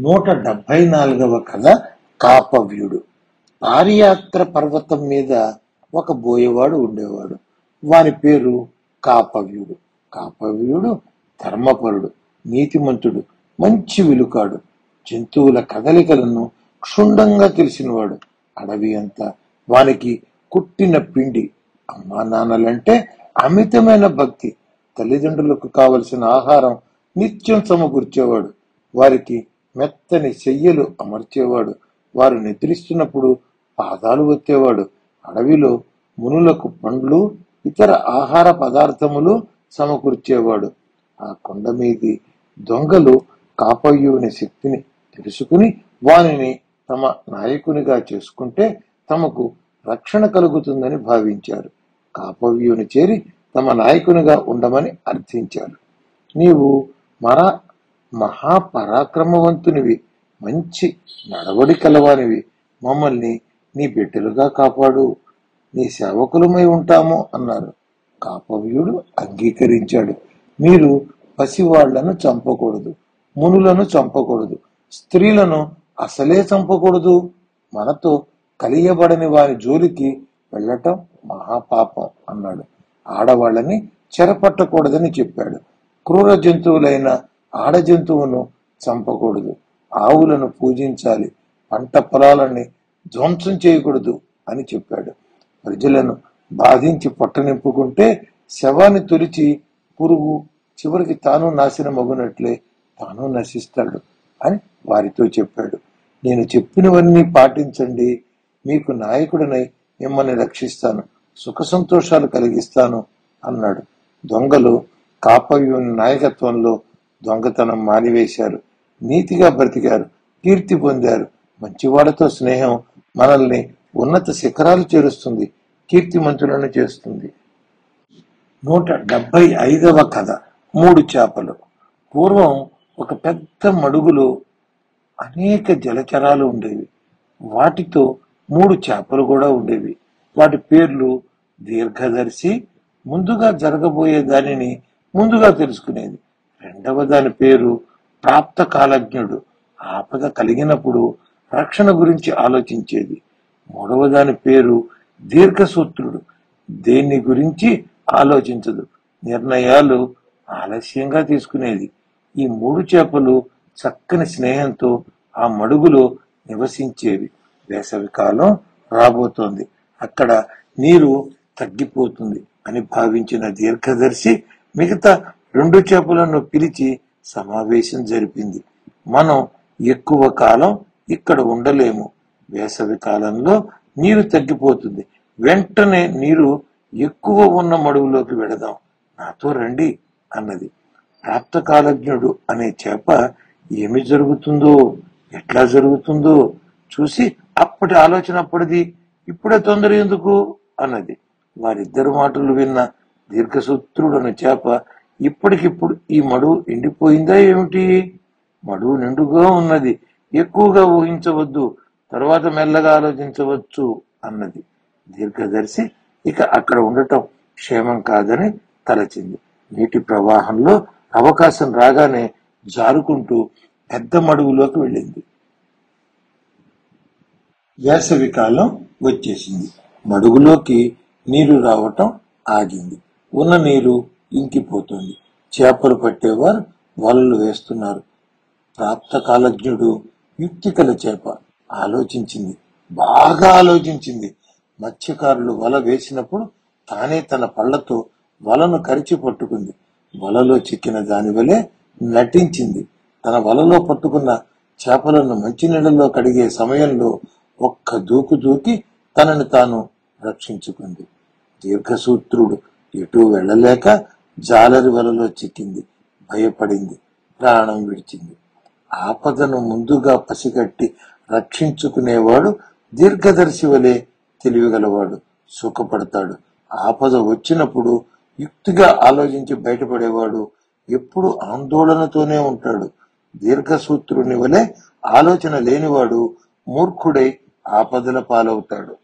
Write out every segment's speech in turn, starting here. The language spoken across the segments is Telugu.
నూట డెబ్బై నాలుగవ కథ కాపవ్యుడు పారియాత్ర పర్వతం మీద ఒక బోయేవాడు ఉండేవాడు వాని పేరు కాపవ్యుడు కాపవ్యుడు ధర్మపరుడు నీతిమంతుడు మంచి విలుకాడు జంతువుల కదలికలను క్షుణ్ణంగా తెలిసినవాడు అడవి అంతా వానికి కుట్టిన పిండి అమ్మా నాన్నలంటే అమితమైన భక్తి తల్లిదండ్రులకు కావలసిన ఆహారం నిత్యం సమకూర్చేవాడు వారికి మెత్తని చెయ్యలు అమర్చేవాడు వారు నిద్రిస్తున్నప్పుడు పాదాలు ఒత్తేవాడు అడవిలో మునులకు పండ్లు ఇతర ఆహార పదార్థములు సమకూర్చేవాడు ఆ కొండ మీది దొంగలు కాపయ్యుని శక్తిని తెలుసుకుని వానిని తమ నాయకునిగా చేసుకుంటే తమకు రక్షణ కలుగుతుందని భావించారు కాపవ్యుని చేరి తమ నాయకునిగా ఉండమని అర్థించారు నీవు మర మహాపరాక్రమవంతునివి మంచి నడవడి కలవానివి మమ్మల్ని నీ బిడ్డలుగా కాపాడు నీ సేవకులమై ఉంటాము అన్నారు కాపవ్యుడు అంగీకరించాడు మీరు పసివాళ్లను చంపకూడదు మునులను చంపకూడదు స్త్రీలను అసలే చంపకూడదు మనతో కలియబడని వారి జోలికి వెళ్ళటం మహాపాపం అన్నాడు ఆడవాళ్ళని చెరపట్టకూడదని చెప్పాడు క్రూర జంతువులైన ఆడ జంతువును చంపకూడదు ఆవులను పూజించాలి పంట పొలాలని ధ్వంసం చేయకూడదు అని చెప్పాడు ప్రజలను బాధించి పొట్ట నింపుకుంటే శవాన్ని తొలిచి పురుగు చివరికి తాను నాశనమగునట్లే తాను నశిస్తాడు అని వారితో చెప్పాడు నేను చెప్పినవన్నీ పాటించండి మీకు నాయకుడినై మిమ్మల్ని రక్షిస్తాను సుఖ సంతోషాలు కలిగిస్తాను అన్నాడు దొంగలు కాపవ్యుని నాయకత్వంలో దొంగతనం మానివేశారు నీతిగా బ్రతికారు కీర్తి పొందారు మంచివాళ్లతో స్నేహం మనల్ని ఉన్నత శిఖరాలు చేరుస్తుంది కీర్తిమంతులను చేస్తుంది నూట డెబ్బై ఐదవ కథ మూడు చేపలు పూర్వం ఒక పెద్ద మడుగులో అనేక జలచరాలు ఉండేవి వాటితో మూడు చేపలు కూడా ఉండేవి వాటి పేర్లు దీర్ఘదర్శి ముందుగా జరగబోయే దానిని ముందుగా తెలుసుకునేది రెండవ దాని పేరు ప్రాప్త కాలజ్ఞుడు ఆపద కలిగినప్పుడు రక్షణ గురించి ఆలోచించేది మూడవ దాని పేరు దీర్ఘసూత్రుడు దేన్ని గురించి ఆలోచించదు నిర్ణయాలు ఆలస్యంగా తీసుకునేది ఈ మూడు చేపలు చక్కని స్నేహంతో ఆ మడుగులో నివసించేవి వేసవి కాలం రాబోతోంది అక్కడ నీరు తగ్గిపోతుంది అని భావించిన దీర్ఘదర్శి మిగతా రెండు చేపలను పిలిచి సమావేశం జరిపింది మనం ఎక్కువ కాలం ఇక్కడ ఉండలేము వేసవి కాలంలో నీరు తగ్గిపోతుంది వెంటనే నీరు ఎక్కువ ఉన్న మడుగులోకి వెడదాం నాతో రండి అన్నది ప్రాప్తకాలజ్ఞుడు అనే చేప ఏమి జరుగుతుందో ఎట్లా జరుగుతుందో చూసి అప్పటి ఆలోచన అప్పటిది ఇప్పుడే తొందర ఎందుకు అన్నది వారిద్దరు మాటలు విన్న దీర్ఘసూత్రుడని చేప ఇప్పటికిప్పుడు ఈ మడువు ఎండిపోయిందా ఏమిటి మడువు నిండుగా ఉన్నది ఎక్కువగా ఊహించవద్దు తర్వాత మెల్లగా ఆలోచించవచ్చు అన్నది దీర్ఘదర్శి ఇక అక్కడ ఉండటం క్షేమం కాదని తలచింది నీటి ప్రవాహంలో అవకాశం రాగానే జారుకుంటూ పెద్ద మడుగులోకి వెళ్ళింది వేసవి కాలం వచ్చేసింది మడుగులోకి నీరు రావటం ఆగింది ఉన్న నీరు ఇంకిపోతుంది చేపలు పట్టేవారు వలలు వేస్తున్నారు ప్రాప్త కాలజ్ఞుడు యుక్తికల చేప ఆలోచించింది బాగా ఆలోచించింది మత్స్యకారులు వల వేసినప్పుడు తానే తన పళ్లతో వలను కరిచి పట్టుకుంది వలలో చిక్కిన దాని వలె నటించింది తన వలలో పట్టుకున్న చేపలను మంచినీళ్ళలో కడిగే సమయంలో ఒక్క దూకు దూకి తనని తాను రక్షించుకుంది దీర్ఘసూత్రుడు ఎటూ వెళ్ళలేక జాలరి వలలో చిక్కింది భయపడింది ప్రాణం విడిచింది ఆపదను ముందుగా పసిగట్టి రక్షించుకునేవాడు దీర్ఘదర్శి వలె తెలివిగలవాడు సుఖపడతాడు ఆపద వచ్చినప్పుడు యుక్తిగా ఆలోచించి బయటపడేవాడు ఎప్పుడు ఆందోళనతోనే ఉంటాడు దీర్ఘసూత్రుని వలె ఆలోచన లేనివాడు మూర్ఖుడై ఆపదల పాలవుతాడు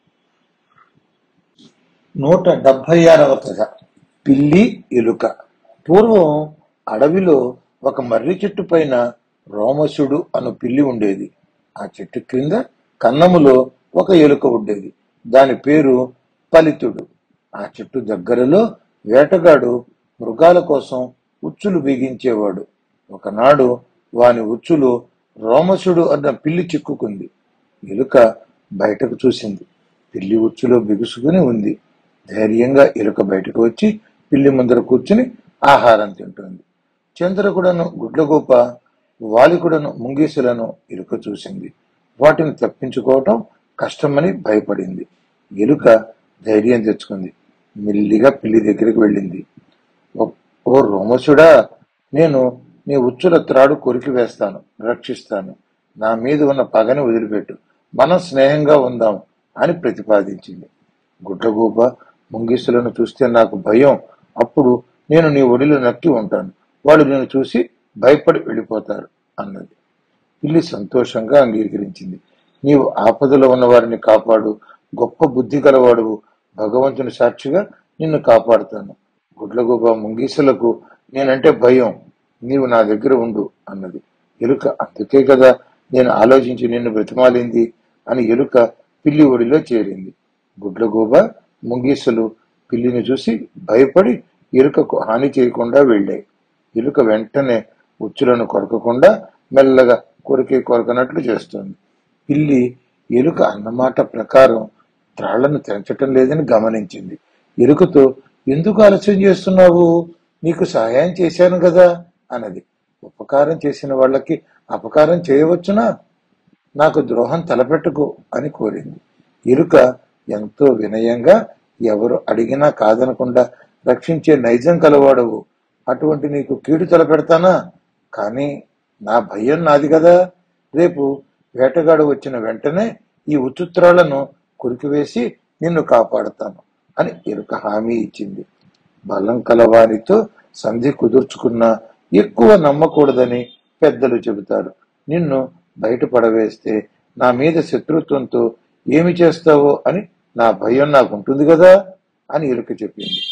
నూట డెబ్బై ఆరవ కథ పిల్లి ఎలుక పూర్వం అడవిలో ఒక మర్రి చెట్టు పైన రోమసుడు అను పిల్లి ఉండేది ఆ చెట్టు క్రింద కన్నములో ఒక ఎలుక ఉండేది దాని పేరు పలితుడు ఆ చెట్టు దగ్గరలో వేటగాడు మృగాల కోసం ఉచ్చులు బిగించేవాడు ఒకనాడు వాని ఉచ్చులు రోమసుడు అన్న పిల్లి చిక్కుకుంది ఎలుక బయటకు చూసింది పిల్లి ఉచ్చులో బిగుసుకుని ఉంది ధైర్యంగా ఎలుక బయటకు వచ్చి పిల్లి ముందర కూర్చుని ఆహారం తింటుంది చంద్రకుడను గుడ్లగోప వాలికుడను ముంగీసులను ఎలుక చూసింది వాటిని తప్పించుకోవటం కష్టమని భయపడింది ఎలుక ధైర్యం తెచ్చుకుంది మెల్లిగా పిల్లి దగ్గరికి వెళ్ళింది "ఓ- ఓ రోమసుడా నేను నీ ఉచ్చుల త్రాడు కొరికి వేస్తాను రక్షిస్తాను నా మీద ఉన్న పగని వదిలిపెట్టు మనం స్నేహంగా ఉందాం అని ప్రతిపాదించింది గుడ్లగూబ ముంగిసులను చూస్తే నాకు భయం అప్పుడు నేను నీ ఒడిలో నక్కి ఉంటాను వాళ్ళు నేను చూసి భయపడి వెళ్ళిపోతారు అన్నది పిల్లి సంతోషంగా అంగీకరించింది నీవు ఆపదలో ఉన్న వారిని కాపాడు గొప్ప బుద్ధి గలవాడు భగవంతుని సాక్షిగా నిన్ను కాపాడుతాను గుడ్లగూబ ముంగీసులకు నేనంటే భయం నీవు నా దగ్గర ఉండు అన్నది ఎలుక అందుకే కదా నేను ఆలోచించి నిన్ను బ్రతిమాలింది అని ఎలుక పిల్లి ఒడిలో చేరింది గుడ్లగూబ ముంగీసులు పిల్లిని చూసి భయపడి ఎలుకకు హాని చేయకుండా వెళ్ళాయి ఎలుక వెంటనే ఉచ్చులను కొరకకుండా మెల్లగా కొరికే కొరకనట్లు చేస్తుంది పిల్లి ఎలుక అన్నమాట ప్రకారం త్రాళ్లను తెంచటం లేదని గమనించింది ఎలుకతో ఎందుకు ఆలస్యం చేస్తున్నావు నీకు సహాయం చేశాను కదా అన్నది ఉపకారం చేసిన వాళ్ళకి అపకారం చేయవచ్చునా నాకు ద్రోహం తలపెట్టుకో అని కోరింది ఎలుక ఎంతో వినయంగా ఎవరు అడిగినా కాదనకుండా రక్షించే నైజం కలవాడవు అటువంటి నీకు కీడు తలపెడతానా కానీ నా భయం నాది కదా రేపు వేటగాడు వచ్చిన వెంటనే ఈ ఉచిత్రాలను కురికివేసి నిన్ను కాపాడుతాను అని ఎలుక హామీ ఇచ్చింది బలం కలవారితో సంధి కుదుర్చుకున్నా ఎక్కువ నమ్మకూడదని పెద్దలు చెబుతారు నిన్ను బయట పడవేస్తే నా మీద శత్రుత్వంతో ఏమి చేస్తావో అని నా భయం నాకు ఉంటుంది కదా అని ఎలుక చెప్పింది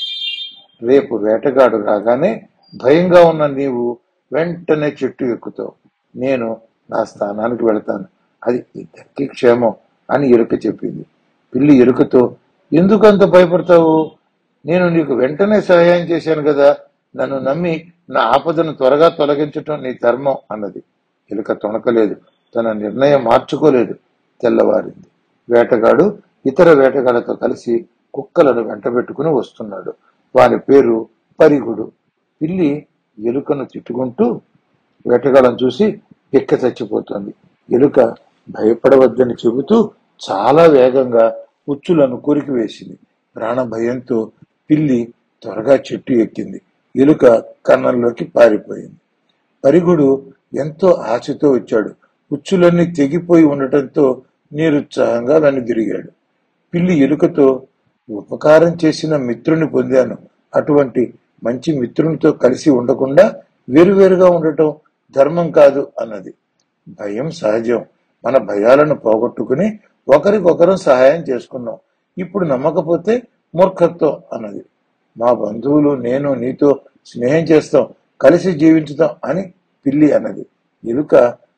రేపు వేటగాడు రాగానే భయంగా ఉన్న నీవు వెంటనే చెట్టు ఎక్కుతావు నేను నా స్థానానికి వెళతాను అది ఇద్దరికి క్షేమం అని ఎలుక చెప్పింది పిల్లి ఎలుకతో ఎందుకు అంత భయపడతావు నేను నీకు వెంటనే సహాయం చేశాను కదా నన్ను నమ్మి నా ఆపదను త్వరగా తొలగించటం నీ ధర్మం అన్నది ఎలుక తొణకలేదు తన నిర్ణయం మార్చుకోలేదు తెల్లవారింది వేటగాడు ఇతర వేటగాళ్లతో కలిసి కుక్కలను వెంటబెట్టుకుని వస్తున్నాడు వాని పేరు పరిగుడు పిల్లి ఎలుకను తిట్టుకుంటూ వేటగాళ్ళను చూసి ఎక్క చచ్చిపోతుంది ఎలుక భయపడవద్దని చెబుతూ చాలా వేగంగా ఉచ్చులను కొరికి వేసింది ప్రాణ భయంతో పిల్లి త్వరగా చెట్టు ఎక్కింది ఎలుక కన్నంలోకి పారిపోయింది పరిగుడు ఎంతో ఆశతో వచ్చాడు ఉచ్చులన్నీ తెగిపోయి ఉండటంతో నిరుత్సాహంగా వెనుదిరిగాడు పిల్లి ఎలుకతో ఉపకారం చేసిన మిత్రుని పొందాను అటువంటి మంచి మిత్రునితో కలిసి ఉండకుండా వేరువేరుగా ఉండటం ధర్మం కాదు అన్నది భయం సహజం మన భయాలను పోగొట్టుకుని ఒకరికొకరం సహాయం చేసుకున్నాం ఇప్పుడు నమ్మకపోతే మూర్ఖత్వం అన్నది మా బంధువులు నేను నీతో స్నేహం చేస్తాం కలిసి జీవించుతాం అని పిల్లి అన్నది ఎలుక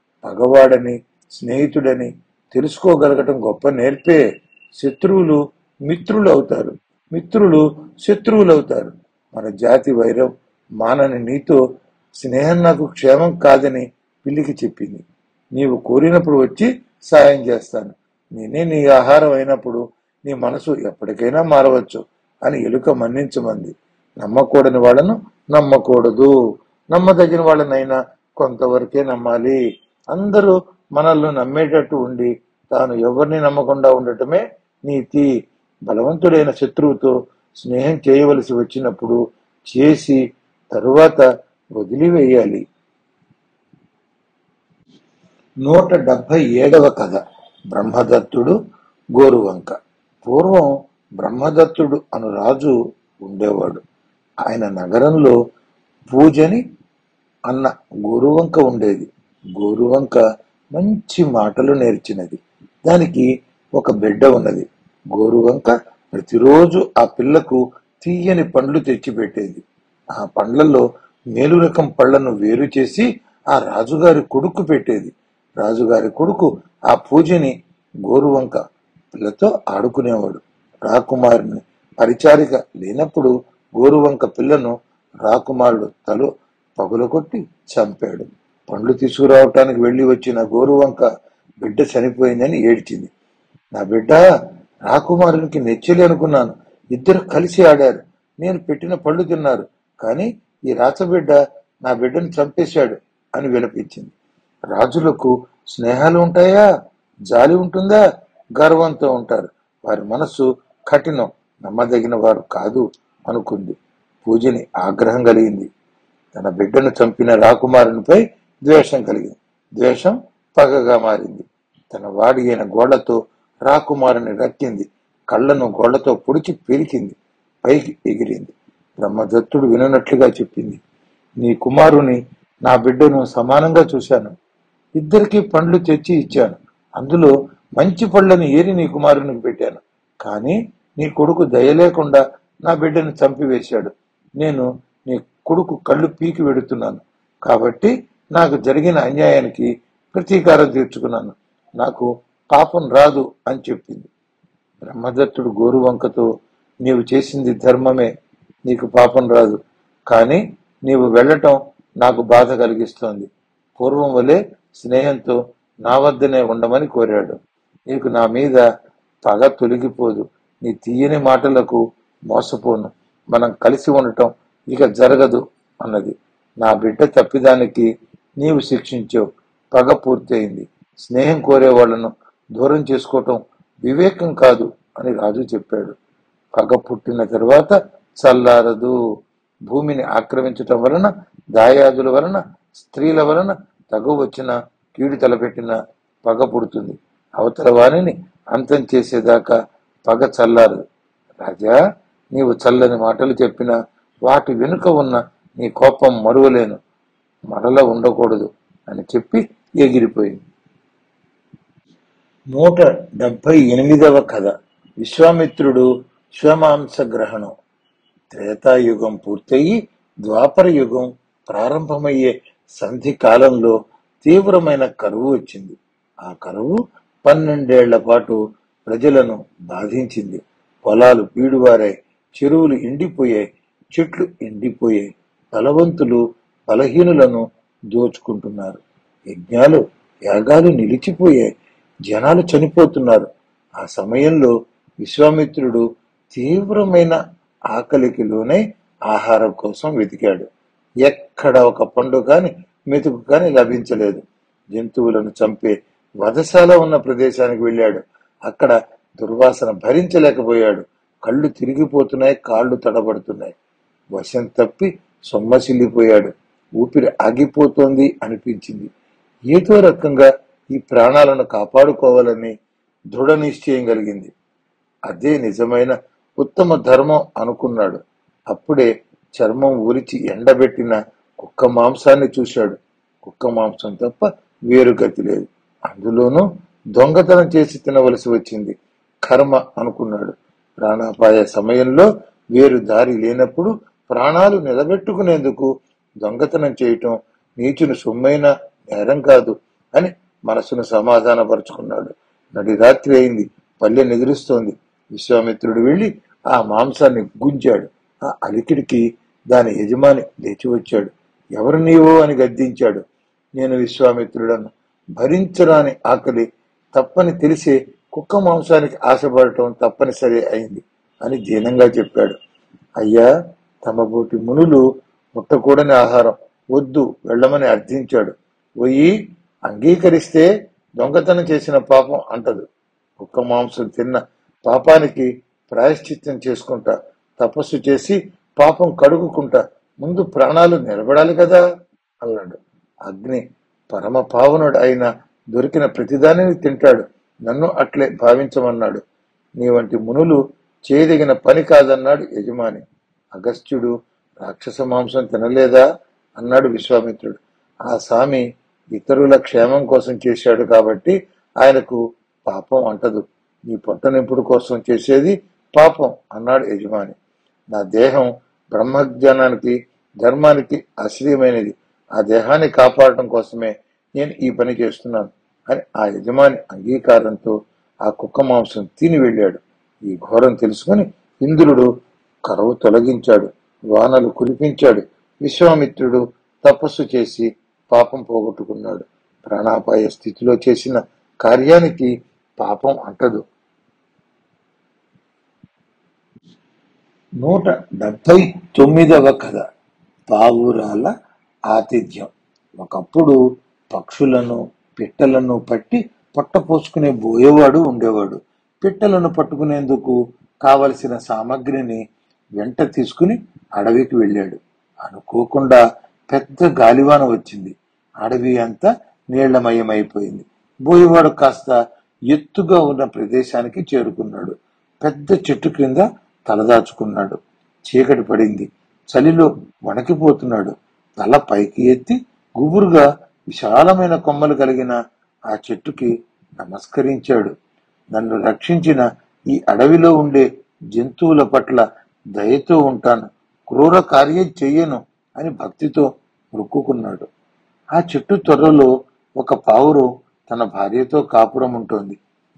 పగవాడని స్నేహితుడని తెలుసుకోగలగటం గొప్ప నేర్పే శత్రువులు మిత్రులు అవుతారు మిత్రులు శత్రువులు అవుతారు మన జాతి వైరం మానని నీతో స్నేహం నాకు క్షేమం కాదని పిల్లికి చెప్పింది నీవు కోరినప్పుడు వచ్చి సాయం చేస్తాను నేనే నీ ఆహారం అయినప్పుడు నీ మనసు ఎప్పటికైనా మారవచ్చు అని ఎలుక మన్నించమంది నమ్మకూడని వాళ్ళను నమ్మకూడదు నమ్మదగిన వాళ్ళనైనా కొంతవరకే నమ్మాలి అందరూ మనల్ని నమ్మేటట్టు ఉండి తాను ఎవరిని నమ్మకుండా ఉండటమే నీతి బలవంతుడైన శత్రువుతో స్నేహం చేయవలసి వచ్చినప్పుడు చేసి తరువాత వదిలివేయాలి నూట డెబ్బై ఏడవ కథ బ్రహ్మదత్తుడు గోరువంక పూర్వం బ్రహ్మదత్తుడు అను రాజు ఉండేవాడు ఆయన నగరంలో పూజని అన్న గోరువంక ఉండేది గోరువంక మంచి మాటలు నేర్చినది దానికి ఒక బిడ్డ ఉన్నది గోరువంక ప్రతిరోజు ఆ పిల్లకు తీయని పండ్లు తెచ్చిపెట్టేది ఆ పండ్లలో మేలు రకం పళ్లను వేరు చేసి ఆ రాజుగారి కొడుకు పెట్టేది రాజుగారి కొడుకు ఆ పూజని గోరువంక పిల్లతో ఆడుకునేవాడు రాకుమారుని పరిచారిక లేనప్పుడు గోరువంక పిల్లను రాకుమారుడు తల పగులగొట్టి చంపాడు పండ్లు తీసుకురావటానికి వెళ్లి వచ్చిన గోరువంక బిడ్డ చనిపోయిందని ఏడ్చింది నా బిడ్డ రాకుమారునికి నెచ్చలి అనుకున్నాను ఇద్దరు కలిసి ఆడారు నేను పెట్టిన పళ్ళు తిన్నారు కానీ ఈ రాచబిడ్డ నా బిడ్డను చంపేశాడు అని విలపించింది రాజులకు స్నేహాలు ఉంటాయా జాలి ఉంటుందా గర్వంతో ఉంటారు వారి మనస్సు కఠినం నమ్మదగిన వారు కాదు అనుకుంది పూజని ఆగ్రహం కలిగింది తన బిడ్డను చంపిన రాకుమారునిపై ద్వేషం కలిగింది ద్వేషం పగగా మారింది తన వాడి అయిన గోళ్లతో రాకుమారుని రక్కింది కళ్ళను గోళ్లతో పొడిచి పెరికింది పైకి ఎగిరింది బ్రహ్మదత్తుడు విననట్లుగా చెప్పింది నీ కుమారుని నా బిడ్డను సమానంగా చూశాను ఇద్దరికి పండ్లు తెచ్చి ఇచ్చాను అందులో మంచి పళ్ళని ఏరి నీ కుమారునికి పెట్టాను కానీ నీ కొడుకు దయలేకుండా నా బిడ్డను చంపివేశాడు నేను నీ కొడుకు కళ్ళు పీకి వెడుతున్నాను కాబట్టి నాకు జరిగిన అన్యాయానికి ప్రతీకారం తీర్చుకున్నాను నాకు పాపం రాదు అని చెప్పింది బ్రహ్మదత్తుడు గోరువంకతో నీవు చేసింది ధర్మమే నీకు పాపం రాదు కానీ నీవు వెళ్ళటం నాకు బాధ కలిగిస్తోంది పూర్వం వలె స్నేహంతో నా వద్దనే ఉండమని కోరాడు నీకు నా మీద పగ తొలగిపోదు నీ తీయని మాటలకు మోసపోను మనం కలిసి ఉండటం ఇక జరగదు అన్నది నా బిడ్డ తప్పిదానికి నీవు శిక్షించావు పగ పూర్తయింది స్నేహం కోరే వాళ్ళను దూరం చేసుకోవటం వివేకం కాదు అని రాజు చెప్పాడు పగ పుట్టిన తరువాత చల్లారదు భూమిని ఆక్రమించటం వలన దాయాదుల వలన స్త్రీల వలన తగు వచ్చిన కీడు తలపెట్టిన పగ పుడుతుంది అవతల వాణిని అంతం చేసేదాకా పగ చల్లారదు రాజా నీవు చల్లని మాటలు చెప్పిన వాటి వెనుక ఉన్న నీ కోపం మరువలేను మరల ఉండకూడదు అని చెప్పి ఎగిరిపోయింది నూట డెబ్బై ఎనిమిదవ కథ విశ్వామిత్రుడు శ్వమాంస గ్రహణం త్రేతాయుగం పూర్తయి ద్వాపర యుగం ప్రారంభమయ్యే సంధి కాలంలో తీవ్రమైన కరువు వచ్చింది ఆ కరువు పన్నెండేళ్ల పాటు ప్రజలను బాధించింది పొలాలు పీడువారాయి చెరువులు ఎండిపోయాయి చెట్లు ఎండిపోయాయి బలవంతులు బలహీనులను దోచుకుంటున్నారు యజ్ఞాలు యాగాలు నిలిచిపోయాయి జనాలు చనిపోతున్నారు ఆ సమయంలో విశ్వామిత్రుడు తీవ్రమైన ఆకలికి లోనే ఆహారం కోసం వెతికాడు ఎక్కడ ఒక పండు కాని మెతుకు కాని లభించలేదు జంతువులను చంపే వధశాల ఉన్న ప్రదేశానికి వెళ్ళాడు అక్కడ దుర్వాసన భరించలేకపోయాడు కళ్ళు తిరిగిపోతున్నాయి కాళ్ళు తడబడుతున్నాయి వశం తప్పి సొమ్మసిల్లిపోయాడు ఊపిరి ఆగిపోతోంది అనిపించింది ఏదో రకంగా ఈ ప్రాణాలను కాపాడుకోవాలని దృఢ నిశ్చయం కలిగింది అదే నిజమైన ఉత్తమ ధర్మం అనుకున్నాడు అప్పుడే చర్మం ఉరిచి ఎండబెట్టిన కుక్క మాంసాన్ని చూశాడు కుక్క మాంసం తప్ప వేరు గతి లేదు అందులోనూ దొంగతనం చేసి తినవలసి వచ్చింది కర్మ అనుకున్నాడు ప్రాణాపాయ సమయంలో వేరు దారి లేనప్పుడు ప్రాణాలు నిలబెట్టుకునేందుకు దొంగతనం చేయటం నీచుని సొమ్మైన నేరం కాదు అని మనసును సమాధానపరుచుకున్నాడు నడి రాత్రి అయింది పల్లె నిద్రిస్తోంది విశ్వామిత్రుడు వెళ్లి ఆ మాంసాన్ని గుంజాడు ఆ అలికిడికి దాని యజమాని లేచి వచ్చాడు ఎవరు నీవో అని గద్దించాడు నేను విశ్వామిత్రుడను భరించరాని ఆకలి తప్పని తెలిసే కుక్క మాంసానికి ఆశపడటం తప్పనిసరి అయింది అని దీనంగా చెప్పాడు అయ్యా తమ బోటి మునులు ముట్టకూడని ఆహారం వద్దు వెళ్ళమని అర్థించాడు పోయి అంగీకరిస్తే దొంగతనం చేసిన పాపం అంటదు కుక్క మాంసం తిన్న పాపానికి ప్రాయశ్చిత్తం చేసుకుంటా తపస్సు చేసి పాపం కడుగుకుంటా ముందు ప్రాణాలు నిలబడాలి కదా అన్నాడు అగ్ని పరమ పావనుడు అయిన దొరికిన ప్రతిదానిని తింటాడు నన్ను అట్లే భావించమన్నాడు నీ వంటి మునులు చేయదగిన పని కాదన్నాడు యజమాని అగస్త్యుడు రాక్షస మాంసం తినలేదా అన్నాడు విశ్వామిత్రుడు ఆ స్వామి ఇతరుల క్షేమం కోసం చేశాడు కాబట్టి ఆయనకు పాపం అంటదు నీ పొట్ట నింపుడు కోసం చేసేది పాపం అన్నాడు యజమాని నా దేహం బ్రహ్మజ్ఞానానికి ధర్మానికి ఆశ్రయమైనది ఆ దేహాన్ని కాపాడటం కోసమే నేను ఈ పని చేస్తున్నాను అని ఆ యజమాని అంగీకారంతో ఆ కుక్క మాంసం తిని వెళ్ళాడు ఈ ఘోరం తెలుసుకుని ఇంద్రుడు కరువు తొలగించాడు వానలు కురిపించాడు విశ్వామిత్రుడు తపస్సు చేసి పాపం పోగొట్టుకున్నాడు ప్రాణాపాయ స్థితిలో చేసిన కార్యానికి పాపం అంటదు నూట డెబ్బై తొమ్మిదవ కథ పావురాల ఆతిథ్యం ఒకప్పుడు పక్షులను పిట్టలను పట్టి పొట్టపోసుకునే బోయేవాడు ఉండేవాడు పిట్టలను పట్టుకునేందుకు కావలసిన సామగ్రిని వెంట తీసుకుని అడవికి వెళ్ళాడు అనుకోకుండా పెద్ద గాలివాన వచ్చింది అడవి అంతా నీళ్లమయమైపోయింది బోయేవాడు కాస్త ఎత్తుగా ఉన్న ప్రదేశానికి చేరుకున్నాడు పెద్ద చెట్టు క్రింద తలదాచుకున్నాడు చీకటి పడింది చలిలో వణకిపోతున్నాడు తల పైకి ఎత్తి గుబురుగా విశాలమైన కొమ్మలు కలిగిన ఆ చెట్టుకి నమస్కరించాడు నన్ను రక్షించిన ఈ అడవిలో ఉండే జంతువుల పట్ల దయతో ఉంటాను క్రూర కార్యం చెయ్యను అని భక్తితో మొక్కుకున్నాడు ఆ చెట్టు త్వరలో ఒక పావురం తన భార్యతో కాపురం ఉంటోంది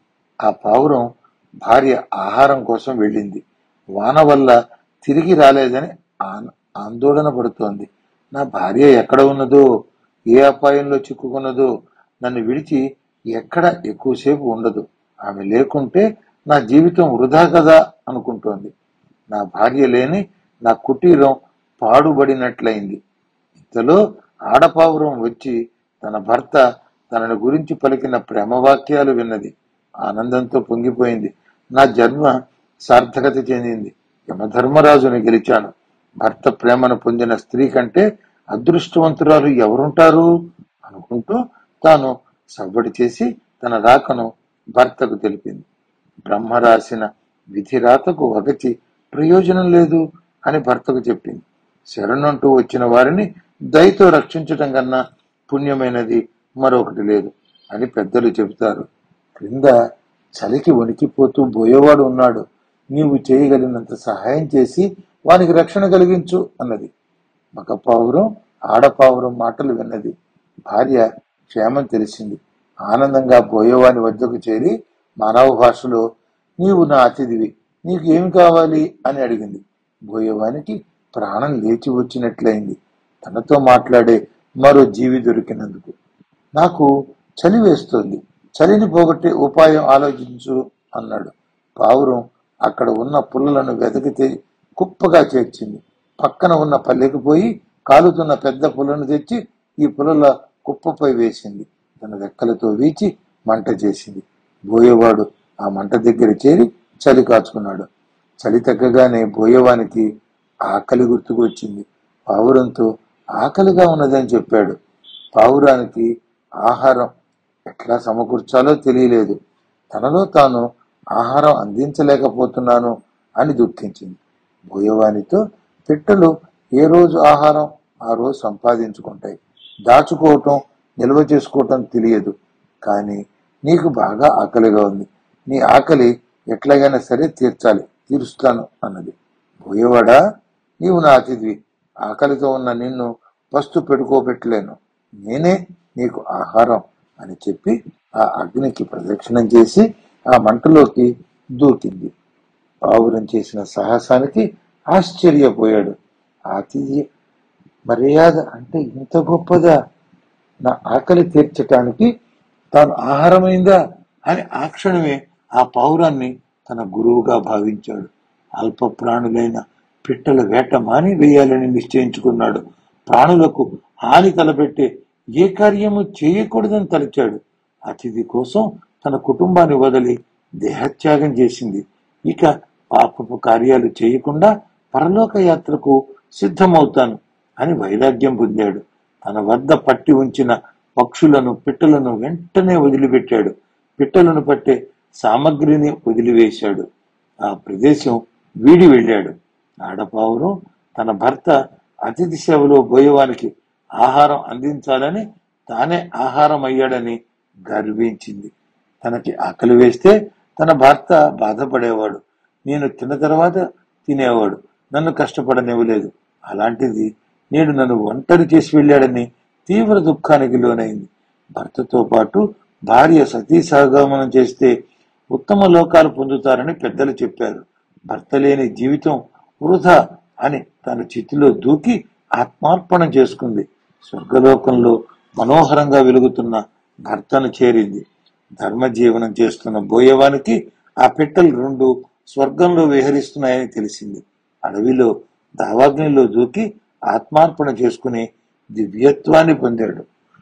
ఆ పావురం భార్య ఆహారం కోసం వెళ్ళింది వాన వల్ల తిరిగి రాలేదని ఆన్- ఆందోళన పడుతోంది నా భార్య ఎక్కడ ఉన్నదో ఏ అపాయంలో చిక్కుకున్నదో నన్ను విడిచి ఎక్కడ ఎక్కువసేపు ఉండదు ఆమె లేకుంటే నా జీవితం వృధా కదా అనుకుంటోంది నా భార్య లేని నా కుటీరం పాడుబడినట్లయింది ఇంతలో ఆడపావురం వచ్చి తన భర్త తనని గురించి పలికిన ప్రేమవాక్యాలు విన్నది ఆనందంతో పొంగిపోయింది నా జన్మ సార్థకత చెందింది యమధర్మరాజుని గెలిచాను భర్త ప్రేమను పొందిన స్త్రీ కంటే అదృష్టవంతురాలు ఎవరుంటారు అనుకుంటూ తాను సవ్వడి చేసి తన రాకను భర్తకు తెలిపింది బ్రహ్మ రాసిన విధి రాతకు వగచి ప్రయోజనం లేదు అని భర్తకు చెప్పింది శరణంటూ వచ్చిన వారిని దయతో రక్షించటం కన్నా పుణ్యమైనది మరొకటి లేదు అని పెద్దలు చెబుతారు క్రింద చలికి వణికిపోతూ బోయేవాడు ఉన్నాడు నీవు చేయగలిగినంత సహాయం చేసి వానికి రక్షణ కలిగించు అన్నది మగ పావురం ఆడపావురం మాటలు విన్నది భార్య క్షేమం తెలిసింది ఆనందంగా బోయేవాని వద్దకు చేరి మానవ భాషలో నీవు నా అతిథివి నీకు ఏమి కావాలి అని అడిగింది బోయేవానికి ప్రాణం లేచి వచ్చినట్లయింది తనతో మాట్లాడే మరో జీవి దొరికినందుకు నాకు చలి వేస్తోంది చలిని పోగొట్టే ఉపాయం ఆలోచించు అన్నాడు పావురం అక్కడ ఉన్న పుల్లలను వెతికితే కుప్పగా చేర్చింది పక్కన ఉన్న పల్లెకి పోయి కాలుతున్న పెద్ద పుల్లను తెచ్చి ఈ పుల్లల కుప్పపై వేసింది తన రెక్కలతో వీచి మంట చేసింది బోయేవాడు ఆ మంట దగ్గర చేరి చలి కాచుకున్నాడు చలి తగ్గగానే బోయేవానికి ఆకలి గుర్తుకు వచ్చింది పావురంతో ఆకలిగా ఉన్నదని చెప్పాడు పావురానికి ఆహారం ఎట్లా సమకూర్చాలో తెలియలేదు తనలో తాను ఆహారం అందించలేకపోతున్నాను అని దుఃఖించింది బోయవానితో పిట్టలు ఏ రోజు ఆహారం ఆ రోజు సంపాదించుకుంటాయి దాచుకోవటం నిల్వ చేసుకోవటం తెలియదు కానీ నీకు బాగా ఆకలిగా ఉంది నీ ఆకలి ఎట్లాగైనా సరే తీర్చాలి తీరుస్తాను అన్నది బోయేవాడా నీవు నా అతిథివి ఆకలితో ఉన్న నిన్ను పస్తు పెట్టుకోబెట్టలేను నేనే నీకు ఆహారం అని చెప్పి ఆ అగ్నికి ప్రదక్షిణం చేసి ఆ మంటలోకి దూకింది పావురం చేసిన సాహసానికి ఆశ్చర్యపోయాడు అతిథి మర్యాద అంటే ఇంత గొప్పదా నా ఆకలి తీర్చటానికి తాను ఆహారమైందా అని ఆ క్షణమే ఆ పౌరాన్ని తన గురువుగా భావించాడు అల్ప ప్రాణులైన పిట్టల వేట మాని వేయాలని నిశ్చయించుకున్నాడు ప్రాణులకు హాని తలపెట్టే ఏ కార్యము చేయకూడదని తలచాడు అతిథి కోసం తన కుటుంబాన్ని వదిలి దేహత్యాగం చేసింది ఇక పాపపు కార్యాలు చేయకుండా పరలోక యాత్రకు సిద్ధమవుతాను అని వైరాగ్యం పొందాడు తన వద్ద పట్టి ఉంచిన పక్షులను పిట్టలను వెంటనే వదిలిపెట్టాడు పిట్టలను పట్టే సామగ్రిని వదిలివేశాడు ఆ ప్రదేశం వీడి వెళ్ళాడు ఆడపావురం తన భర్త అతిథి సేవలో బోయేవానికి ఆహారం అందించాలని తానే ఆహారం అయ్యాడని గర్వించింది తనకి ఆకలి వేస్తే తన భర్త బాధపడేవాడు నేను తిన్న తర్వాత తినేవాడు నన్ను కష్టపడనివ్వలేదు అలాంటిది నేడు నన్ను ఒంటరి చేసి వెళ్ళాడని తీవ్ర దుఃఖానికి లోనైంది భర్తతో పాటు భార్య సతీ సహగమనం చేస్తే ఉత్తమ లోకాలు పొందుతారని పెద్దలు చెప్పారు భర్త లేని జీవితం వృధా అని తన చితిలో దూకి ఆత్మార్పణం చేసుకుంది స్వర్గలోకంలో మనోహరంగా వెలుగుతున్న భర్తను చేరింది ధర్మ జీవనం చేస్తున్న బోయవానికి ఆ పెట్టెలు రెండు స్వర్గంలో విహరిస్తున్నాయని తెలిసింది అడవిలో దావాగ్నిలో దూకి ఆత్మార్పణ చేసుకుని దివ్యత్వాన్ని పొందాడు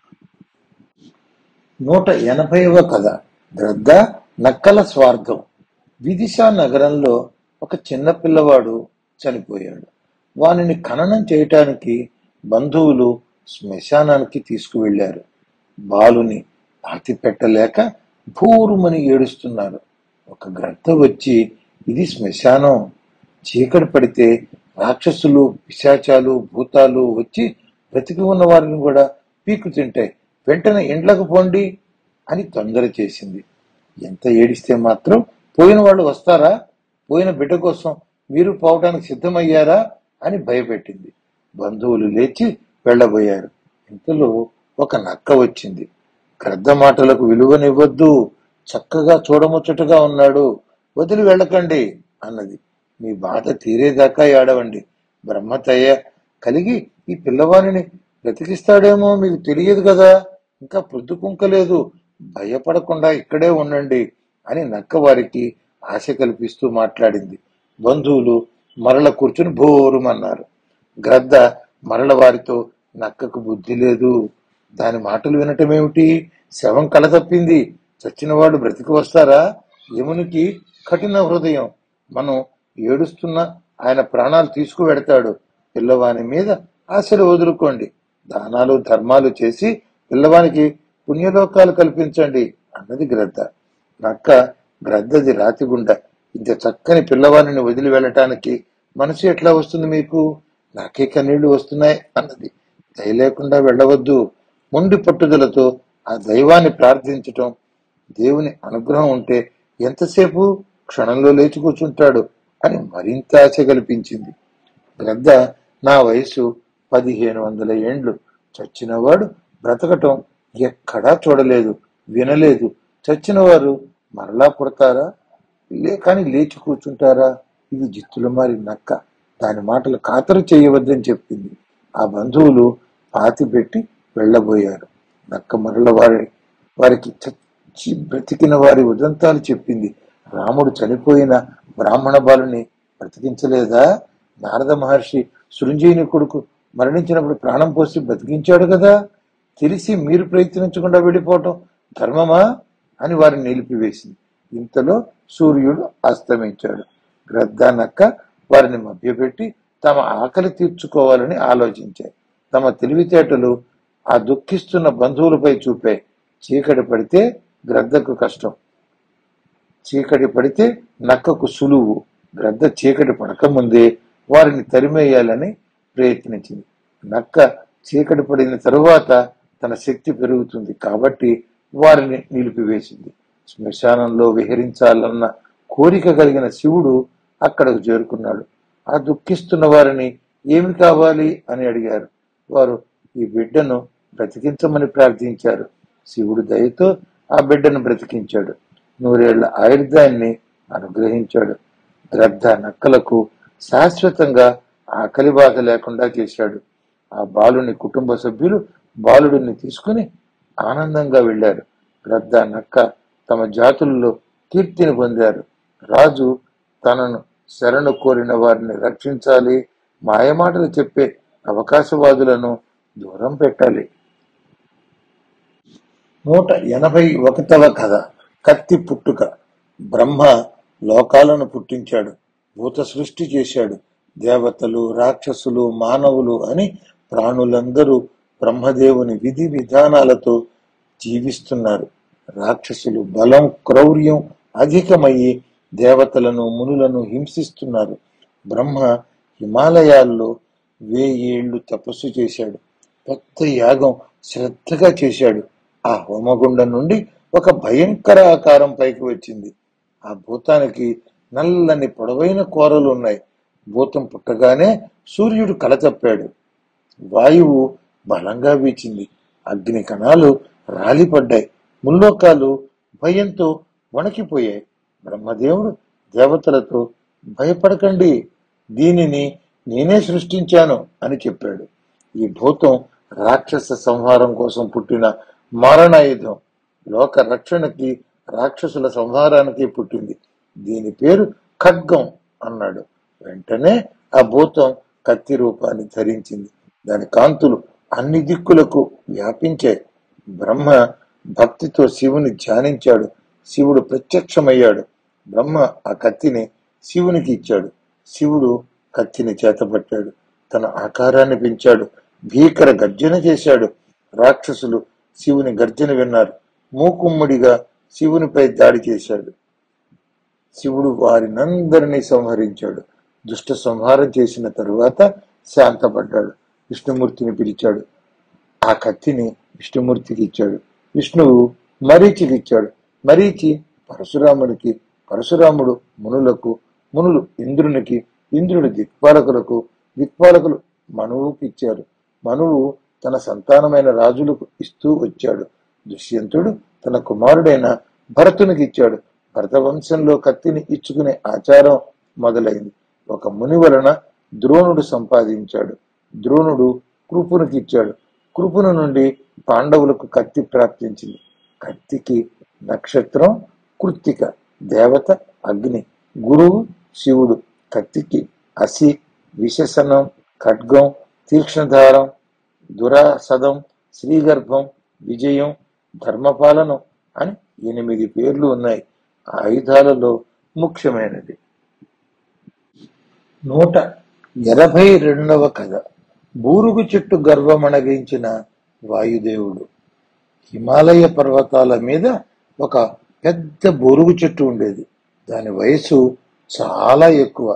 నూట ఎనభైవ కథ గ్రద్ద నక్కల స్వార్థం విదిశా నగరంలో ఒక చిన్న పిల్లవాడు చనిపోయాడు వానిని ఖననం చేయటానికి బంధువులు శ్మశానానికి తీసుకువెళ్లారు బాలుని పాతి పెట్టలేక భూరుమని ఏడుస్తున్నారు ఒక గ్రద్ద వచ్చి ఇది శ్మశానం చీకటి పడితే రాక్షసులు పిశాచాలు భూతాలు వచ్చి బ్రతికి ఉన్న వారిని కూడా పీకు తింటాయి వెంటనే ఇండ్లకు పోండి అని తొందర చేసింది ఎంత ఏడిస్తే మాత్రం పోయిన వాళ్ళు వస్తారా పోయిన బిడ్డ కోసం మీరు పోవడానికి సిద్ధమయ్యారా అని భయపెట్టింది బంధువులు లేచి వెళ్ళబోయారు ఇంతలో ఒక నక్క వచ్చింది గ్రద్ద మాటలకు విలువనివ్వద్దు చక్కగా చూడముచ్చటగా ఉన్నాడు వదిలి వెళ్ళకండి అన్నది మీ బాధ తీరేదాకా ఏడవండి బ్రహ్మతయ్య కలిగి ఈ పిల్లవాడిని బ్రతికిస్తాడేమో మీకు తెలియదు కదా ఇంకా పొద్దుకుంకలేదు భయపడకుండా ఇక్కడే ఉండండి అని నక్క వారికి ఆశ కల్పిస్తూ మాట్లాడింది బంధువులు మరల కూర్చుని భోరుమన్నారు గ్రద్ద మరల వారితో నక్కకు బుద్ధి లేదు దాని మాటలు వినటమేమిటి శవం కల తప్పింది చచ్చినవాడు బ్రతికి వస్తారా యమునికి కఠిన హృదయం మనం ఏడుస్తున్న ఆయన ప్రాణాలు తీసుకువెడతాడు పిల్లవాని మీద ఆశలు వదులుకోండి దానాలు ధర్మాలు చేసి పిల్లవానికి పుణ్యలోకాలు కల్పించండి అన్నది గ్రద్ద నక్క గ్రద్దది రాతిగుండ ఇంత చక్కని పిల్లవాడిని వదిలి వెళ్ళటానికి మనసు ఎట్లా వస్తుంది మీకు నాకే కన్నీళ్లు వస్తున్నాయి అన్నది దయ లేకుండా వెళ్ళవద్దు మొండి పట్టుదలతో ఆ దైవాన్ని ప్రార్థించటం దేవుని అనుగ్రహం ఉంటే ఎంతసేపు క్షణంలో లేచి కూర్చుంటాడు అని మరింత ఆశ కల్పించింది గ్రద్ద నా వయసు పదిహేను వందల ఏండ్లు చచ్చినవాడు బ్రతకటం ఎక్కడా చూడలేదు వినలేదు చచ్చినవారు మరలా పుడతారా లే కానీ లేచి కూర్చుంటారా ఇది జిత్తుల మారి నక్క దాని మాటలు ఖాతరు చేయవద్దని చెప్పింది ఆ బంధువులు పాతి పెట్టి వెళ్ళబోయారు నక్క మరల వారి వారికి చచ్చి బ్రతికిన వారి ఉదంతాలు చెప్పింది రాముడు చనిపోయిన బ్రాహ్మణ బాలుని బ్రతికించలేదా నారద మహర్షి సృంజయుని కొడుకు మరణించినప్పుడు ప్రాణం పోసి బ్రతికించాడు కదా తెలిసి మీరు ప్రయత్నించకుండా వెళ్ళిపోవటం ధర్మమా అని వారిని నిలిపివేసింది ఇంతలో సూర్యుడు అస్తమించాడు గ్రద్ద నక్క వారిని మభ్యపెట్టి తమ ఆకలి తీర్చుకోవాలని ఆలోచించాయి తమ తెలివితేటలు ఆ దుఃఖిస్తున్న బంధువులపై చూపాయి చీకటి పడితే గ్రద్దకు కష్టం చీకటి పడితే నక్కకు సులువు గ్రద్ద చీకటి పడకముందే వారిని తరిమేయాలని ప్రయత్నించింది నక్క చీకటి పడిన తరువాత తన శక్తి పెరుగుతుంది కాబట్టి వారిని నిలిపివేసింది శ్మశానంలో విహరించాలన్న కోరిక కలిగిన శివుడు అక్కడకు చేరుకున్నాడు ఆ దుఃఖిస్తున్న వారిని ఏమి కావాలి అని అడిగారు వారు ఈ బిడ్డను బ్రతికించమని ప్రార్థించారు శివుడు దయతో ఆ బిడ్డను బ్రతికించాడు నూరేళ్ల ఆయుర్దాన్ని అనుగ్రహించాడు గ్రద్ద నక్కలకు శాశ్వతంగా ఆకలి బాధ లేకుండా చేశాడు ఆ బాలుని కుటుంబ సభ్యులు బాలుడిని తీసుకుని ఆనందంగా వెళ్ళారు గ్రద్ద నక్క తమ జాతుల్లో కీర్తిని పొందారు రాజు తనను శరణు కోరిన వారిని రక్షించాలి మాయమాటలు చెప్పే అవకాశవాదులను దూరం పెట్టాలి నూట ఎనభై ఒకటవ కథ కత్తి పుట్టుక బ్రహ్మ లోకాలను పుట్టించాడు భూత సృష్టి చేశాడు దేవతలు రాక్షసులు మానవులు అని ప్రాణులందరూ బ్రహ్మదేవుని విధి విధానాలతో జీవిస్తున్నారు రాక్షసులు బలం క్రౌర్యం అధికమయ్యి దేవతలను మునులను హింసిస్తున్నారు బ్రహ్మ హిమాలయాల్లో వేయేళ్లు తపస్సు చేశాడు పెద్ద యాగం శ్రద్ధగా చేశాడు ఆ హోమగుండం నుండి ఒక భయంకర ఆకారం పైకి వచ్చింది ఆ భూతానికి నల్లని పొడవైన కూరలు ఉన్నాయి భూతం పుట్టగానే సూర్యుడు కలతప్పాడు వాయువు బలంగా వీచింది అగ్ని కణాలు రాలిపడ్డాయి ముల్లోకాలు భయంతో వణికిపోయాయి బ్రహ్మదేవుడు దేవతలతో భయపడకండి దీనిని నేనే సృష్టించాను అని చెప్పాడు ఈ భూతం రాక్షస సంహారం కోసం పుట్టిన మారణాయుధం లోక రక్షణకి రాక్షసుల సంహారానికి పుట్టింది దీని పేరు ఖడ్గం అన్నాడు వెంటనే ఆ భూతం కత్తి రూపాన్ని ధరించింది దాని కాంతులు అన్ని దిక్కులకు వ్యాపించాయి బ్రహ్మ భక్తితో శివుని ధ్యానించాడు శివుడు ప్రత్యక్షమయ్యాడు బ్రహ్మ ఆ కత్తిని శివునికి ఇచ్చాడు శివుడు కత్తిని చేతపట్టాడు తన ఆకారాన్ని పెంచాడు భీకర గర్జన చేశాడు రాక్షసులు శివుని గర్జన విన్నారు మూకుమ్మడిగా శివునిపై దాడి చేశాడు శివుడు వారినందరినీ సంహరించాడు దుష్ట సంహారం చేసిన తరువాత శాంతపడ్డాడు విష్ణుమూర్తిని పిలిచాడు ఆ కత్తిని విష్ణుమూర్తికి ఇచ్చాడు విష్ణువు మరీచికి ఇచ్చాడు మరీచి పరశురాముడికి పరశురాముడు మునులకు మునులు ఇంద్రునికి ఇంద్రుడు దిక్పాలకులకు దిక్పాలకులు మనువుకి ఇచ్చారు మనువు తన సంతానమైన రాజులకు ఇస్తూ వచ్చాడు దుష్యంతుడు తన కుమారుడైన భరతునికి ఇచ్చాడు భరత వంశంలో కత్తిని ఇచ్చుకునే ఆచారం మొదలైంది ఒక ముని వలన ద్రోణుడు సంపాదించాడు ద్రోణుడు కృపునికి ఇచ్చాడు కృపును నుండి పాండవులకు కత్తి ప్రాప్తించింది కత్తికి నక్షత్రం కృత్తిక దేవత అగ్ని గురువు శివుడు కత్తికి అసి విశేషణం ఖడ్గం తీక్ష్ణధారం దురాసదం శ్రీగర్భం విజయం ధర్మపాలనం అని ఎనిమిది పేర్లు ఉన్నాయి ఆ ఆయుధాలలో ముఖ్యమైనది నూట ఎనభై రెండవ కథ బూరుగు చెట్టు గర్వమణగించిన వాయుదేవుడు హిమాలయ పర్వతాల మీద ఒక పెద్ద బూరుగు చెట్టు ఉండేది దాని వయసు చాలా ఎక్కువ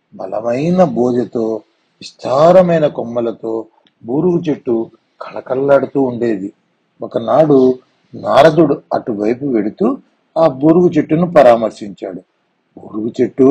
బలమైన బోజతో విస్తారమైన కొమ్మలతో బూరుగు చెట్టు కళకళలాడుతూ ఉండేది ఒకనాడు నారదుడు అటువైపు వెడుతూ ఆ బూరుగు చెట్టును పరామర్శించాడు బూరుగు చెట్టు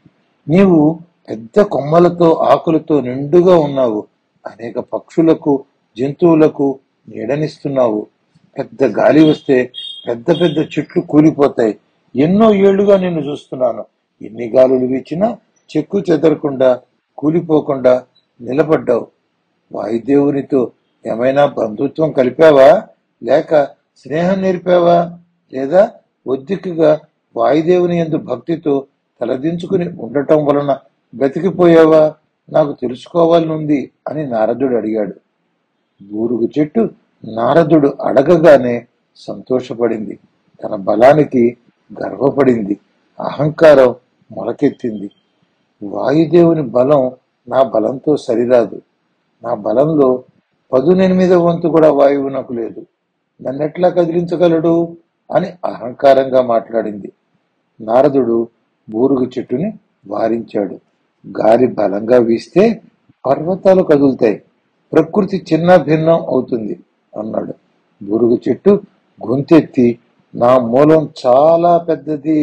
నీవు పెద్ద కొమ్మలతో ఆకులతో నిండుగా ఉన్నావు అనేక పక్షులకు జంతువులకు నీడనిస్తున్నావు పెద్ద గాలి వస్తే పెద్ద పెద్ద చెట్లు కూలిపోతాయి ఎన్నో ఏళ్లుగా నిన్ను చూస్తున్నాను ఎన్ని గాలులు వీచినా చెక్కు చెదరకుండా కూలిపోకుండా నిలబడ్డావు వాయుదేవునితో ఏమైనా బంధుత్వం కలిపావా లేక స్నేహం నేర్పావా లేదా ఒద్దికగా వాయుదేవుని ఎందు భక్తితో తలదించుకుని ఉండటం వలన బ్రతికిపోయావా నాకు తెలుసుకోవాలనుంది అని నారదుడు అడిగాడు బూరుగు చెట్టు నారదుడు అడగగానే సంతోషపడింది తన బలానికి గర్వపడింది అహంకారం మొలకెత్తింది వాయుదేవుని బలం నా బలంతో సరిరాదు నా బలంలో పదునెనిమిదవ వంతు కూడా వాయువు నాకు లేదు నన్నెట్లా కదిలించగలడు అని అహంకారంగా మాట్లాడింది నారదుడు బూరుగు చెట్టుని వారించాడు గాలి బలంగా వీస్తే పర్వతాలు కదులుతాయి ప్రకృతి చిన్న భిన్నం అవుతుంది అన్నాడు బురుగు చెట్టు గొంతెత్తి నా మూలం చాలా పెద్దది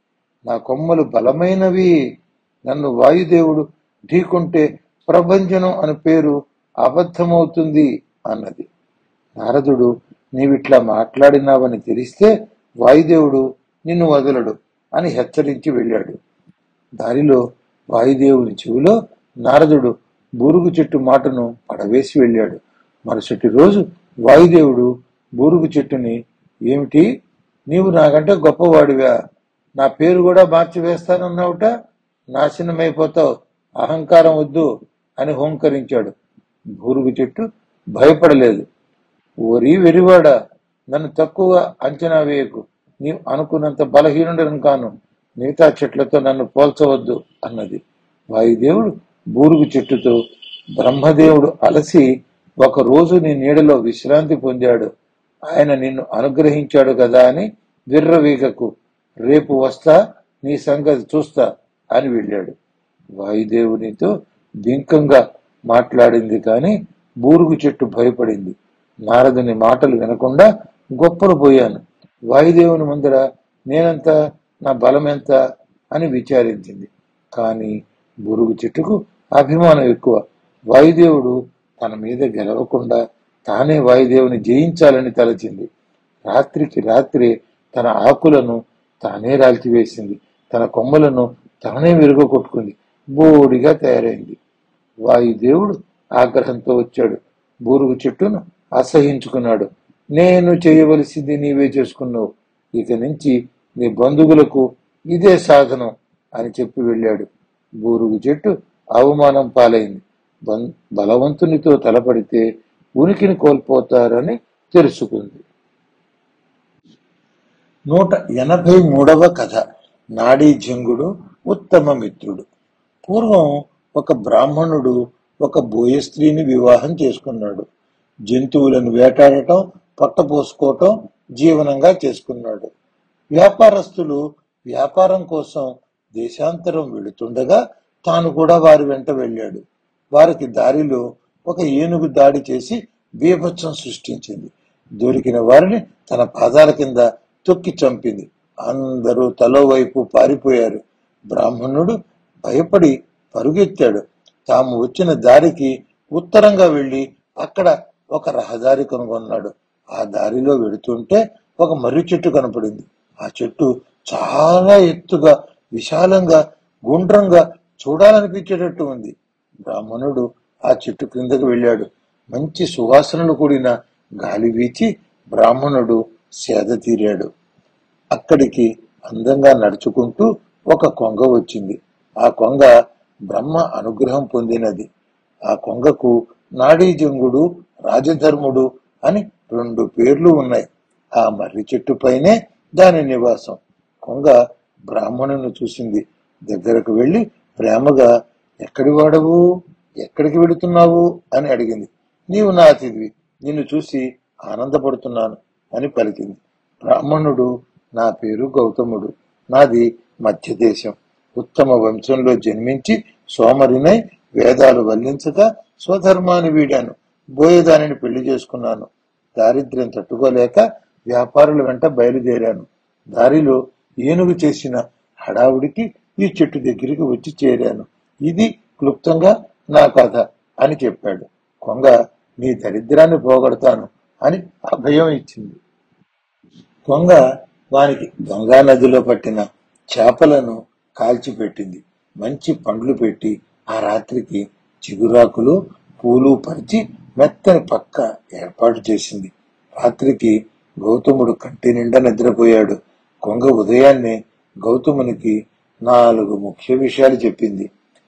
నా కొమ్మలు బలమైనవి నన్ను వాయుదేవుడు ఢీకొంటే ప్రభంజనం అని పేరు అబద్ధమవుతుంది అన్నది నారదుడు నీవిట్లా మాట్లాడినావని తెలిస్తే వాయుదేవుడు నిన్ను వదలడు అని హెచ్చరించి వెళ్ళాడు దారిలో వాయుదేవుని చెవిలో నారదుడు బూరుగు చెట్టు మాటను పడవేసి వెళ్ళాడు మరుసటి రోజు వాయుదేవుడు బూరుగు చెట్టుని ఏమిటి నీవు నాకంటే గొప్పవాడివా నా పేరు కూడా మార్చి వేస్తానన్నావుట నాశనమైపోతావు అహంకారం వద్దు అని హోంకరించాడు బూరుగు చెట్టు భయపడలేదు ఓరి వెరివాడా నన్ను తక్కువ అంచనా వేయకు నీవు అనుకున్నంత బలహీనుడను కాను మిగతా చెట్లతో నన్ను పోల్చవద్దు అన్నది వాయుదేవుడు బూరుగు చెట్టుతో బ్రహ్మదేవుడు అలసి ఒక రోజు నీ నీడలో విశ్రాంతి పొందాడు ఆయన నిన్ను అనుగ్రహించాడు కదా అని విర్రవీగకు రేపు వస్తా నీ సంగతి చూస్తా అని వెళ్ళాడు వాయుదేవునితో బింకంగా మాట్లాడింది కాని బూరుగు చెట్టు భయపడింది నారదుని మాటలు వినకుండా గొప్పలు పోయాను వాయుదేవుని ముందర నేనంత నా బలం ఎంత అని విచారించింది కానీ బురుగు చెట్టుకు అభిమానం ఎక్కువ వాయుదేవుడు తన మీద గెలవకుండా తానే వాయుదేవుని జయించాలని తలచింది రాత్రికి రాత్రే తన ఆకులను తానే రాల్చివేసింది తన కొమ్మలను తానే విరుగొట్టుకుంది బోడిగా తయారైంది వాయుదేవుడు ఆగ్రహంతో వచ్చాడు బూరుగు చెట్టును అసహించుకున్నాడు నేను చేయవలసింది నీవే చేసుకున్నావు ఇక నుంచి నీ బంధువులకు ఇదే సాధనం అని చెప్పి వెళ్ళాడు బూరుగు చెట్టు అవమానం పాలైంది బం- బలవంతునితో తలపడితే ఉనికిని కోల్పోతారని తెలుసుకుంది నూట ఎనభై మూడవ కథ నాడీ జంగుడు ఉత్తమ మిత్రుడు పూర్వం ఒక బ్రాహ్మణుడు ఒక బోయ స్త్రీని వివాహం చేసుకున్నాడు జంతువులను వేటాడటం పట్టపోసుకోవటం జీవనంగా చేసుకున్నాడు వ్యాపారస్తులు వ్యాపారం కోసం దేశాంతరం వెళుతుండగా తాను కూడా వారి వెంట వెళ్ళాడు వారికి దారిలో ఒక ఏనుగు దాడి చేసి బీభత్సం సృష్టించింది దొరికిన వారిని తన పాదాల కింద తొక్కి చంపింది అందరూ తలో వైపు పారిపోయారు బ్రాహ్మణుడు భయపడి పరుగెత్తాడు తాము వచ్చిన దారికి ఉత్తరంగా వెళ్లి అక్కడ ఒక రహదారి కనుగొన్నాడు ఆ దారిలో వెడుతుంటే ఒక మర్రి చెట్టు కనపడింది ఆ చెట్టు చాలా ఎత్తుగా విశాలంగా గుండ్రంగా చూడాలనిపించేటట్టు ఉంది బ్రాహ్మణుడు ఆ చెట్టు క్రిందకు వెళ్ళాడు మంచి సువాసనలు కూడిన గాలి వీచి బ్రాహ్మణుడు సేద తీరాడు అక్కడికి అందంగా నడుచుకుంటూ ఒక కొంగ వచ్చింది ఆ కొంగ బ్రహ్మ అనుగ్రహం పొందినది ఆ కొంగకు నాడీజంగుడు రాజధర్ముడు అని రెండు పేర్లు ఉన్నాయి ఆ మర్రి చెట్టు పైనే దాని నివాసం కొంగ బ్రాహ్మణుని చూసింది దగ్గరకు వెళ్లి ప్రేమగా ఎక్కడి వాడవు ఎక్కడికి వెళుతున్నావు అని అడిగింది నీవు నా అతిథివి నిన్ను చూసి ఆనందపడుతున్నాను అని పలికింది బ్రాహ్మణుడు నా పేరు గౌతముడు నాది మధ్యదేశం ఉత్తమ వంశంలో జన్మించి సోమరినై వేదాలు వల్లించక స్వధర్మాన్ని వీడాను బోయేదానిని పెళ్లి చేసుకున్నాను దారిద్ర్యం తట్టుకోలేక వ్యాపారుల వెంట బయలుదేరాను దారిలో ఏనుగు చేసిన హడావుడికి ఈ చెట్టు దగ్గరికి వచ్చి చేరాను ఇది క్లుప్తంగా నా కథ అని చెప్పాడు కొంగ నీ దరిద్రాన్ని పోగొడతాను అని అభయం ఇచ్చింది కొంగ వానికి గంగా నదిలో పట్టిన చేపలను కాల్చిపెట్టింది మంచి పండ్లు పెట్టి ఆ రాత్రికి చిగురాకులు పూలు పరిచి మెత్తని పక్క ఏర్పాటు చేసింది రాత్రికి గౌతముడు కంటి నిండా నిద్రపోయాడు కొంగ ఉదయాన్నే గౌతమునికి నాలుగు ముఖ్య విషయాలు చెప్పింది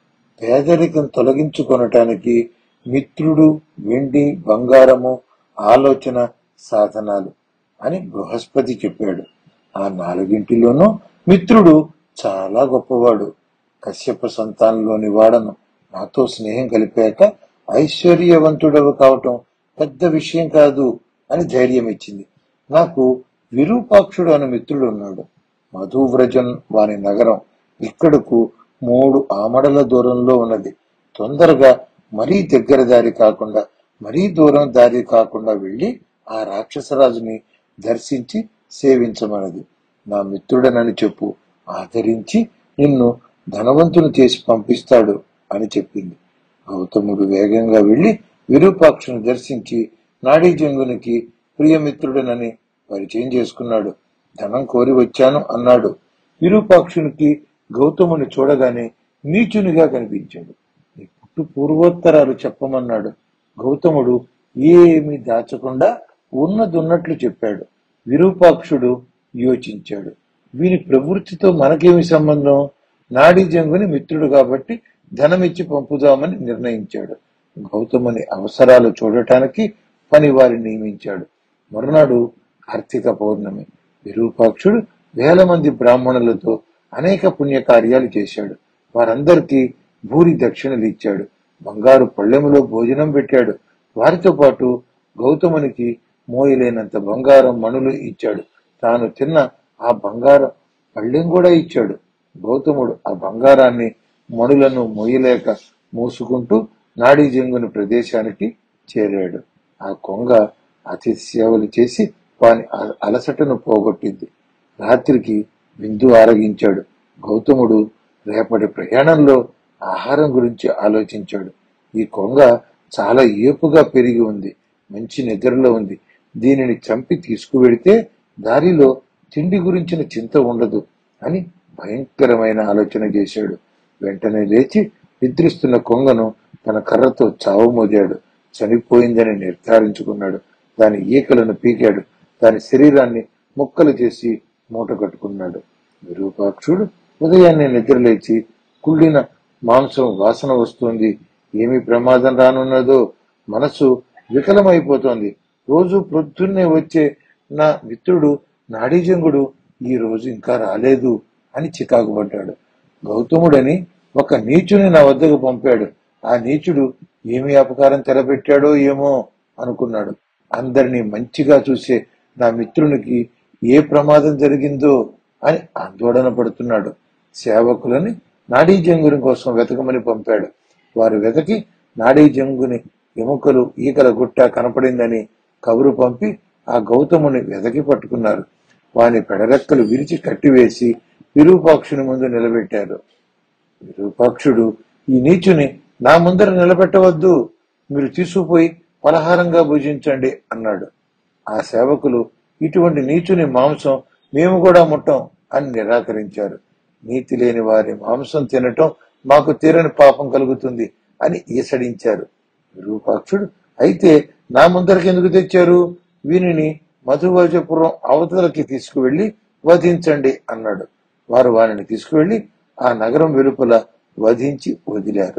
పేదరికం తొలగించుకొనటానికి మిత్రుడు వెండి బంగారము ఆలోచన సాధనాలు అని బృహస్పతి చెప్పాడు ఆ నాలుగింటిలోనూ మిత్రుడు చాలా గొప్పవాడు కశ్యప సంతానంలోని వాడను నాతో స్నేహం కలిపాక ఐశ్వర్యవంతుడవు కావటం పెద్ద విషయం కాదు అని ధైర్యం ఇచ్చింది నాకు విరూపాక్షుడు అనే మిత్రుడు ఉన్నాడు మధువ్రజన్ వాని నగరం ఇక్కడకు మూడు ఆమడల దూరంలో ఉన్నది తొందరగా మరీ దగ్గర దారి కాకుండా మరీ దూరం దారి కాకుండా వెళ్లి ఆ రాక్షసరాజుని దర్శించి సేవించమన్నది నా మిత్రుడనని చెప్పు ఆదరించి నిన్ను ధనవంతుని చేసి పంపిస్తాడు అని చెప్పింది గౌతముడు వేగంగా వెళ్లి విరూపాక్షుని దర్శించి నాడీజంగునికి ప్రియమిత్రుడనని పరిచయం చేసుకున్నాడు ధనం కోరి వచ్చాను అన్నాడు విరూపాక్షునికి గౌతముని చూడగానే నీచునిగా కనిపించాడు నీ పుట్టు పూర్వోత్తరాలు చెప్పమన్నాడు గౌతముడు ఏమీ దాచకుండా ఉన్నదున్నట్లు చెప్పాడు విరూపాక్షుడు యోచించాడు వీని ప్రవృత్తితో మనకేమి సంబంధం నాడీ జంగుని మిత్రుడు కాబట్టి ధనమిచ్చి పంపుదామని నిర్ణయించాడు గౌతముని అవసరాలు చూడటానికి పని వారిని నియమించాడు మరునాడు కార్తీక పౌర్ణమి విరూపాక్షుడు వేల మంది బ్రాహ్మణులతో అనేక పుణ్య కార్యాలు చేశాడు వారందరికీ భూరి దక్షిణలు ఇచ్చాడు బంగారు పళ్ళెములో భోజనం పెట్టాడు వారితో పాటు గౌతమునికి మోయలేనంత బంగారం మణులు ఇచ్చాడు తాను తిన్న ఆ బంగారం పళ్ళెం కూడా ఇచ్చాడు గౌతముడు ఆ బంగారాన్ని మణులను మోయలేక మూసుకుంటూ నాడీ జంగుని ప్రదేశానికి చేరాడు ఆ కొంగ అతి సేవలు చేసి వాని అ- అలసటను పోగొట్టింది రాత్రికి విందు ఆరగించాడు గౌతముడు రేపటి ప్రయాణంలో ఆహారం గురించి ఆలోచించాడు ఈ కొంగ చాలా ఏపుగా పెరిగి ఉంది మంచి నిద్రలో ఉంది దీనిని చంపి తీసుకువెడితే దారిలో తిండి గురించిన చింత ఉండదు అని భయంకరమైన ఆలోచన చేశాడు వెంటనే లేచి నిద్రిస్తున్న కొంగను తన కర్రతో చావు మోదాడు చనిపోయిందని నిర్ధారించుకున్నాడు దాని ఈకలను పీకాడు దాని శరీరాన్ని ముక్కలు చేసి మూట కట్టుకున్నాడు విరూపాక్షుడు ఉదయాన్నే నిద్రలేచి కుళ్ళిన మాంసం వాసన వస్తుంది ఏమి ప్రమాదం రానున్నదో మనసు వికలమైపోతోంది రోజు ప్రొద్దున్నే వచ్చే నా మిత్రుడు నాడీజంగుడు ఈ రోజు ఇంకా రాలేదు అని చికాకు పడ్డాడు గౌతముడని ఒక నీచుని నా వద్దకు పంపాడు ఆ నీచుడు ఏమి అపకారం తెరపెట్టాడో ఏమో అనుకున్నాడు అందరినీ మంచిగా చూసే నా మిత్రునికి ఏ ప్రమాదం జరిగిందో అని ఆందోళన పడుతున్నాడు సేవకులని నాడీ జంగుని కోసం వెతకమని పంపాడు వారు వెతకి నాడీ జంగుని ఎముకలు ఈకల గుట్ట కనపడిందని కబురు పంపి ఆ గౌతముని వెతకి పట్టుకున్నారు వాని పెడరెక్కలు విరిచి కట్టివేసి విరూపాక్షుని ముందు నిలబెట్టారు విరూపాక్షుడు ఈ నీచుని నా ముందర నిలబెట్టవద్దు మీరు తీసుకుపోయి పలహారంగా భుజించండి అన్నాడు ఆ సేవకులు ఇటువంటి నీచుని మాంసం మేము కూడా ముట్టం అని నిరాకరించారు నీతి లేని వారి మాంసం తినటం మాకు తీరని పాపం కలుగుతుంది అని ఈసడించారు విరూపాక్షుడు అయితే నా ముందరికి ఎందుకు తెచ్చారు వీనిని మధువజపురం అవతలకి తీసుకువెళ్లి వధించండి అన్నాడు వారు వారిని తీసుకువెళ్లి ఆ నగరం వెలుపల వధించి వదిలారు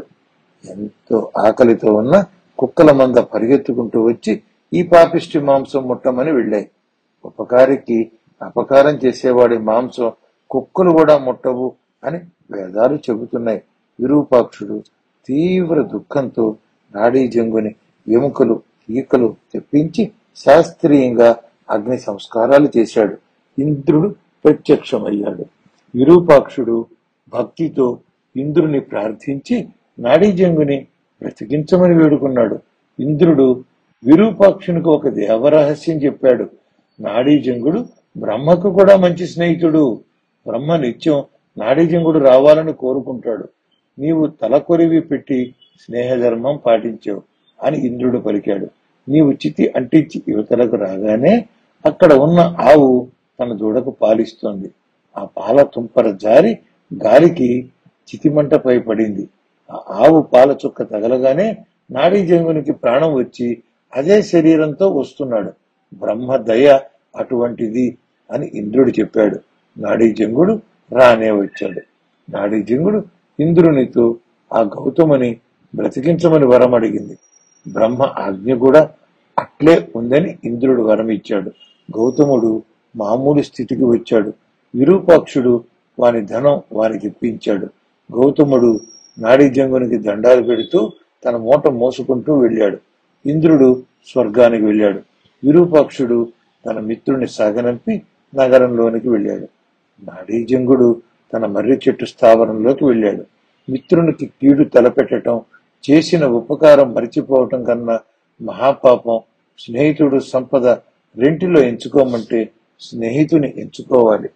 ఎంతో ఆకలితో ఉన్న కుక్కల మంద పరిగెత్తుకుంటూ వచ్చి ఈ పాపిష్టి మాంసం ముట్టమని వెళ్ళాయి ఉపకారికి అపకారం చేసేవాడి మాంసం కుక్కలు కూడా ముట్టవు అని వేదాలు చెబుతున్నాయి విరూపాక్షుడు తీవ్ర దుఃఖంతో నాడీ జంగుని ఎముకలు ఈకలు తెప్పించి శాస్త్రీయంగా అగ్ని సంస్కారాలు చేశాడు ఇంద్రుడు ప్రత్యక్షమయ్యాడు విరూపాక్షుడు భక్తితో ఇంద్రుని ప్రార్థించి నాడీజంగుని బ్రతికించమని వేడుకున్నాడు ఇంద్రుడు విరూపాక్షునికి ఒక దేవరహస్యం చెప్పాడు నాడీజంగుడు బ్రహ్మకు కూడా మంచి స్నేహితుడు బ్రహ్మ నిత్యం నాడీజంగుడు రావాలని కోరుకుంటాడు నీవు తలకొరివి పెట్టి స్నేహధర్మం పాటించావు అని ఇంద్రుడు పలికాడు నీవు చితి అంటించి యువతలకు రాగానే అక్కడ ఉన్న ఆవు తన దూడకు పాలిస్తోంది ఆ పాల తుంపర జారి గాలికి చితిమంటపై పడింది ఆ ఆవు పాల చుక్క తగలగానే నాడీ జంగునికి ప్రాణం వచ్చి అదే శరీరంతో వస్తున్నాడు బ్రహ్మ దయ అటువంటిది అని ఇంద్రుడు చెప్పాడు నాడీ జంగుడు రానే వచ్చాడు నాడీ జంగుడు ఇంద్రునితో ఆ గౌతముని బ్రతికించమని వరం అడిగింది బ్రహ్మ ఆజ్ఞ కూడా అట్లే ఉందని ఇంద్రుడు వరం ఇచ్చాడు గౌతముడు మామూలు స్థితికి వచ్చాడు విరూపాక్షుడు వాని ధనం వానికి ఇప్పించాడు గౌతముడు నాడీజంగునికి దండాలు పెడుతూ తన మూట మోసుకుంటూ వెళ్ళాడు ఇంద్రుడు స్వర్గానికి వెళ్ళాడు విరూపాక్షుడు తన మిత్రుని సాగనంపి నగరంలోనికి వెళ్ళాడు నాడీజంగుడు తన మర్రి చెట్టు స్థావరంలోకి వెళ్ళాడు మిత్రునికి కీడు తలపెట్టడం చేసిన ఉపకారం మరిచిపోవటం కన్నా మహాపాపం స్నేహితుడు సంపద రెంటిలో ఎంచుకోమంటే స్నేహితుని ఎంచుకోవాలి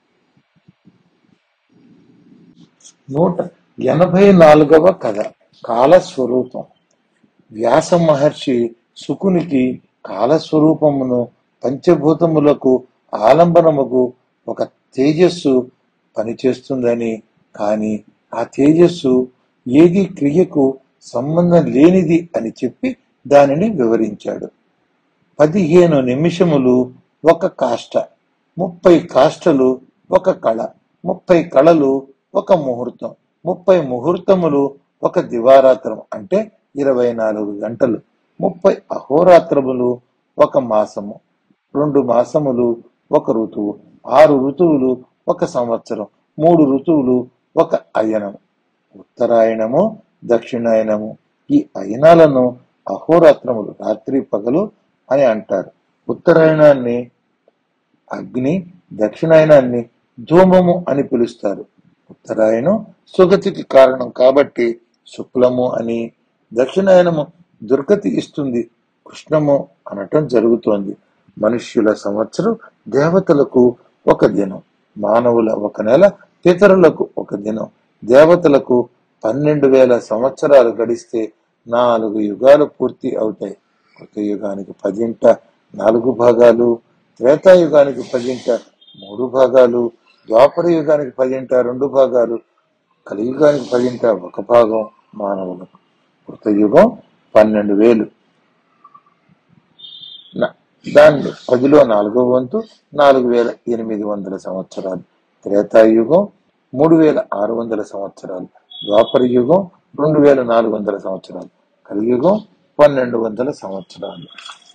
నూట ఎనభై నాలుగవ కథ కాలస్వరూపం వ్యాస మహర్షి సుకునికి కాలస్వరూపమును పంచభూతములకు ఆలంబనముకు ఒక తేజస్సు పనిచేస్తుందని కాని ఆ తేజస్సు ఏది క్రియకు సంబంధం లేనిది అని చెప్పి దానిని వివరించాడు పదిహేను నిమిషములు ఒక కాష్ట ముప్పై కాష్టలు ఒక కళ ముప్పై కళలు ఒక ముహూర్తం ముప్పై ముహూర్తములు ఒక దివారాత్రం అంటే ఇరవై నాలుగు గంటలు ముప్పై అహోరాత్రములు ఒక మాసము రెండు మాసములు ఒక ఋతువు ఆరు ఋతువులు ఒక సంవత్సరం మూడు ఋతువులు ఒక అయనం ఉత్తరాయణము దక్షిణాయనము ఈ అయనాలను అహోరాత్రములు రాత్రి పగలు అని అంటారు ఉత్తరాయణాన్ని అగ్ని దక్షిణాయనాన్ని ధూమము అని పిలుస్తారు ఉత్తరాయణం సుగతికి కారణం కాబట్టి శుక్లము అని దక్షిణాయనము దుర్గతి ఇస్తుంది కృష్ణము అనటం జరుగుతోంది మనుష్యుల సంవత్సరం దేవతలకు ఒక దినం మానవుల ఒక నెల పితరులకు ఒక దినం దేవతలకు పన్నెండు వేల సంవత్సరాలు గడిస్తే నాలుగు యుగాలు పూర్తి అవుతాయి కొత్త యుగానికి పదింట నాలుగు భాగాలు త్రేతాయుగానికి పదింట మూడు భాగాలు ద్వాపర యుగానికి పదింట రెండు భాగాలు కలియుగానికి పదింట ఒక భాగం మానవులు కృత యుగం పన్నెండు వేలు న- దాన్ని పదిలో నాలుగో వంతు నాలుగు వేల ఎనిమిది వందల సంవత్సరాలు త్రేతాయుగం మూడు వేల ఆరు వందల సంవత్సరాలు ద్వాపర యుగం రెండు వేల నాలుగు వందల సంవత్సరాలు కలియుగం పన్నెండు వందల సంవత్సరాలు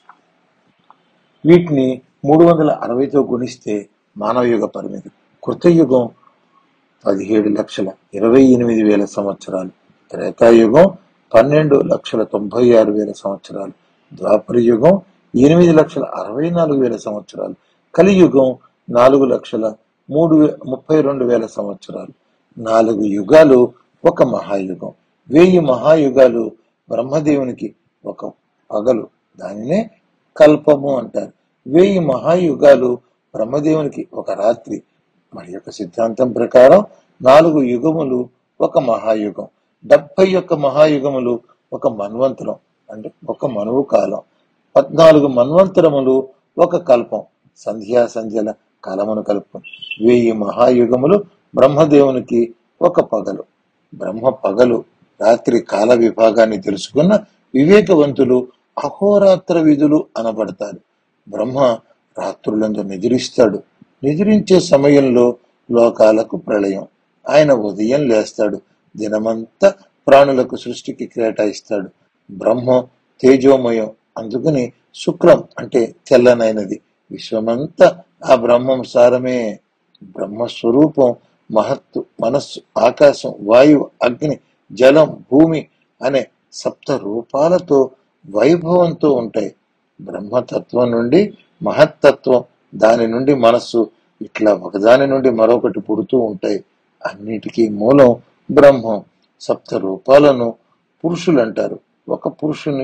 వీటిని మూడు వందల అరవైతో గుణిస్తే మానవయుగ పరిమితి కృతయుగం పదిహేడు లక్షల ఇరవై ఎనిమిది వేల సంవత్సరాలు త్రేతాయుగం పన్నెండు లక్షల తొంభై ఆరు వేల సంవత్సరాలు ద్వాపర యుగం ఎనిమిది లక్షల అరవై నాలుగు వేల సంవత్సరాలు కలియుగం నాలుగు లక్షల మూడు వే- ముప్పై రెండు వేల సంవత్సరాలు నాలుగు యుగాలు ఒక మహాయుగం వెయ్యి మహాయుగాలు బ్రహ్మదేవునికి ఒక పగలు దానినే కల్పము అంటారు వెయ్యి మహాయుగాలు బ్రహ్మదేవునికి ఒక రాత్రి మరి యొక్క సిద్ధాంతం ప్రకారం నాలుగు యుగములు ఒక మహాయుగం డెబ్బై యొక్క మహాయుగములు ఒక మన్వంతరం అంటే ఒక మనువు కాలం పద్నాలుగు మన్వంతరములు ఒక కల్పం సంధ్యా సంధ్యల కాలమును కల్పం వెయ్యి మహాయుగములు బ్రహ్మదేవునికి ఒక పగలు బ్రహ్మ పగలు రాత్రి కాల విభాగాన్ని తెలుసుకున్న వివేకవంతులు అహోరాత్ర విధులు అనబడతారు బ్రహ్మ రాత్రులందు నిద్రిస్తాడు నిద్రించే సమయంలో లోకాలకు ప్రళయం ఆయన ఉదయం లేస్తాడు దినమంతా ప్రాణులకు సృష్టికి కేటాయిస్తాడు బ్రహ్మ తేజోమయం అందుకని శుక్రం అంటే తెల్లనైనది విశ్వమంతా ఆ బ్రహ్మం సారమే బ్రహ్మస్వరూపం మహత్తు మనస్సు ఆకాశం వాయువు అగ్ని జలం భూమి అనే సప్త రూపాలతో వైభవంతో ఉంటాయి బ్రహ్మతత్వం నుండి మహత్తత్వం దాని నుండి మనస్సు ఇట్లా ఒకదాని నుండి మరొకటి పుడుతూ ఉంటాయి అన్నిటికీ మూలం బ్రహ్మం సప్త రూపాలను పురుషులు అంటారు ఒక పురుషుని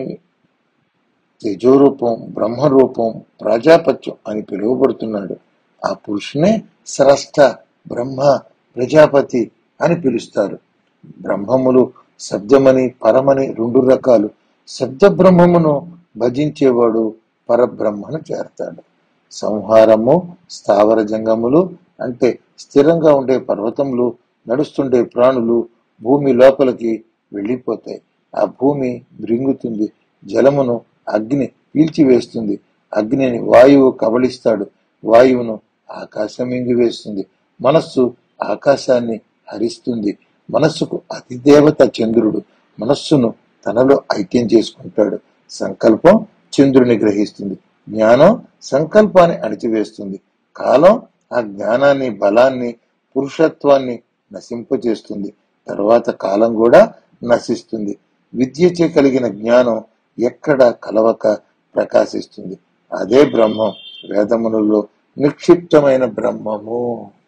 తేజోరూపం బ్రహ్మరూపం ప్రజాపత్యం అని పిలువబడుతున్నాడు ఆ పురుషునే స్రష్ట బ్రహ్మ ప్రజాపతి అని పిలుస్తారు బ్రహ్మములు శబ్దమని పరమని రెండు రకాలు శబ్ద బ్రహ్మమును భజించేవాడు పరబ్రహ్మను చేరతాడు సంహారము స్థావర జంగములు అంటే స్థిరంగా ఉండే పర్వతములు నడుస్తుండే ప్రాణులు భూమి లోపలికి వెళ్ళిపోతాయి ఆ భూమి మృంగుతుంది జలమును అగ్ని పీల్చివేస్తుంది అగ్నిని వాయువు కబళిస్తాడు వాయువును ఆకాశం మింగివేస్తుంది మనస్సు ఆకాశాన్ని హరిస్తుంది మనస్సుకు అతిదేవత చంద్రుడు మనస్సును తనలో ఐక్యం చేసుకుంటాడు సంకల్పం చంద్రుని గ్రహిస్తుంది జ్ఞానం సంకల్పాన్ని అణిచివేస్తుంది కాలం ఆ జ్ఞానాన్ని బలాన్ని పురుషత్వాన్ని నశింపజేస్తుంది తర్వాత కాలం కూడా నశిస్తుంది విద్యచే కలిగిన జ్ఞానం ఎక్కడ కలవక ప్రకాశిస్తుంది అదే బ్రహ్మం వేదములలో నిక్షిప్తమైన బ్రహ్మము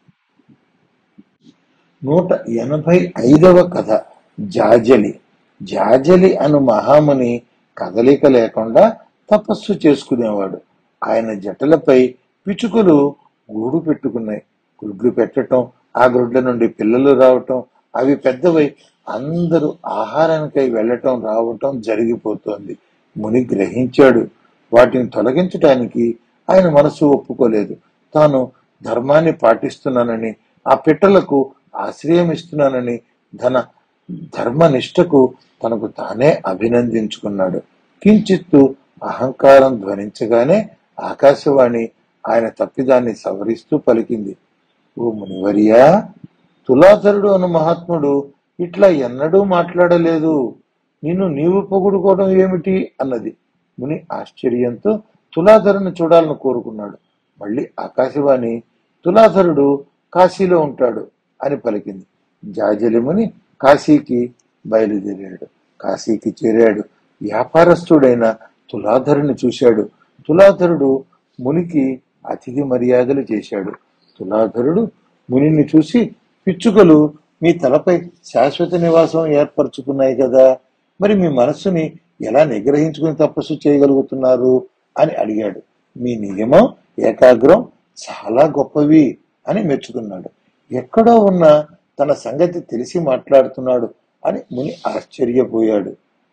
నూట ఎనభై ఐదవ కథ జాజలి జాజలి అను మహాముని కదలిక లేకుండా తపస్సు చేసుకునేవాడు ఆయన జటలపై పిచుకలు గూడు పెట్టుకున్నాయి గుడ్లు పెట్టటం ఆ గుడ్ల నుండి పిల్లలు రావటం అవి పెద్దవై అందరూ ఆహారానికై వెళ్ళటం రావటం జరిగిపోతోంది ముని గ్రహించాడు వాటిని తొలగించటానికి ఆయన మనసు ఒప్పుకోలేదు తాను ధర్మాన్ని పాటిస్తున్నానని ఆ పిట్టలకు ఆశ్రయం ఇస్తున్నానని ధన ధర్మనిష్టకు తనకు తానే అభినందించుకున్నాడు కించిత్తు అహంకారం ధ్వనించగానే ఆకాశవాణి ఆయన తప్పిదాన్ని సవరిస్తూ పలికింది ఓ మునివర్యా తులాధరుడు అను మహాత్ముడు ఇట్లా ఎన్నడూ మాట్లాడలేదు నిన్ను నీవు పొగుడుకోవడం ఏమిటి అన్నది ముని ఆశ్చర్యంతో తులాధరుని చూడాలని కోరుకున్నాడు మళ్ళీ ఆకాశవాణి తులాధరుడు కాశీలో ఉంటాడు అని పలికింది జాజలి ముని కాశీకి బయలుదేరాడు కాశీకి చేరాడు వ్యాపారస్తుడైన తులాధరుని చూశాడు తులాధరుడు మునికి అతిథి మర్యాదలు చేశాడు తులాధరుడు మునిని చూసి పిచ్చుకలు మీ తలపై శాశ్వత నివాసం ఏర్పరచుకున్నాయి కదా మరి మీ మనస్సుని ఎలా నిగ్రహించుకుని తపస్సు చేయగలుగుతున్నారు అని అడిగాడు మీ నియమం ఏకాగ్రం చాలా గొప్పవి అని మెచ్చుకున్నాడు ఎక్కడో ఉన్న తన సంగతి తెలిసి మాట్లాడుతున్నాడు అని ముని ఆశ్చర్యపోయాడు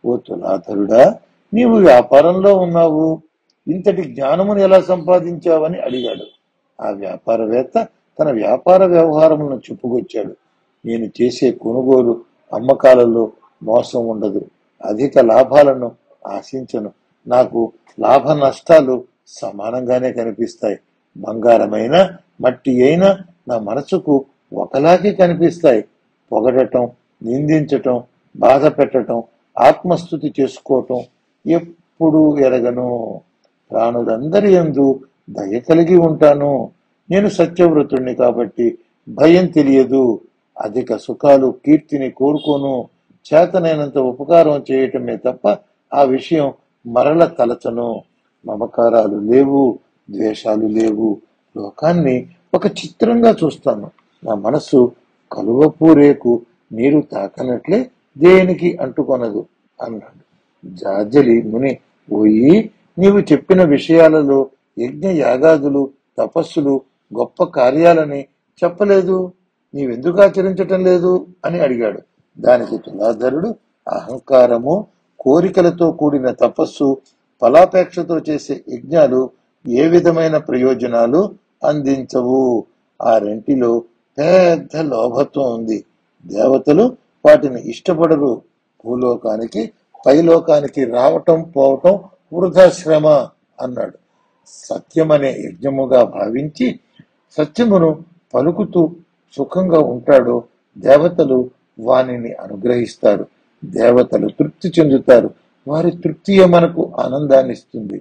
ఓ తులాధరుడా నీవు వ్యాపారంలో ఉన్నావు ఇంతటి జ్ఞానమును ఎలా సంపాదించావని అడిగాడు ఆ వ్యాపారవేత్త తన వ్యాపార వ్యవహారములను చెప్పుకొచ్చాడు నేను చేసే కొనుగోలు అమ్మకాలలో మోసం ఉండదు అధిక లాభాలను ఆశించను నాకు లాభ నష్టాలు సమానంగానే కనిపిస్తాయి బంగారమైన మట్టి అయినా నా మనసుకు ఒకలాగే కనిపిస్తాయి పొగడటం నిందించటం బాధ పెట్టటం ఆత్మస్థుతి చేసుకోవటం ఎప్పుడు ఎరగను ప్రాణులందరి యందు దయ కలిగి ఉంటాను నేను సత్యవ్రతుణ్ణి కాబట్టి భయం తెలియదు అధిక సుఖాలు కీర్తిని కోరుకోను చేతనైనంత ఉపకారం చేయటమే తప్ప ఆ విషయం మరల తలచను మమకారాలు లేవు ద్వేషాలు లేవు లోకాన్ని ఒక చిత్రంగా చూస్తాను నా మనసు కలువపు రేకు నీరు తాకనట్లే దేనికి అంటుకొనదు అన్నాడు జాజలి ముని పోయి నీవు చెప్పిన విషయాలలో యజ్ఞ యాగాదులు తపస్సులు గొప్ప కార్యాలని చెప్పలేదు నీవెందుకు ఆచరించటం లేదు అని అడిగాడు దానికి తులాధరుడు అహంకారము కోరికలతో కూడిన తపస్సు ఫలాపేక్షతో చేసే యజ్ఞాలు ఏ విధమైన ప్రయోజనాలు అందించవు ఆ రెంటిలో పెద్ద లోభత్వం ఉంది దేవతలు వాటిని ఇష్టపడరు భూలోకానికి పైలోకానికి రావటం పోవటం వృధా శ్రమ అన్నాడు సత్యమనే యజ్ఞముగా భావించి సత్యమును పలుకుతూ సుఖంగా ఉంటాడో దేవతలు వానిని అనుగ్రహిస్తారు దేవతలు తృప్తి చెందుతారు వారి తృప్తియే మనకు ఆనందాన్ని ఇస్తుంది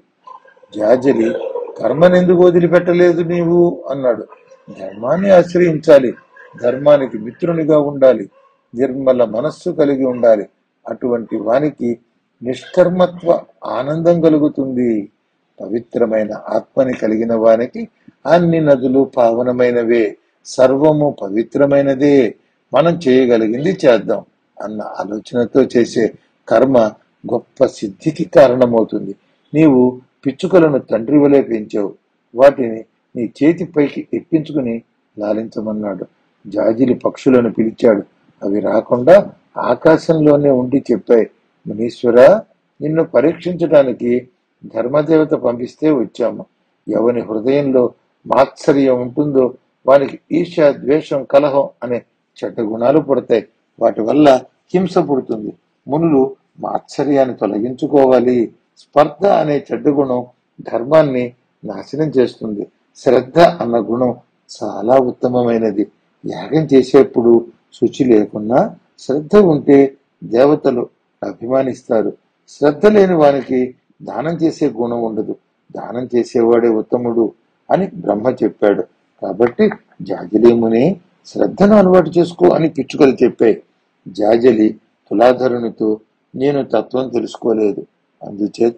జాజలి కర్మనెందుకు వదిలిపెట్టలేదు నీవు అన్నాడు ధర్మాన్ని ఆశ్రయించాలి ధర్మానికి మిత్రునిగా ఉండాలి నిర్మల మనస్సు కలిగి ఉండాలి అటువంటి వానికి నిష్కర్మత్వ ఆనందం కలుగుతుంది పవిత్రమైన ఆత్మని కలిగిన వానికి అన్ని నదులు పావనమైనవే సర్వము పవిత్రమైనదే మనం చేయగలిగింది చేద్దాం అన్న ఆలోచనతో చేసే కర్మ గొప్ప సిద్ధికి కారణమవుతుంది నీవు పిచ్చుకలను తండ్రి వలె పెంచావు వాటిని నీ చేతి పైకి ఎక్కించుకుని లాలించమన్నాడు జాజిలి పక్షులను పిలిచాడు అవి రాకుండా ఆకాశంలోనే ఉండి చెప్పాయి మునీశ్వర నిన్ను పరీక్షించడానికి ధర్మదేవత పంపిస్తే వచ్చాము ఎవని హృదయంలో మాత్సర్యం ఉంటుందో వానికి ఈర్ష ద్వేషం కలహం అనే చెడ్డ గుణాలు పుడతాయి వాటి వల్ల హింస పుడుతుంది మునులు మాత్సర్యాన్ని తొలగించుకోవాలి స్పర్ధ అనే చెడ్డ గుణం ధర్మాన్ని నాశనం చేస్తుంది శ్రద్ధ అన్న గుణం చాలా ఉత్తమమైనది యాగం చేసేప్పుడు శుచి లేకున్నా శ్రద్ధ ఉంటే దేవతలు అభిమానిస్తారు శ్రద్ధ లేని వానికి దానం చేసే గుణం ఉండదు దానం చేసేవాడే ఉత్తముడు అని బ్రహ్మ చెప్పాడు కాబట్టి జాజలేముని శ్రద్ధను అలవాటు చేసుకో అని పిచ్చుకలు చెప్పాయి జాజలి తులాధరునితో నేను తత్వం తెలుసుకోలేదు అందుచేత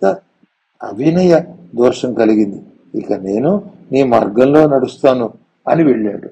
అవినయ దోషం కలిగింది ఇక నేను నీ మార్గంలో నడుస్తాను అని వెళ్ళాడు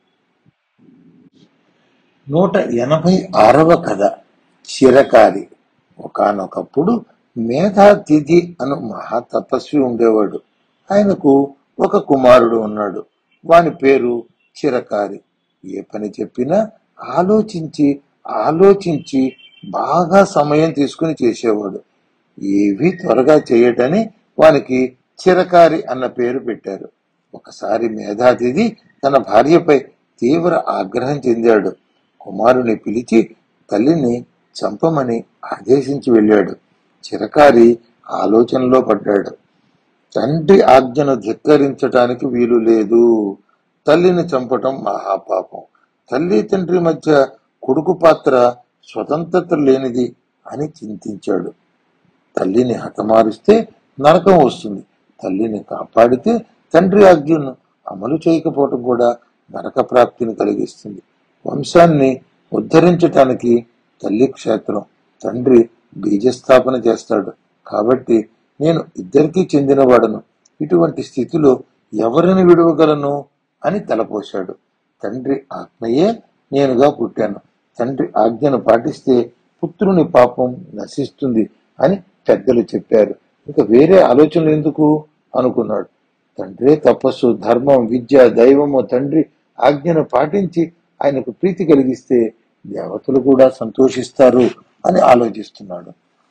నూట ఎనభై ఆరవ కథ చిరకారి ఒకానొకప్పుడు మేధాతిథి అను మహాతపస్వి ఉండేవాడు ఆయనకు ఒక కుమారుడు ఉన్నాడు వాని పేరు చిరకారి ఏ పని చెప్పినా ఆలోచించి ఆలోచించి బాగా సమయం తీసుకుని చేసేవాడు ఏవి త్వరగా చేయటని వానికి చిరకారి అన్న పేరు పెట్టారు ఒకసారి మేధాతిథి తన భార్యపై తీవ్ర ఆగ్రహం చెందాడు కుమారుని పిలిచి తల్లిని చంపమని ఆదేశించి వెళ్ళాడు చిరకారి ఆలోచనలో పడ్డాడు తండ్రి ఆజ్ఞను ధిక్కరించటానికి వీలు లేదు తల్లిని చంపటం మహాపాపం తల్లి తండ్రి మధ్య కొడుకు పాత్ర స్వతంత్రత లేనిది అని చింతించాడు తల్లిని హతమారుస్తే నరకం వస్తుంది తల్లిని కాపాడితే తండ్రి ఆజ్ఞను అమలు చేయకపోవటం కూడా నరక ప్రాప్తిని కలిగిస్తుంది వంశాన్ని ఉద్ధరించటానికి తల్లి క్షేత్రం తండ్రి బీజస్థాపన చేస్తాడు కాబట్టి నేను ఇద్దరికీ చెందినవాడను ఇటువంటి స్థితిలో ఎవరిని విడవగలను అని తలపోశాడు తండ్రి ఆత్మయే నేనుగా పుట్టాను తండ్రి ఆజ్ఞను పాటిస్తే పుత్రుని పాపం నశిస్తుంది అని పెద్దలు చెప్పారు ఇక వేరే ఆలోచనలు ఎందుకు అనుకున్నాడు తండ్రే తపస్సు ధర్మం విద్య దైవము తండ్రి ఆజ్ఞను పాటించి ఆయనకు ప్రీతి కలిగిస్తే దేవతలు కూడా సంతోషిస్తారు అని ఆలోచిస్తున్నాడు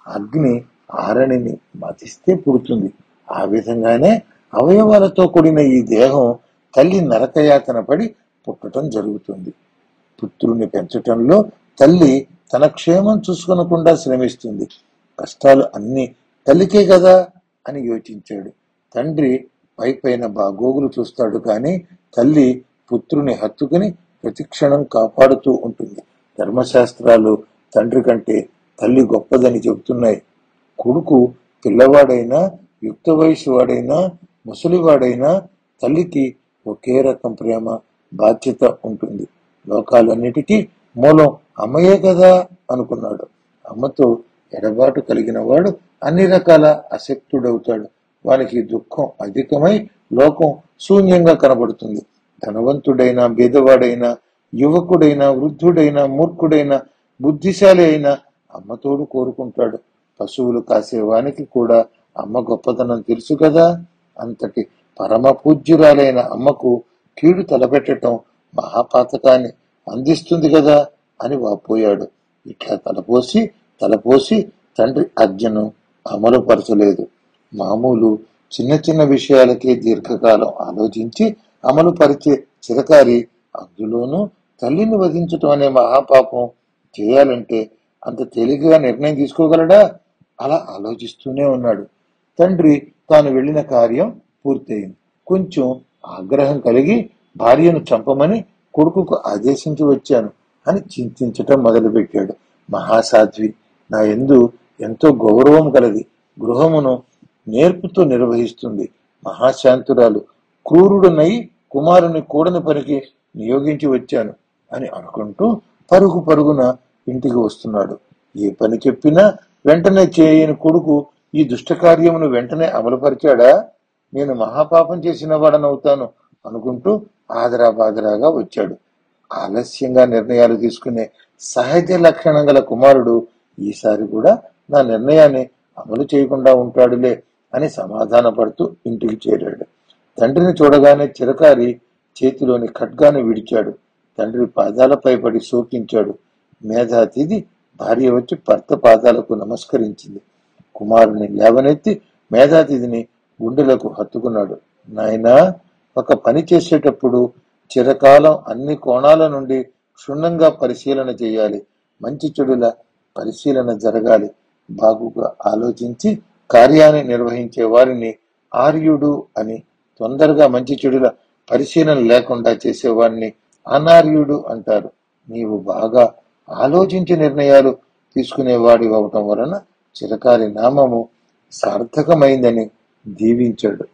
అగ్ని ఆరణిని మతిస్తే పుడుతుంది ఆ విధంగానే అవయవాలతో కూడిన ఈ దేహం తల్లి నరకయాతన పడి పుట్టడం జరుగుతుంది పుత్రుని పెంచటంలో తల్లి తన క్షేమం చూసుకొనకుండా శ్రమిస్తుంది కష్టాలు అన్ని తల్లికే కదా అని యోచించాడు తండ్రి పై పైన బాగోగులు చూస్తాడు కానీ తల్లి పుత్రుని హత్తుకుని ప్రతిక్షణం కాపాడుతూ ఉంటుంది ధర్మశాస్త్రాలు తండ్రి కంటే తల్లి గొప్పదని చెబుతున్నాయి కొడుకు పిల్లవాడైనా యుక్త వయసు వాడైనా ముసలివాడైనా తల్లికి ఒకే రకం ప్రేమ బాధ్యత ఉంటుంది లోకాలన్నిటికీ మూలం అమ్మయే కదా అనుకున్నాడు అమ్మతో ఎడబాటు కలిగిన వాడు అన్ని రకాల అశక్తుడవుతాడు వానికి దుఃఖం అధికమై లోకం శూన్యంగా కనబడుతుంది ధనవంతుడైనా బీదవాడైనా యువకుడైనా వృద్ధుడైనా మూర్ఖుడైనా బుద్ధిశాలి అయినా అమ్మతోడు కోరుకుంటాడు పశువులు కాసేవానికి కూడా అమ్మ గొప్పతనం తెలుసు కదా అంతటి పరమ పూజ్యురాలైన అమ్మకు కీడు తలపెట్టడం మహాపాతకాన్ని అందిస్తుంది కదా అని వాపోయాడు ఇట్లా తలపోసి తలపోసి తండ్రి ఆజ్ఞను అమలుపరచలేదు మామూలు చిన్న చిన్న విషయాలకే దీర్ఘకాలం ఆలోచించి అమలు పరిచే చిరకారి అందులోనూ తల్లిని వధించటం అనే మహాపాపం చేయాలంటే అంత తేలికగా నిర్ణయం తీసుకోగలడా అలా ఆలోచిస్తూనే ఉన్నాడు తండ్రి తాను వెళ్ళిన కార్యం పూర్తయింది కొంచెం ఆగ్రహం కలిగి భార్యను చంపమని కొడుకుకు ఆదేశించి వచ్చాను అని చింతించటం మొదలుపెట్టాడు మహాసాధ్వి నా ఎందు ఎంతో గౌరవం కలది గృహమును నేర్పుతో నిర్వహిస్తుంది మహాశాంతురాలు క్రూరుడునై కుమారుని కూడని పనికి నియోగించి వచ్చాను అని అనుకుంటూ పరుగు పరుగున ఇంటికి వస్తున్నాడు ఏ పని చెప్పినా వెంటనే చేయని కొడుకు ఈ దుష్ట కార్యమును వెంటనే అమలుపరిచాడా నేను మహాపాపం చేసిన వాడనవుతాను అనుకుంటూ ఆదరా బాదరాగా వచ్చాడు ఆలస్యంగా నిర్ణయాలు తీసుకునే సహజ లక్షణం గల కుమారుడు ఈసారి కూడా నా నిర్ణయాన్ని అమలు చేయకుండా ఉంటాడులే అని సమాధాన పడుతూ ఇంటికి చేరాడు తండ్రిని చూడగానే చిరకారి చేతిలోని ఖడ్గాను విడిచాడు తండ్రి పాదాలపై పడి శోకించాడు మేధాతిథి భార్య వచ్చి భర్త పాదాలకు నమస్కరించింది కుమారుని లేవనెత్తి మేధాతిథిని గుండెలకు హత్తుకున్నాడు నాయనా ఒక పని చేసేటప్పుడు చిరకాలం అన్ని కోణాల నుండి క్షుణ్ణంగా పరిశీలన చేయాలి మంచి చెడుల పరిశీలన జరగాలి బాగుగా ఆలోచించి కార్యాన్ని నిర్వహించే వారిని ఆర్యుడు అని తొందరగా మంచి చెడుల పరిశీలన లేకుండా చేసేవాడిని అనార్యుడు అంటారు నీవు బాగా ఆలోచించి నిర్ణయాలు తీసుకునేవాడి అవటం వలన చిరకారి నామము సార్థకమైందని దీవించాడు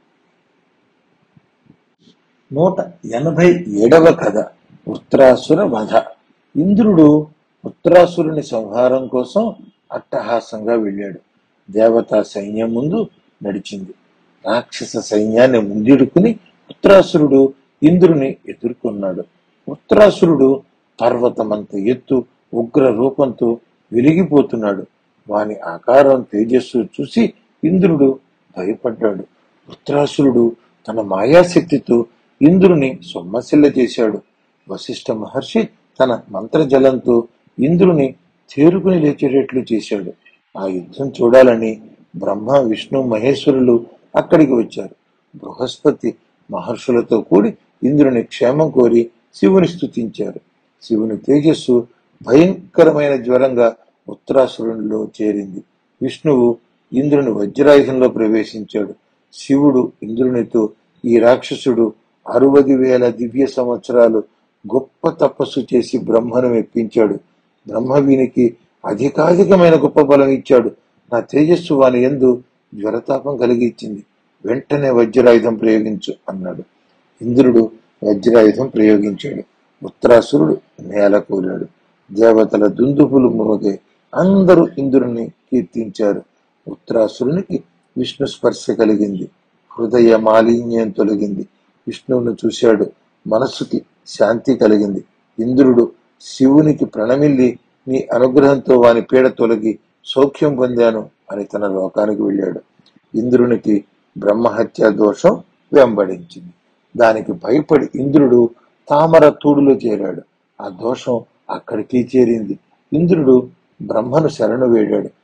నూట ఎనభై ఏడవ కథ ఉత్తరాసుర వధ ఇంద్రుడు ఉత్తరాసురుని సంహారం కోసం అట్టహాసంగా వెళ్ళాడు దేవతా సైన్యం ముందు నడిచింది రాక్షస సైన్యాన్ని ముందిడుకుని ఉత్తరాసురుడు ఇంద్రుని ఎదుర్కొన్నాడు ఉత్తరాసురుడు పర్వతమంత ఎత్తు ఉగ్ర రూపంతో వెలిగిపోతున్నాడు వాని ఆకారం తేజస్సు చూసి ఇంద్రుడు భయపడ్డాడు ఉత్తరాసురుడు తన మాయాశక్తితో ఇంద్రుని సొమ్మసిల్ల చేశాడు వశిష్ఠ మహర్షి తన మంత్రజలంతో ఇంద్రుని చేరుకుని లేచేటట్లు చేశాడు ఆ యుద్ధం చూడాలని బ్రహ్మ విష్ణు మహేశ్వరులు అక్కడికి వచ్చారు బృహస్పతి మహర్షులతో కూడి ఇంద్రుని క్షేమం కోరి శివుని స్తుతించారు శివుని తేజస్సు భయంకరమైన జ్వరంగా ఉత్తరాసురునిలో చేరింది విష్ణువు ఇంద్రుని వజ్రాయుధంలో ప్రవేశించాడు శివుడు ఇంద్రునితో ఈ రాక్షసుడు అరవది వేల దివ్య సంవత్సరాలు గొప్ప తపస్సు చేసి బ్రహ్మను మెప్పించాడు బ్రహ్మ వీనికి అధికాధికమైన గొప్ప బలం ఇచ్చాడు నా తేజస్సు వాని ఎందు జ్వరతాపం కలిగి ఇచ్చింది వెంటనే వజ్రాయుధం ప్రయోగించు అన్నాడు ఇంద్రుడు వజ్రాయుధం ప్రయోగించాడు ఉత్తరాసురుడు నేల కూలాడు దేవతల దుందుపులు మోగే అందరూ ఇంద్రుని కీర్తించారు ఉత్తరాసురునికి విష్ణు స్పర్శ కలిగింది హృదయ మాలిన్యం తొలగింది విష్ణువును చూశాడు మనస్సుకి శాంతి కలిగింది ఇంద్రుడు శివునికి ప్రణమిల్లి నీ అనుగ్రహంతో వాని పీడ తొలగి సౌఖ్యం పొందాను అని తన లోకానికి వెళ్ళాడు ఇంద్రునికి బ్రహ్మహత్య దోషం వెంబడించింది దానికి భయపడి ఇంద్రుడు తామర తూడులో చేరాడు ఆ దోషం అక్కడికి చేరింది ఇంద్రుడు బ్రహ్మను శరణు వేడాడు బ్రహ్మ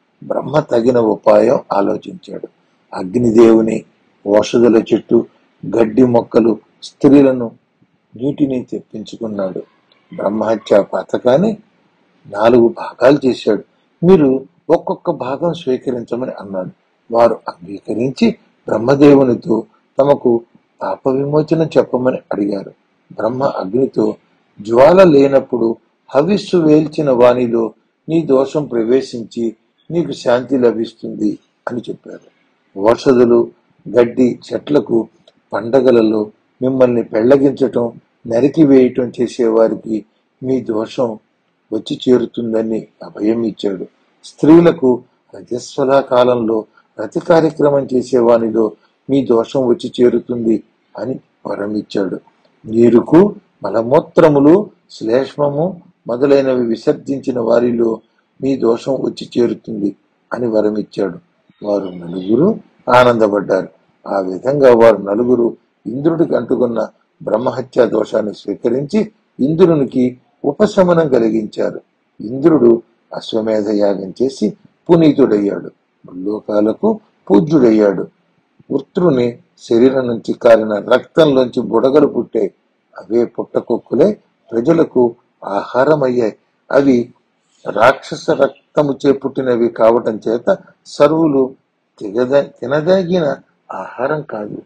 బ్రహ్మ తగిన ఉపాయం ఆలోచించాడు అగ్నిదేవుని ఓషధుల చెట్టు గడ్డి మొక్కలు స్త్రీలను నీటిని తెప్పించుకున్నాడు బ్రహ్మహత్య పథకాన్ని నాలుగు భాగాలు చేశాడు మీరు ఒక్కొక్క భాగం స్వీకరించమని అన్నాడు వారు అంగీకరించి బ్రహ్మదేవునితో తమకు పాప విమోచన చెప్పమని అడిగారు బ్రహ్మ అగ్నితో జ్వాల లేనప్పుడు హవిస్సు వేల్చిన వానిలో నీ దోషం ప్రవేశించి నీకు శాంతి లభిస్తుంది అని చెప్పారు ఔషధులు గడ్డి చెట్లకు పండగలలో మిమ్మల్ని పెళ్లగించటం నరికి వేయటం చేసేవారికి మీ దోషం వచ్చి చేరుతుందని అభయం ఇచ్చాడు స్త్రీలకు రజస్వల కాలంలో రతి కార్యక్రమం చేసేవానిలో మీ దోషం వచ్చి చేరుతుంది అని వరం ఇచ్చాడు నీరుకు మలమూత్రములు శ్లేష్మము మొదలైనవి విసర్జించిన వారిలో మీ దోషం వచ్చి చేరుతుంది అని వరం ఇచ్చాడు వారు నలుగురు ఆనందపడ్డారు ఆ విధంగా వారు నలుగురు ఇంద్రుడికి అంటుకున్న బ్రహ్మహత్య దోషాన్ని స్వీకరించి ఇంద్రునికి ఉపశమనం కలిగించారు ఇంద్రుడు అశ్వమేధ యాగం చేసి పునీతుడయ్యాడు లోకాలకు పూజ్యుడయ్యాడు వృత్రుని శరీరం నుంచి కారిన రక్తంలోంచి బుడగలు పుట్టాయి అవే పుట్టకొక్కులే ప్రజలకు ఆహారమయ్యాయి అవి రాక్షస రక్తము చేపుట్టినవి కావటం చేత సర్వులు తిగద తినదగిన ఆహారం కాదు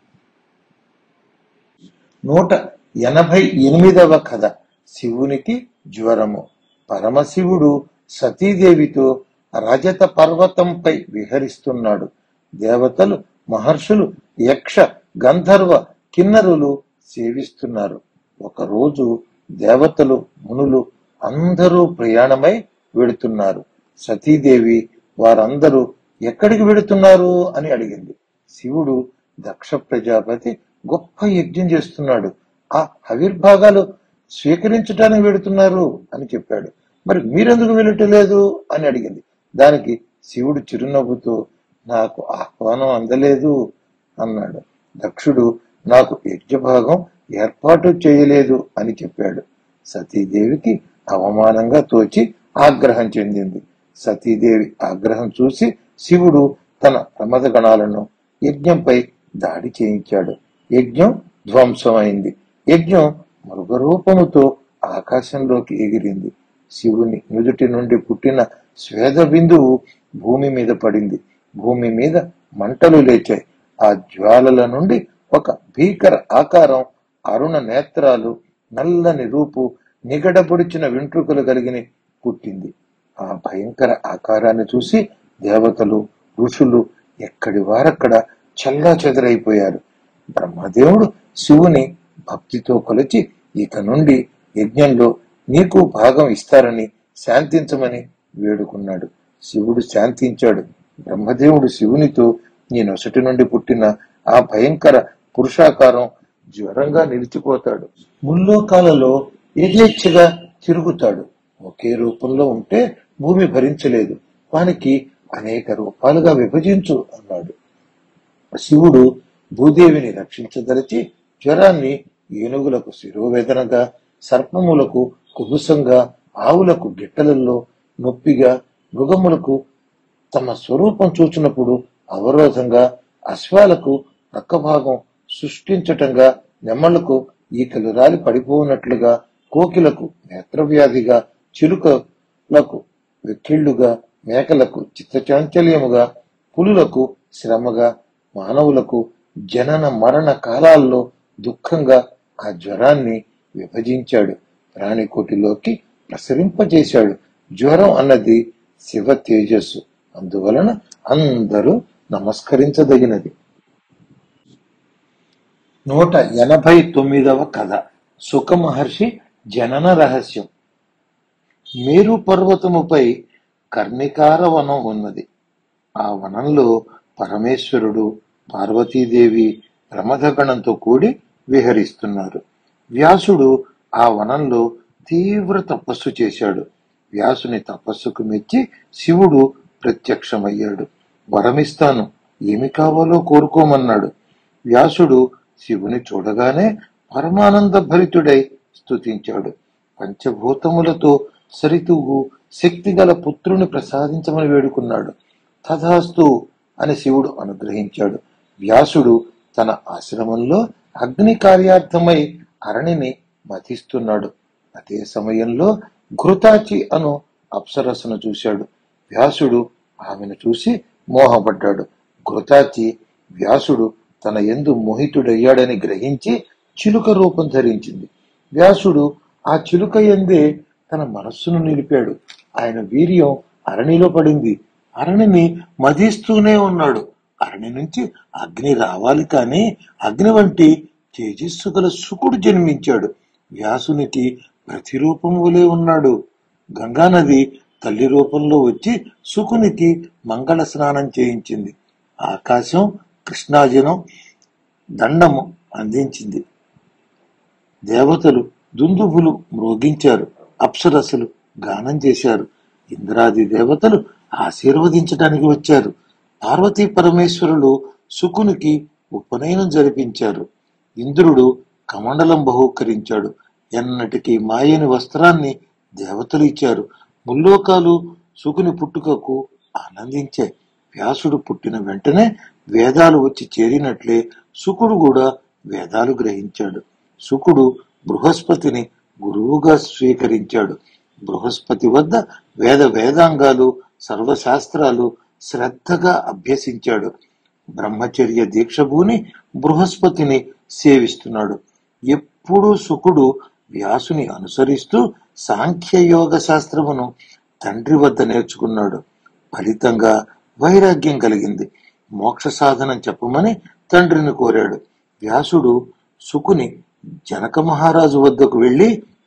నూట ఎనభై ఎనిమిదవ కథ శివునికి జ్వరము పరమశివుడు సతీదేవితో రజత పర్వతంపై విహరిస్తున్నాడు దేవతలు మహర్షులు యక్ష గంధర్వ కిన్నరులు సేవిస్తున్నారు ఒకరోజు దేవతలు మునులు అందరూ ప్రయాణమై వెడుతున్నారు సతీదేవి వారందరూ ఎక్కడికి వెడుతున్నారు అని అడిగింది శివుడు దక్ష ప్రజాపతి గొప్ప యజ్ఞం చేస్తున్నాడు ఆ ఆవిర్భాగాలు స్వీకరించడానికి వెడుతున్నారు అని చెప్పాడు మరి మీరెందుకు వెళ్ళటలేదు అని అడిగింది దానికి శివుడు చిరునవ్వుతో నాకు ఆహ్వానం అందలేదు అన్నాడు దక్షుడు నాకు యజ్ఞభాగం ఏర్పాటు చేయలేదు అని చెప్పాడు సతీదేవికి అవమానంగా తోచి ఆగ్రహం చెందింది సతీదేవి ఆగ్రహం చూసి శివుడు తన ప్రమద గణాలను యజ్ఞంపై దాడి చేయించాడు యజ్ఞం ధ్వంసమైంది యజ్ఞం మృగరూపముతో ఆకాశంలోకి ఎగిరింది శివుని నుదుటి నుండి పుట్టిన స్వేద బిందువు భూమి మీద పడింది భూమి మీద మంటలు లేచాయి ఆ జ్వాలల నుండి ఒక భీకర ఆకారం అరుణ నేత్రాలు నల్లని రూపు నిగడబొడిచిన వెంట్రుకలు కలిగిన పుట్టింది ఆ భయంకర ఆకారాన్ని చూసి దేవతలు ఋషులు ఎక్కడి వారక్కడ చల్లా చెదరైపోయారు బ్రహ్మదేవుడు శివుని భక్తితో కొలిచి ఇక నుండి యజ్ఞంలో నీకు భాగం ఇస్తారని శాంతించమని వేడుకున్నాడు శివుడు శాంతించాడు బ్రహ్మదేవుడు శివునితో నీ నొసటి నుండి పుట్టిన ఆ భయంకర పురుషాకారం జ్వరంగా నిలిచిపోతాడు ముల్లోకాలలో యథేచ్ఛగా తిరుగుతాడు ఒకే రూపంలో ఉంటే భూమి భరించలేదు వానికి అనేక రూపాలుగా విభజించు అన్నాడు శివుడు భూదేవిని రక్షించదలిచి జ్వరాన్ని ఏనుగులకు శిరోవేదనగా సర్పములకు కుబుసంగా ఆవులకు గిట్టలలో నొప్పిగా మృగములకు తమ స్వరూపం చూచినప్పుడు అవరోధంగా అశ్వాలకు పక్కభాగం సృష్టించటంగా నెమ్మలకు ఈకలు రాలి పడిపోనట్లుగా కోకిలకు నేత్రవ్యాధిగా చిలుకలకు వెక్కిళ్లుగా మేకలకు చిత్తచాంచల్యముగా పులులకు శ్రమగా మానవులకు జనన మరణ కాలాల్లో దుఃఖంగా ఆ జ్వరాన్ని విభజించాడు ప్రాణికోటిలోకి ప్రసరింపజేశాడు జ్వరం అన్నది శివ తేజస్సు అందువలన అందరూ నమస్కరించదగినది నూట ఎనభై తొమ్మిదవ కథ సుఖ మహర్షి జనన రహస్యం మేరు పర్వతముపై కర్ణికార వనం ఉన్నది ఆ వనంలో పరమేశ్వరుడు పార్వతీదేవి ప్రమథగణంతో కూడి విహరిస్తున్నారు వ్యాసుడు ఆ వనంలో తీవ్ర తపస్సు చేశాడు వ్యాసుని తపస్సుకు మెచ్చి శివుడు ప్రత్యక్షమయ్యాడు వరమిస్తాను ఏమి కావాలో కోరుకోమన్నాడు వ్యాసుడు శివుని చూడగానే పరమానంద భరితుడై స్తుతించాడు పంచభూతములతో సరితూగు శక్తిగల పుత్రుని ప్రసాదించమని వేడుకున్నాడు తథాస్తు అని శివుడు అనుగ్రహించాడు వ్యాసుడు తన ఆశ్రమంలో అగ్ని కార్యార్థమై అరణిని మతిస్తున్నాడు అదే సమయంలో ఘృతాచి అను అప్సరస్సును చూశాడు వ్యాసుడు ఆమెను చూసి మోహపడ్డాడు ఘృతాచి వ్యాసుడు తన ఎందు మోహితుడయ్యాడని గ్రహించి చిలుక రూపం ధరించింది వ్యాసుడు ఆ చిలుక ఎందే తన మనస్సును నిలిపాడు ఆయన వీర్యం అరణిలో పడింది అరణిని మదిస్తూనే ఉన్నాడు అరణి నుంచి అగ్ని రావాలి కానీ అగ్ని వంటి తేజస్సు గల శుకుడు జన్మించాడు వ్యాసునికి ప్రతిరూపం వలె ఉన్నాడు గంగానది తల్లి రూపంలో వచ్చి శుకునికి మంగళ స్నానం చేయించింది ఆకాశం కృష్ణాజనం దండము అందించింది దేవతలు దుందుబులు మ్రోగించారు అప్సరసలు గానం చేశారు ఇంద్రాది దేవతలు ఆశీర్వదించడానికి వచ్చారు పార్వతీ పరమేశ్వరులు శుకునికి ఉపనయనం జరిపించారు ఇంద్రుడు కమండలం బహూకరించాడు ఎన్నటికీ మాయని వస్త్రాన్ని దేవతలు ఇచ్చారు ముల్లోకాలు శుకుని పుట్టుకకు ఆనందించాయి వ్యాసుడు పుట్టిన వెంటనే వేదాలు వచ్చి చేరినట్లే శుకుడు కూడా వేదాలు గ్రహించాడు శుకుడు బృహస్పతిని గురువుగా స్వీకరించాడు బృహస్పతి వద్ద వేద వేదాంగాలు సర్వశాస్త్రాలు శ్రద్ధగా అభ్యసించాడు బ్రహ్మచర్య దీక్షభూని బృహస్పతిని సేవిస్తున్నాడు ఎప్పుడూ శుకుడు వ్యాసుని అనుసరిస్తూ సాంఖ్యయోగ శాస్త్రమును తండ్రి వద్ద నేర్చుకున్నాడు ఫలితంగా వైరాగ్యం కలిగింది మోక్ష సాధనం చెప్పమని తండ్రిని కోరాడు వ్యాసుడు శుకుని జనక మహారాజు వద్దకు వెళ్లి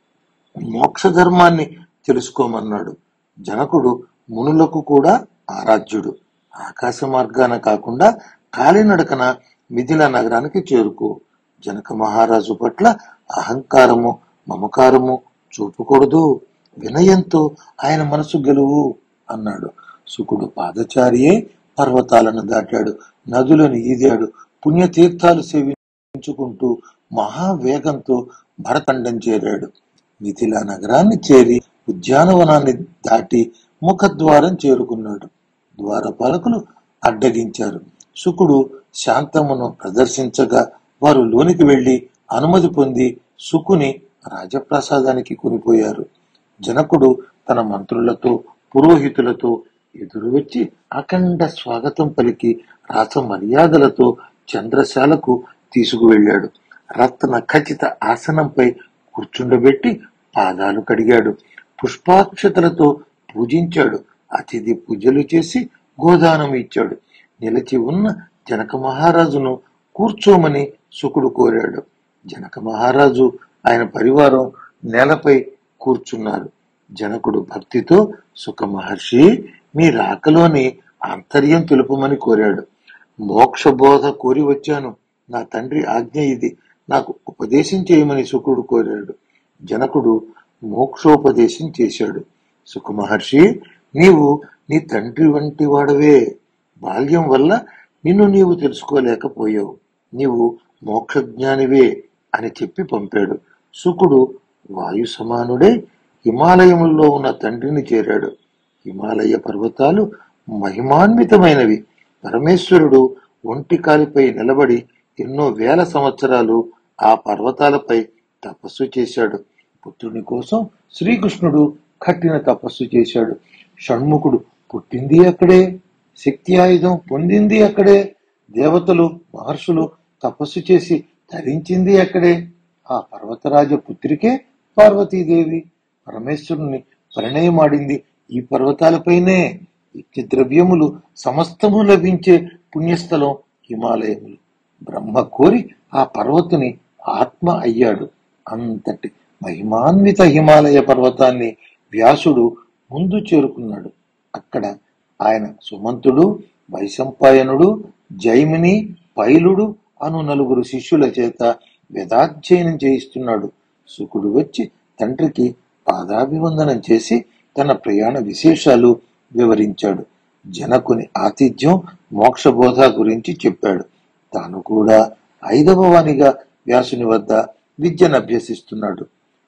మోక్ష ధర్మాన్ని తెలుసుకోమన్నాడు జనకుడు మునులకు కూడా ఆరాధ్యుడు ఆకాశ మార్గాన కాకుండా కాలినడకన మిథిల నగరానికి చేరుకో జనక మహారాజు పట్ల అహంకారము మమకారము చూపకూడదు వినయంతో ఆయన మనసు గెలువు అన్నాడు శుకుడు పాదచారియే పర్వతాలను దాటాడు నదులను ఈదాడు పుణ్యతీర్థాలు సేవించుకుంటూ మహావేగంతో భరతండం చేరాడు మిథిలా నగరాన్ని చేరి ఉద్యానవనాన్ని దాటి ముఖద్వారం చేరుకున్నాడు ద్వారపాలకులు అడ్డగించారు శుకుడు శాంతమును ప్రదర్శించగా వారు లోనికి వెళ్లి అనుమతి పొంది శుకుని రాజప్రసాదానికి కొనిపోయారు జనకుడు తన మంత్రులతో పురోహితులతో ఎదురు వచ్చి అఖండ స్వాగతం పలికి రాస మర్యాదలతో చంద్రశాలకు తీసుకువెళ్ళాడు రత్న ఖచ్చిత ఆసనంపై కూర్చుండబెట్టి పాదాలు కడిగాడు పుష్పాక్షతలతో పూజించాడు అతిథి పూజలు చేసి గోదానం ఇచ్చాడు నిలిచి ఉన్న జనక మహారాజును కూర్చోమని శుకుడు కోరాడు జనక మహారాజు ఆయన పరివారం నేలపై కూర్చున్నారు జనకుడు భక్తితో సుఖ మహర్షి మీ రాకలోని ఆంతర్యం తెలుపమని కోరాడు మోక్షబోధ కోరి వచ్చాను నా తండ్రి ఆజ్ఞ ఇది నాకు ఉపదేశం చేయమని శుకుడు కోరాడు జనకుడు మోక్షోపదేశం చేశాడు సుఖ మహర్షి నీవు నీ తండ్రి వంటి వాడవే బాల్యం వల్ల నిన్ను నీవు తెలుసుకోలేకపోయావు నీవు మోక్షజ్ఞానివే అని చెప్పి పంపాడు శుకుడు వాయు సమానుడే హిమాలయముల్లో ఉన్న తండ్రిని చేరాడు హిమాలయ పర్వతాలు మహిమాన్వితమైనవి పరమేశ్వరుడు ఒంటి కాలిపై నిలబడి ఎన్నో వేల సంవత్సరాలు ఆ పర్వతాలపై తపస్సు చేశాడు పుత్రుని కోసం శ్రీకృష్ణుడు కఠిన తపస్సు చేశాడు షణ్ముఖుడు పుట్టింది అక్కడే శక్తి ఆయుధం పొందింది అక్కడే దేవతలు మహర్షులు తపస్సు చేసి ధరించింది అక్కడే ఆ పర్వతరాజ పుత్రికే పార్వతీదేవి పరమేశ్వరుని పరిణయమాడింది ఈ పర్వతాలపైనే ఇచ్చి ద్రవ్యములు సమస్తము లభించే పుణ్యస్థలం హిమాలయములు బ్రహ్మ కోరి ఆ పర్వతుని ఆత్మ అయ్యాడు అంతటి మహిమాన్విత హిమాలయ పర్వతాన్ని వ్యాసుడు ముందు చేరుకున్నాడు అక్కడ ఆయన సుమంతుడు వైశంపాయనుడు జైమిని పైలుడు అను నలుగురు శిష్యుల చేత వేదాధ్యయనం చేయిస్తున్నాడు శుకుడు వచ్చి తండ్రికి పాదాభివందనం చేసి తన ప్రయాణ విశేషాలు వివరించాడు జనకుని ఆతిథ్యం మోక్షబోధ గురించి చెప్పాడు తాను కూడా ఐదవ వానిగా వ్యాసుని వద్ద విద్యను అభ్యసిస్తున్నాడు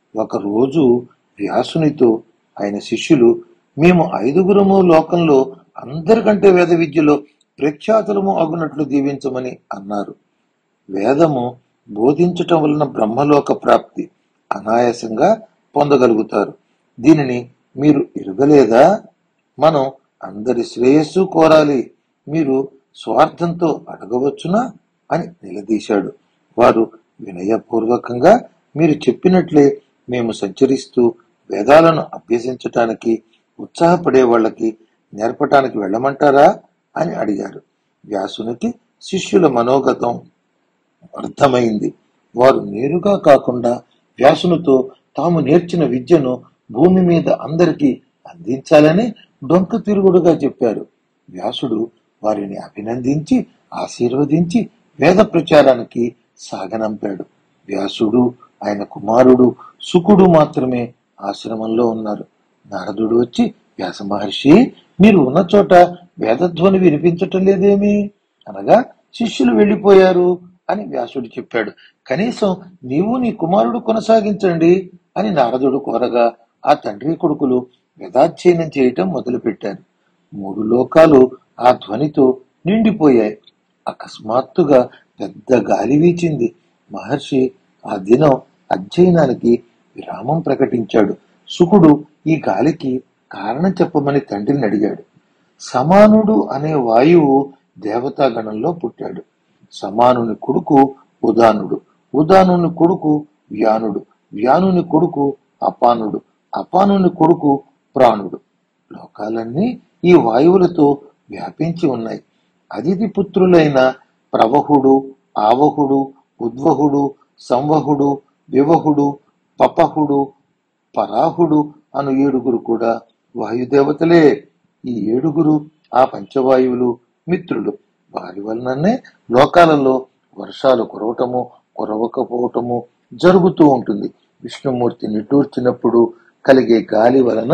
ఒకరోజు వ్యాసునితో ఆయన శిష్యులు మేము ఐదుగురము లోకంలో అందరికంటే వేద విద్యలో ప్రఖ్యాతులము అగునట్లు దీవించమని అన్నారు వేదము బోధించటం వలన బ్రహ్మలోక ప్రాప్తి అనాయాసంగా పొందగలుగుతారు దీనిని మీరు ఎరుగలేదా మనం అందరి శ్రేయస్సు కోరాలి మీరు స్వార్థంతో అడగవచ్చునా అని నిలదీశాడు వారు వినయపూర్వకంగా మీరు చెప్పినట్లే మేము సంచరిస్తూ వేదాలను అభ్యసించటానికి ఉత్సాహపడే వాళ్ళకి నేర్పటానికి వెళ్ళమంటారా అని అడిగారు వ్యాసునికి శిష్యుల మనోగతం అర్థమైంది వారు నేరుగా కాకుండా వ్యాసునితో తాము నేర్చిన విద్యను భూమి మీద అందరికీ అందించాలని డొంక తిరుగుడుగా చెప్పారు వ్యాసుడు వారిని అభినందించి ఆశీర్వదించి వేద ప్రచారానికి సాగనంపాడు వ్యాసుడు ఆయన కుమారుడు సుకుడు మాత్రమే ఆశ్రమంలో ఉన్నారు నారదుడు వచ్చి వ్యాస మహర్షి మీరు ఉన్న చోట వేదధ్వని వినిపించటం లేదేమి అనగా శిష్యులు వెళ్ళిపోయారు అని వ్యాసుడు చెప్పాడు కనీసం నీవు నీ కుమారుడు కొనసాగించండి అని నారదుడు కోరగా ఆ తండ్రి కొడుకులు వేదాధ్యయనం చేయటం మొదలుపెట్టారు మూడు లోకాలు ఆ ధ్వనితో నిండిపోయాయి అకస్మాత్తుగా పెద్ద గాలి వీచింది మహర్షి ఆ దినం అధ్యయనానికి విరామం ప్రకటించాడు సుకుడు ఈ గాలికి కారణం చెప్పమని తండ్రిని అడిగాడు సమానుడు అనే వాయువు దేవతాగణంలో పుట్టాడు సమానుని కొడుకు ఉదానుడు ఉదానుని కొడుకు వ్యానుడు వ్యానుని కొడుకు అపానుడు అపానుని కొడుకు ప్రాణుడు లోకాలన్నీ ఈ వాయువులతో వ్యాపించి ఉన్నాయి అతిథి పుత్రులైన ప్రవహుడు ఆవహుడు ఉద్వహుడు సంవహుడు వివహుడు పపహుడు పరాహుడు అను ఏడుగురు కూడా వాయుదేవతలే ఈ ఏడుగురు ఆ పంచవాయువులు మిత్రులు వారి వలననే లోకాలలో వర్షాలు కురవటము కురవకపోవటము జరుగుతూ ఉంటుంది విష్ణుమూర్తి నిట్టూర్చినప్పుడు కలిగే గాలి వలన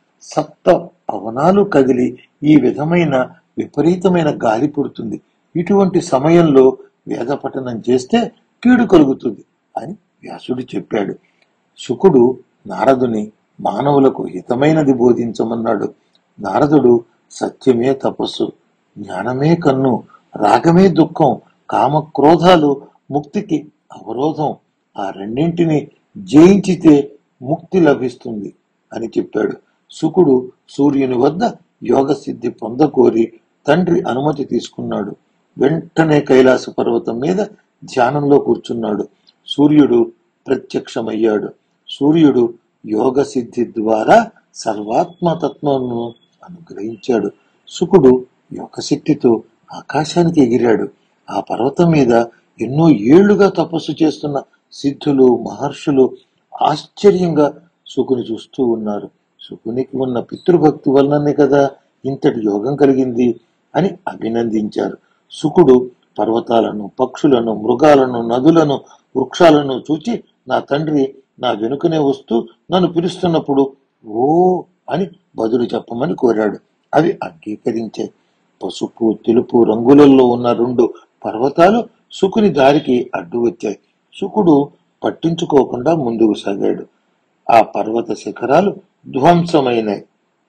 సప్త పవనాలు కదిలి ఈ విధమైన విపరీతమైన గాలి పుడుతుంది ఇటువంటి సమయంలో వేద పఠనం చేస్తే కీడు కలుగుతుంది అని వ్యాసుడు చెప్పాడు శుకుడు నారదుని మానవులకు హితమైనది బోధించమన్నాడు నారదుడు సత్యమే తపస్సు జ్ఞానమే కన్ను రాగమే దుఃఖం కామ క్రోధాలు ముక్తికి అవరోధం ఆ రెండింటిని జయించితే ముక్తి లభిస్తుంది అని చెప్పాడు శుకుడు సూర్యుని వద్ద యోగ సిద్ధి పొందకోరి తండ్రి అనుమతి తీసుకున్నాడు వెంటనే కైలాస పర్వతం మీద ధ్యానంలో కూర్చున్నాడు సూర్యుడు ప్రత్యక్షమయ్యాడు సూర్యుడు యోగ సిద్ధి ద్వారా సర్వాత్మతత్వమును అనుగ్రహించాడు శుకుడు యోగశక్తితో ఆకాశానికి ఎగిరాడు ఆ పర్వతం మీద ఎన్నో ఏళ్లుగా తపస్సు చేస్తున్న సిద్ధులు మహర్షులు ఆశ్చర్యంగా శుకుని చూస్తూ ఉన్నారు శుకునికి ఉన్న పితృభక్తి వలననే కదా ఇంతటి యోగం కలిగింది అని అభినందించారు శుకుడు పర్వతాలను పక్షులను మృగాలను నదులను వృక్షాలను చూచి నా తండ్రి నా వెనుకనే వస్తూ నన్ను పిలుస్తున్నప్పుడు ఓ అని బదులు చెప్పమని కోరాడు అవి అంగీకరించాయి పసుపు తెలుపు రంగులలో ఉన్న రెండు పర్వతాలు శుకుని దారికి అడ్డు వచ్చాయి శుకుడు పట్టించుకోకుండా ముందుకు సాగాడు ఆ పర్వత శిఖరాలు ధ్వంసమైనాయి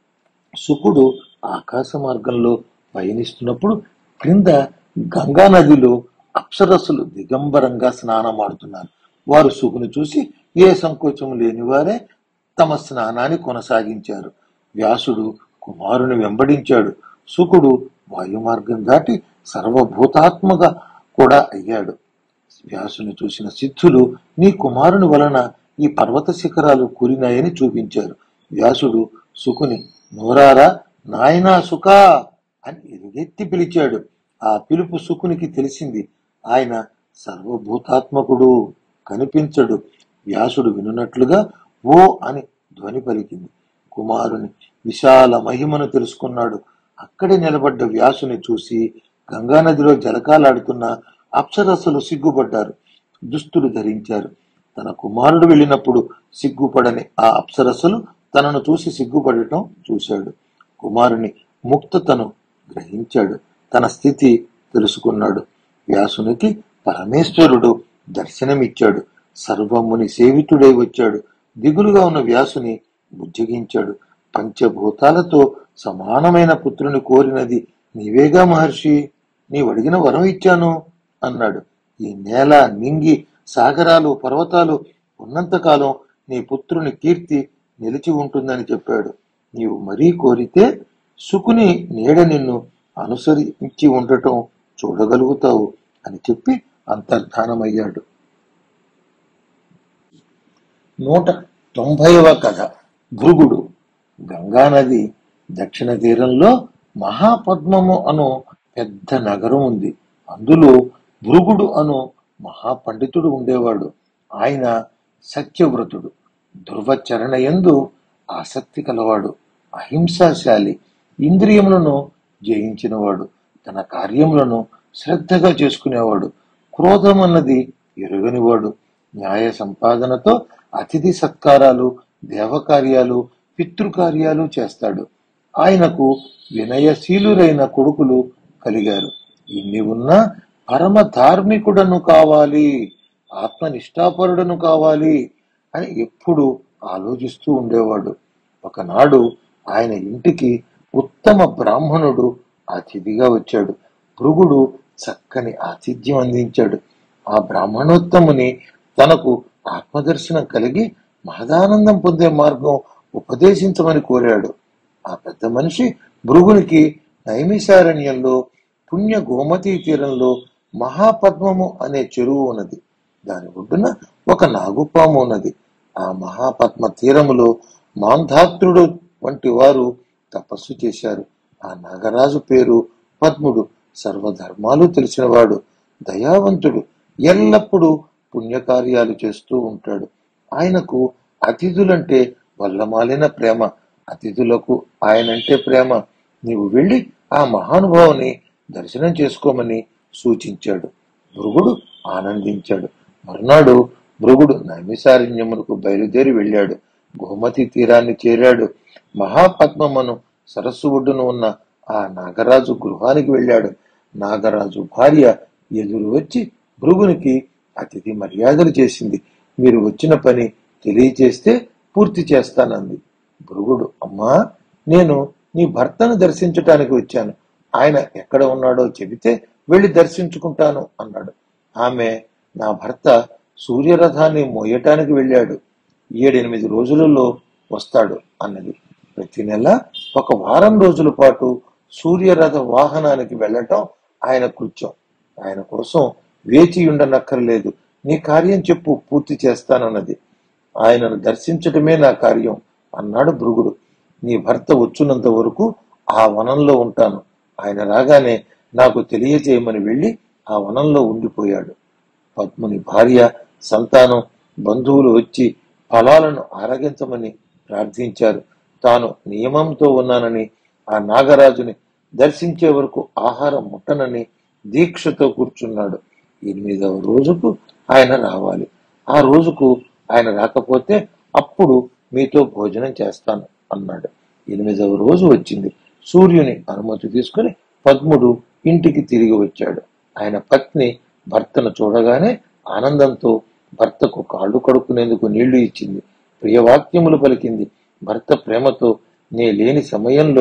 శుకుడు ఆకాశ మార్గంలో పయనిస్తున్నప్పుడు క్రింద గంగా నదిలో అప్సరస్సులు దిగంబరంగా స్నానమాడుతున్నారు వారు శుకుని చూసి ఏ సంకోచం లేని వారే తమ స్నానాన్ని కొనసాగించారు వ్యాసుడు కుమారుని వెంబడించాడు శుకుడు వాయుమార్గం దాటి సర్వభూతాత్మగా కూడా అయ్యాడు వ్యాసుని చూసిన సిద్ధులు నీ కుమారుని వలన ఈ పర్వత శిఖరాలు కూలినాయని చూపించారు వ్యాసుడు సుకుని నోరారా నాయనా సుఖా అని ఎలుగెత్తి పిలిచాడు ఆ పిలుపు సుకునికి తెలిసింది ఆయన సర్వభూతాత్మకుడు కనిపించడు వ్యాసుడు వినున్నట్లుగా ఓ అని ధ్వని పలికింది కుమారుని విశాల మహిమను తెలుసుకున్నాడు అక్కడే నిలబడ్డ వ్యాసుని చూసి గంగానదిలో జలకాలాడుతున్న అప్సరస్సులు సిగ్గుపడ్డారు దుస్తులు ధరించారు తన కుమారుడు వెళ్ళినప్పుడు సిగ్గుపడని ఆ అప్సరస్సులు తనను చూసి సిగ్గుపడటం చూశాడు కుమారుని ముక్తతను గ్రహించాడు తన స్థితి తెలుసుకున్నాడు వ్యాసునికి పరమేశ్వరుడు దర్శనమిచ్చాడు సర్వముని సేవితుడై వచ్చాడు దిగులుగా ఉన్న వ్యాసుని బుజ్జగించాడు పంచభూతాలతో సమానమైన పుత్రుని కోరినది నీవేగా మహర్షి నీవడిగిన వరం ఇచ్చాను అన్నాడు ఈ నేల నింగి సాగరాలు పర్వతాలు ఉన్నంతకాలం నీ పుత్రుని కీర్తి నిలిచి ఉంటుందని చెప్పాడు నీవు మరీ కోరితే సుకుని నీడ నిన్ను అనుసరించి ఉండటం చూడగలుగుతావు అని చెప్పి అంతర్ధానమయ్యాడు నూట తొంభైవ కథ భృగుడు గంగానది దక్షిణ తీరంలో మహాపద్మము అను పెద్ద నగరం ఉంది అందులో భృగుడు అను మహాపండితుడు ఉండేవాడు ఆయన సత్యవ్రతుడు ధ్రువచరణయందు ఆసక్తి కలవాడు అహింసాశాలి ఇంద్రియములను జయించినవాడు తన కార్యములను శ్రద్ధగా చేసుకునేవాడు క్రోధం అన్నది ఎరుగనివాడు న్యాయ సంపాదనతో అతిథి సత్కారాలు దేవకార్యాలు పితృకార్యాలు చేస్తాడు ఆయనకు వినయశీలురైన కొడుకులు కలిగారు ఇన్ని ఉన్నా పరమ ధార్మికుడను కావాలి ఆత్మనిష్టాపరుడను కావాలి అని ఎప్పుడు ఆలోచిస్తూ ఉండేవాడు ఒకనాడు ఆయన ఇంటికి ఉత్తమ బ్రాహ్మణుడు అతిథిగా వచ్చాడు భృగుడు చక్కని ఆతిథ్యం అందించాడు ఆ బ్రాహ్మణోత్తముని తనకు ఆత్మదర్శనం కలిగి మహదానందం పొందే మార్గం ఉపదేశించమని కోరాడు ఆ పెద్ద మనిషి భృగునికి నైమిషారణ్యంలో పుణ్య గోమతీ తీరంలో మహాపద్మము అనే చెరువు ఉన్నది దాని ఒడ్డున ఒక నాగుపాము ఉన్నది ఆ మహాపద్మ తీరములో మాంధాత్రుడు వంటి వారు తపస్సు చేశారు ఆ నాగరాజు పేరు పద్ముడు సర్వధర్మాలు తెలిసినవాడు దయావంతుడు ఎల్లప్పుడూ పుణ్యకార్యాలు చేస్తూ ఉంటాడు ఆయనకు అతిథులంటే వల్లమాలిన ప్రేమ అతిథులకు ఆయనంటే ప్రేమ నీవు వెళ్ళి ఆ మహానుభావుని దర్శనం చేసుకోమని సూచించాడు భృగుడు ఆనందించాడు మరునాడు భృగుడు నైమిసారణ్యమునకు బయలుదేరి వెళ్ళాడు గోమతి తీరాన్ని చేరాడు మహాపద్మమును సరస్సు ఒడ్డున ఉన్న ఆ నాగరాజు గృహానికి వెళ్ళాడు నాగరాజు భార్య ఎదురు వచ్చి భృగునికి అతిథి మర్యాదలు చేసింది మీరు వచ్చిన పని తెలియచేస్తే పూర్తి చేస్తానంది భృగుడు అమ్మా నేను నీ భర్తను దర్శించటానికి వచ్చాను ఆయన ఎక్కడ ఉన్నాడో చెబితే వెళ్ళి దర్శించుకుంటాను అన్నాడు ఆమె నా భర్త సూర్యరథాన్ని మోయటానికి వెళ్ళాడు ఏడెనిమిది రోజులలో వస్తాడు అన్నది ప్రతి నెల ఒక వారం రోజుల పాటు సూర్యరథ వాహనానికి వెళ్ళటం ఆయన కృత్యం ఆయన కోసం వేచి ఉండనక్కర్లేదు నీ కార్యం చెప్పు పూర్తి చేస్తానన్నది ఆయనను దర్శించటమే నా కార్యం అన్నాడు భృగుడు నీ భర్త వచ్చున్నంత వరకు ఆ వనంలో ఉంటాను ఆయన రాగానే నాకు తెలియజేయమని వెళ్ళి ఆ వనంలో ఉండిపోయాడు పద్ముని భార్య సంతానం బంధువులు వచ్చి ఫలాలను ఆరగించమని ప్రార్థించారు తాను నియమంతో ఉన్నానని ఆ నాగరాజుని దర్శించే వరకు ఆహారం ముట్టనని దీక్షతో కూర్చున్నాడు ఎనిమిదవ రోజుకు ఆయన రావాలి ఆ రోజుకు ఆయన రాకపోతే అప్పుడు మీతో భోజనం చేస్తాను అన్నాడు ఎనిమిదవ రోజు వచ్చింది సూర్యుని అనుమతి తీసుకుని పద్ముడు ఇంటికి తిరిగి వచ్చాడు ఆయన పత్ని భర్తను చూడగానే ఆనందంతో భర్తకు కాళ్ళు కడుక్కునేందుకు నీళ్లు ఇచ్చింది ప్రియవాక్యములు పలికింది భర్త ప్రేమతో నే లేని సమయంలో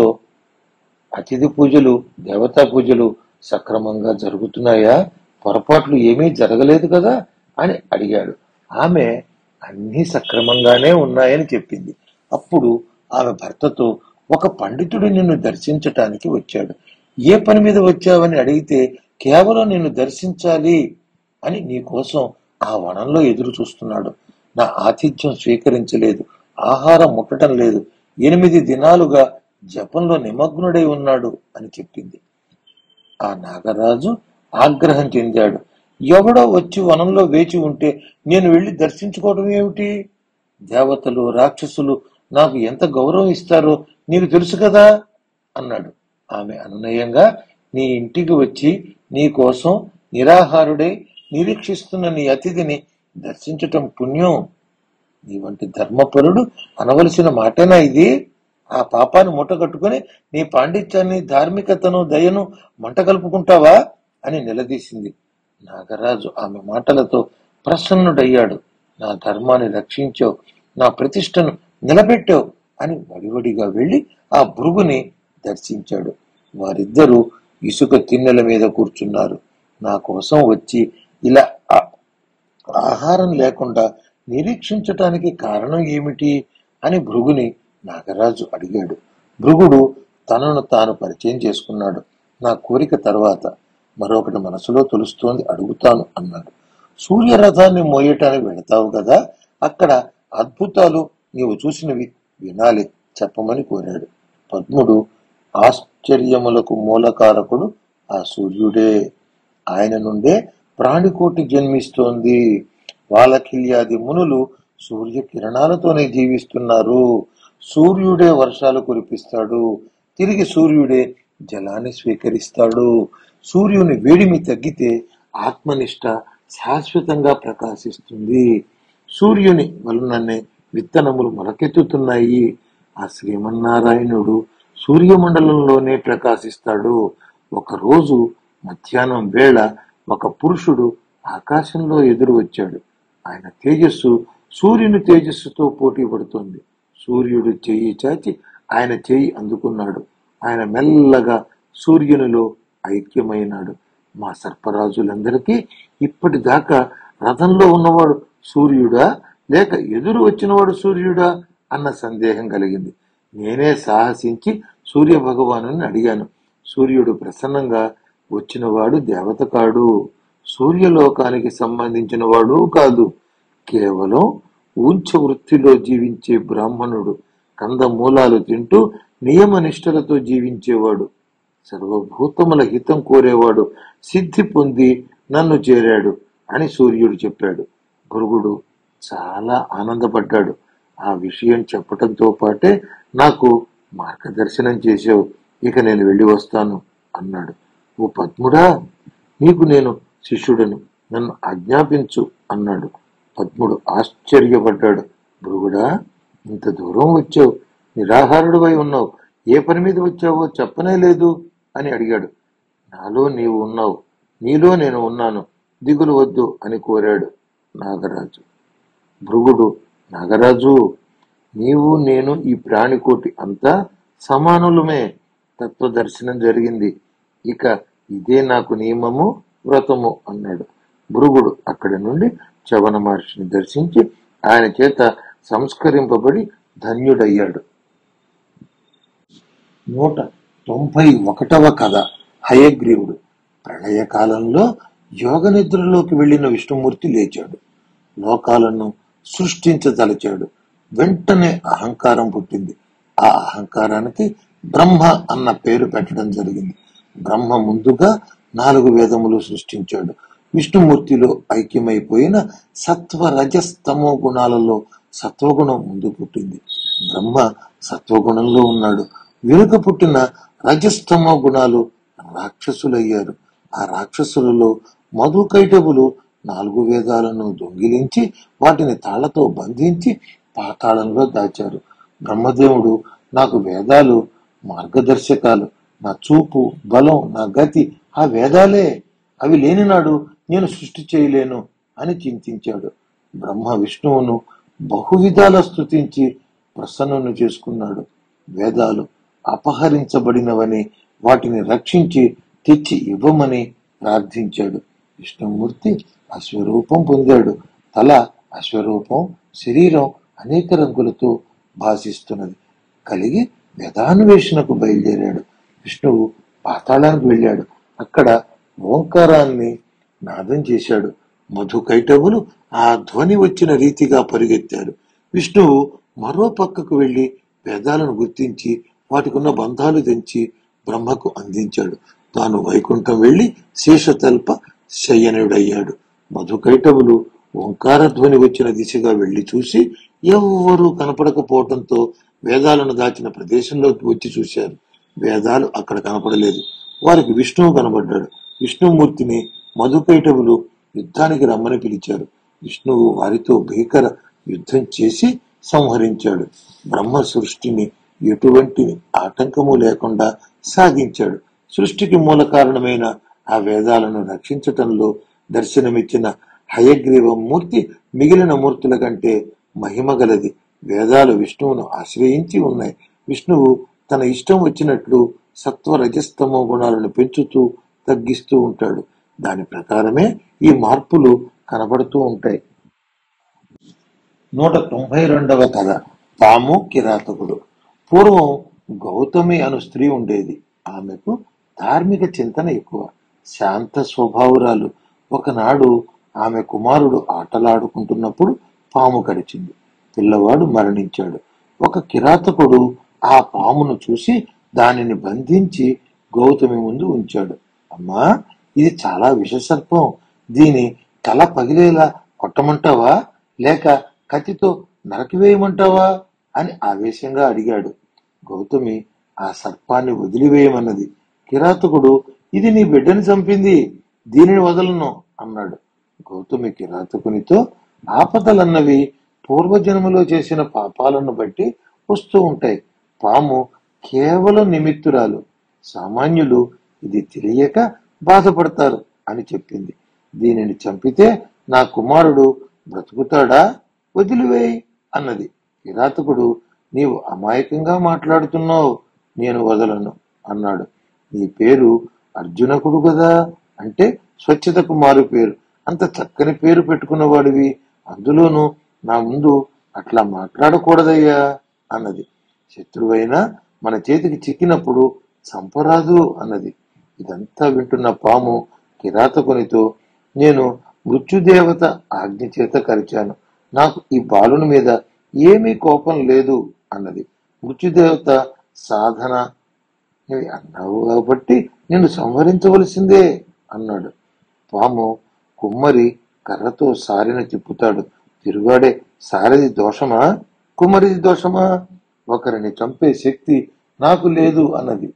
అతిథి పూజలు దేవతా పూజలు సక్రమంగా జరుగుతున్నాయా పొరపాట్లు ఏమీ జరగలేదు కదా అని అడిగాడు ఆమె అన్నీ సక్రమంగానే ఉన్నాయని చెప్పింది అప్పుడు ఆమె భర్తతో ఒక పండితుడు నిన్ను దర్శించటానికి వచ్చాడు ఏ పని మీద వచ్చావని అడిగితే కేవలం నిన్ను దర్శించాలి అని నీ కోసం ఆ వనంలో ఎదురు చూస్తున్నాడు నా ఆతిథ్యం స్వీకరించలేదు ఆహారం ముట్టడం లేదు ఎనిమిది దినాలుగా జపంలో నిమగ్నుడై ఉన్నాడు అని చెప్పింది ఆ నాగరాజు ఆగ్రహం చెందాడు ఎవడో వచ్చి వనంలో వేచి ఉంటే నేను వెళ్లి దర్శించుకోవడం ఏమిటి దేవతలు రాక్షసులు నాకు ఎంత గౌరవం ఇస్తారో నీకు తెలుసు కదా అన్నాడు ఆమె అనునయంగా నీ ఇంటికి వచ్చి నీ కోసం నిరాహారుడై నిరీక్షిస్తున్న నీ అతిథిని దర్శించటం పుణ్యం నీ వంటి ధర్మపరుడు అనవలసిన మాటేనా ఇది ఆ పాపాన్ని మూట కట్టుకుని నీ పాండిత్యాన్ని ధార్మికతను దయను మంట కలుపుకుంటావా అని నిలదీసింది నాగరాజు ఆమె మాటలతో ప్రసన్నుడయ్యాడు నా ధర్మాన్ని రక్షించావు నా ప్రతిష్టను నిలబెట్టావు అని వడివడిగా వెళ్లి ఆ భృగుని దర్శించాడు వారిద్దరూ ఇసుక తిన్నెల మీద కూర్చున్నారు నా కోసం వచ్చి ఇలా ఆ- ఆహారం లేకుండా నిరీక్షించటానికి కారణం ఏమిటి అని భృగుని నాగరాజు అడిగాడు భృగుడు తనను తాను పరిచయం చేసుకున్నాడు నా కోరిక తర్వాత మరొకటి మనసులో తొలుస్తోంది అడుగుతాను అన్నాడు సూర్యరథాన్ని మోయటానికి వెళతావు కదా అక్కడ అద్భుతాలు నీవు చూసినవి వినాలి చెప్పమని కోరాడు పద్ముడు ఆశ్చర్యములకు మూలకారకుడు ఆ సూర్యుడే ఆయన నుండే ప్రాణికోటి జన్మిస్తోంది వాలకిల్యాది మునులు సూర్య కిరణాలతోనే జీవిస్తున్నారు సూర్యుడే వర్షాలు కురిపిస్తాడు తిరిగి సూర్యుడే జలాన్ని స్వీకరిస్తాడు సూర్యుని వేడిమి తగ్గితే ఆత్మనిష్ట శాశ్వతంగా ప్రకాశిస్తుంది సూర్యుని వలననే విత్తనములు మొలకెత్తుతున్నాయి ఆ శ్రీమన్నారాయణుడు సూర్యమండలంలోనే ప్రకాశిస్తాడు ఒకరోజు మధ్యాహ్నం వేళ ఒక పురుషుడు ఆకాశంలో ఎదురు వచ్చాడు ఆయన తేజస్సు సూర్యుని తేజస్సుతో పోటీ పడుతోంది సూర్యుడు చెయ్యి చాచి ఆయన చెయ్యి అందుకున్నాడు ఆయన మెల్లగా సూర్యునిలో ఐక్యమైనాడు మా సర్పరాజులందరికీ ఇప్పటిదాకా రథంలో ఉన్నవాడు సూర్యుడా లేక ఎదురు వచ్చినవాడు సూర్యుడా అన్న సందేహం కలిగింది నేనే సాహసించి సూర్య భగవాను అడిగాను సూర్యుడు ప్రసన్నంగా వచ్చినవాడు దేవత కాడు సూర్యలోకానికి సంబంధించిన వాడు కాదు కేవలం ఊంచ వృత్తిలో జీవించే బ్రాహ్మణుడు కందమూలాలు తింటూ నియమ నిష్ఠలతో జీవించేవాడు సర్వభూతముల హితం కోరేవాడు సిద్ధి పొంది నన్ను చేరాడు అని సూర్యుడు చెప్పాడు గురుగుడు చాలా ఆనందపడ్డాడు ఆ విషయం చెప్పటంతో పాటే నాకు మార్గదర్శనం చేసావు ఇక నేను వెళ్ళి వస్తాను అన్నాడు ఓ పద్ముడా నీకు నేను శిష్యుడను నన్ను ఆజ్ఞాపించు అన్నాడు పద్ముడు ఆశ్చర్యపడ్డాడు భృగుడా ఇంత దూరం వచ్చావు నిరాహారుడివై ఉన్నావు ఏ పని మీద వచ్చావో చెప్పనే లేదు అని అడిగాడు నాలో నీవు ఉన్నావు నీలో నేను ఉన్నాను దిగులు వద్దు అని కోరాడు నాగరాజు భృగుడు నాగరాజు నీవు నేను ఈ ప్రాణికోటి అంతా సమానులమే తత్వదర్శనం జరిగింది ఇక ఇదే నాకు నియమము వ్రతము అన్నాడు భృగుడు అక్కడి నుండి చవన మహర్షిని దర్శించి ఆయన చేత సంస్కరింపబడి ధన్యుడయ్యాడు నూట తొంభై ఒకటవ కథ హయగ్రీవుడు ప్రళయకాలంలో యోగ నిద్రలోకి వెళ్లిన విష్ణుమూర్తి లేచాడు లోకాలను సృష్టించదలిచాడు వెంటనే అహంకారం పుట్టింది ఆ అహంకారానికి బ్రహ్మ అన్న పేరు పెట్టడం జరిగింది బ్రహ్మ ముందుగా నాలుగు వేదములు సృష్టించాడు విష్ణుమూర్తిలో ఐక్యమైపోయిన సత్వ రజస్తమో గుణాలలో సత్వగుణం ముందు పుట్టింది బ్రహ్మ సత్వగుణంలో ఉన్నాడు వెనుక పుట్టిన రజస్తమో గుణాలు రాక్షసులయ్యారు ఆ రాక్షసులలో మధుకైటవులు నాలుగు వేదాలను దొంగిలించి వాటిని తాళ్లతో బంధించి పాతాళంలో దాచారు బ్రహ్మదేవుడు నాకు వేదాలు మార్గదర్శకాలు నా చూపు బలం నా గతి ఆ వేదాలే అవి లేనినాడు నేను సృష్టి చేయలేను అని చింతించాడు బ్రహ్మ విష్ణువును బహువిధాల స్తుతించి ప్రసన్నును చేసుకున్నాడు వేదాలు అపహరించబడినవని వాటిని రక్షించి తెచ్చి ఇవ్వమని ప్రార్థించాడు విష్ణుమూర్తి అశ్వరూపం పొందాడు తల అశ్వరూపం శరీరం అనేక రంగులతో భాషిస్తున్నది కలిగి వేదాన్వేషణకు బయలుదేరాడు విష్ణువు పాతాళానికి వెళ్ళాడు అక్కడ ఓంకారాన్ని నాదం చేశాడు మధు కైటవులు ఆ ధ్వని వచ్చిన రీతిగా పరిగెత్తారు విష్ణువు మరో పక్కకు వెళ్లి వేదాలను గుర్తించి వాటికున్న బంధాలు తెంచి బ్రహ్మకు అందించాడు తాను వైకుంఠం వెళ్లి శేషతల్ప శయనుడయ్యాడు మధుకైటవులు ఓంకార ధ్వని వచ్చిన దిశగా వెళ్లి చూసి ఎవ్వరూ కనపడకపోవడంతో వేదాలను దాచిన ప్రదేశంలో వచ్చి చూశారు వేదాలు అక్కడ కనపడలేదు వారికి విష్ణువు కనబడ్డాడు విష్ణుమూర్తిని మధుకైటవులు యుద్ధానికి రమ్మని పిలిచారు విష్ణువు వారితో భీకర యుద్ధం చేసి సంహరించాడు బ్రహ్మ సృష్టిని ఎటువంటి ఆటంకము లేకుండా సాగించాడు సృష్టికి మూల కారణమైన ఆ వేదాలను రక్షించటంలో దర్శనమిచ్చిన హయగ్రీవ మూర్తి మిగిలిన మూర్తుల కంటే మహిమ గలది వేదాలు విష్ణువును ఆశ్రయించి ఉన్నాయి విష్ణువు తన ఇష్టం వచ్చినట్లు సత్వ రజస్తమో గుణాలను పెంచుతూ తగ్గిస్తూ ఉంటాడు దాని ప్రకారమే ఈ మార్పులు కనబడుతూ ఉంటాయి నూట తొంభై రెండవ కథ తాము కిరాతకుడు పూర్వం గౌతమి అను స్త్రీ ఉండేది ఆమెకు ధార్మిక చింతన ఎక్కువ శాంత స్వభావురాలు ఒకనాడు ఆమె కుమారుడు ఆటలాడుకుంటున్నప్పుడు పాము కరిచింది పిల్లవాడు మరణించాడు ఒక కిరాతకుడు ఆ పామును చూసి దానిని బంధించి గౌతమి ముందు ఉంచాడు అమ్మా ఇది చాలా విషసర్పం దీని తల పగిలేలా కొట్టమంటావా లేక కత్తితో నరకివేయమంటావా అని ఆవేశంగా అడిగాడు గౌతమి ఆ సర్పాన్ని వదిలివేయమన్నది కిరాతకుడు ఇది నీ బిడ్డని చంపింది దీనిని వదలను అన్నాడు గౌతమి కిరాతకునితో ఆపదలన్నవి పూర్వజన్మలో చేసిన పాపాలను బట్టి వస్తూ ఉంటాయి పాము కేవలం నిమిత్తురాలు సామాన్యులు ఇది తెలియక బాధపడతారు అని చెప్పింది దీనిని చంపితే నా కుమారుడు బ్రతుకుతాడా వదిలివేయి అన్నది కిరాతకుడు నీవు అమాయకంగా మాట్లాడుతున్నావు నేను వదలను అన్నాడు నీ పేరు అర్జునకుడు కదా అంటే స్వచ్ఛతకు మారు పేరు అంత చక్కని పేరు పెట్టుకున్నవాడివి అందులోనూ నా ముందు అట్లా మాట్లాడకూడదయ్యా అన్నది శత్రువైనా మన చేతికి చిక్కినప్పుడు చంపరాదు అన్నది ఇదంతా వింటున్న పాము కిరాతకునితో నేను మృత్యుదేవత ఆజ్ఞ చేత కరిచాను నాకు ఈ బాలుని మీద ఏమీ కోపం లేదు అన్నది మృత్యుదేవత సాధన నువ్వు అన్నావు కాబట్టి నిన్ను సంహరించవలసిందే అన్నాడు పాము కుమ్మరి కర్రతో సారిన తిప్పుతాడు తిరుగాడే సారది దోషమా కుమ్మరిది దోషమా ఒకరిని చంపే శక్తి నాకు లేదు అన్నది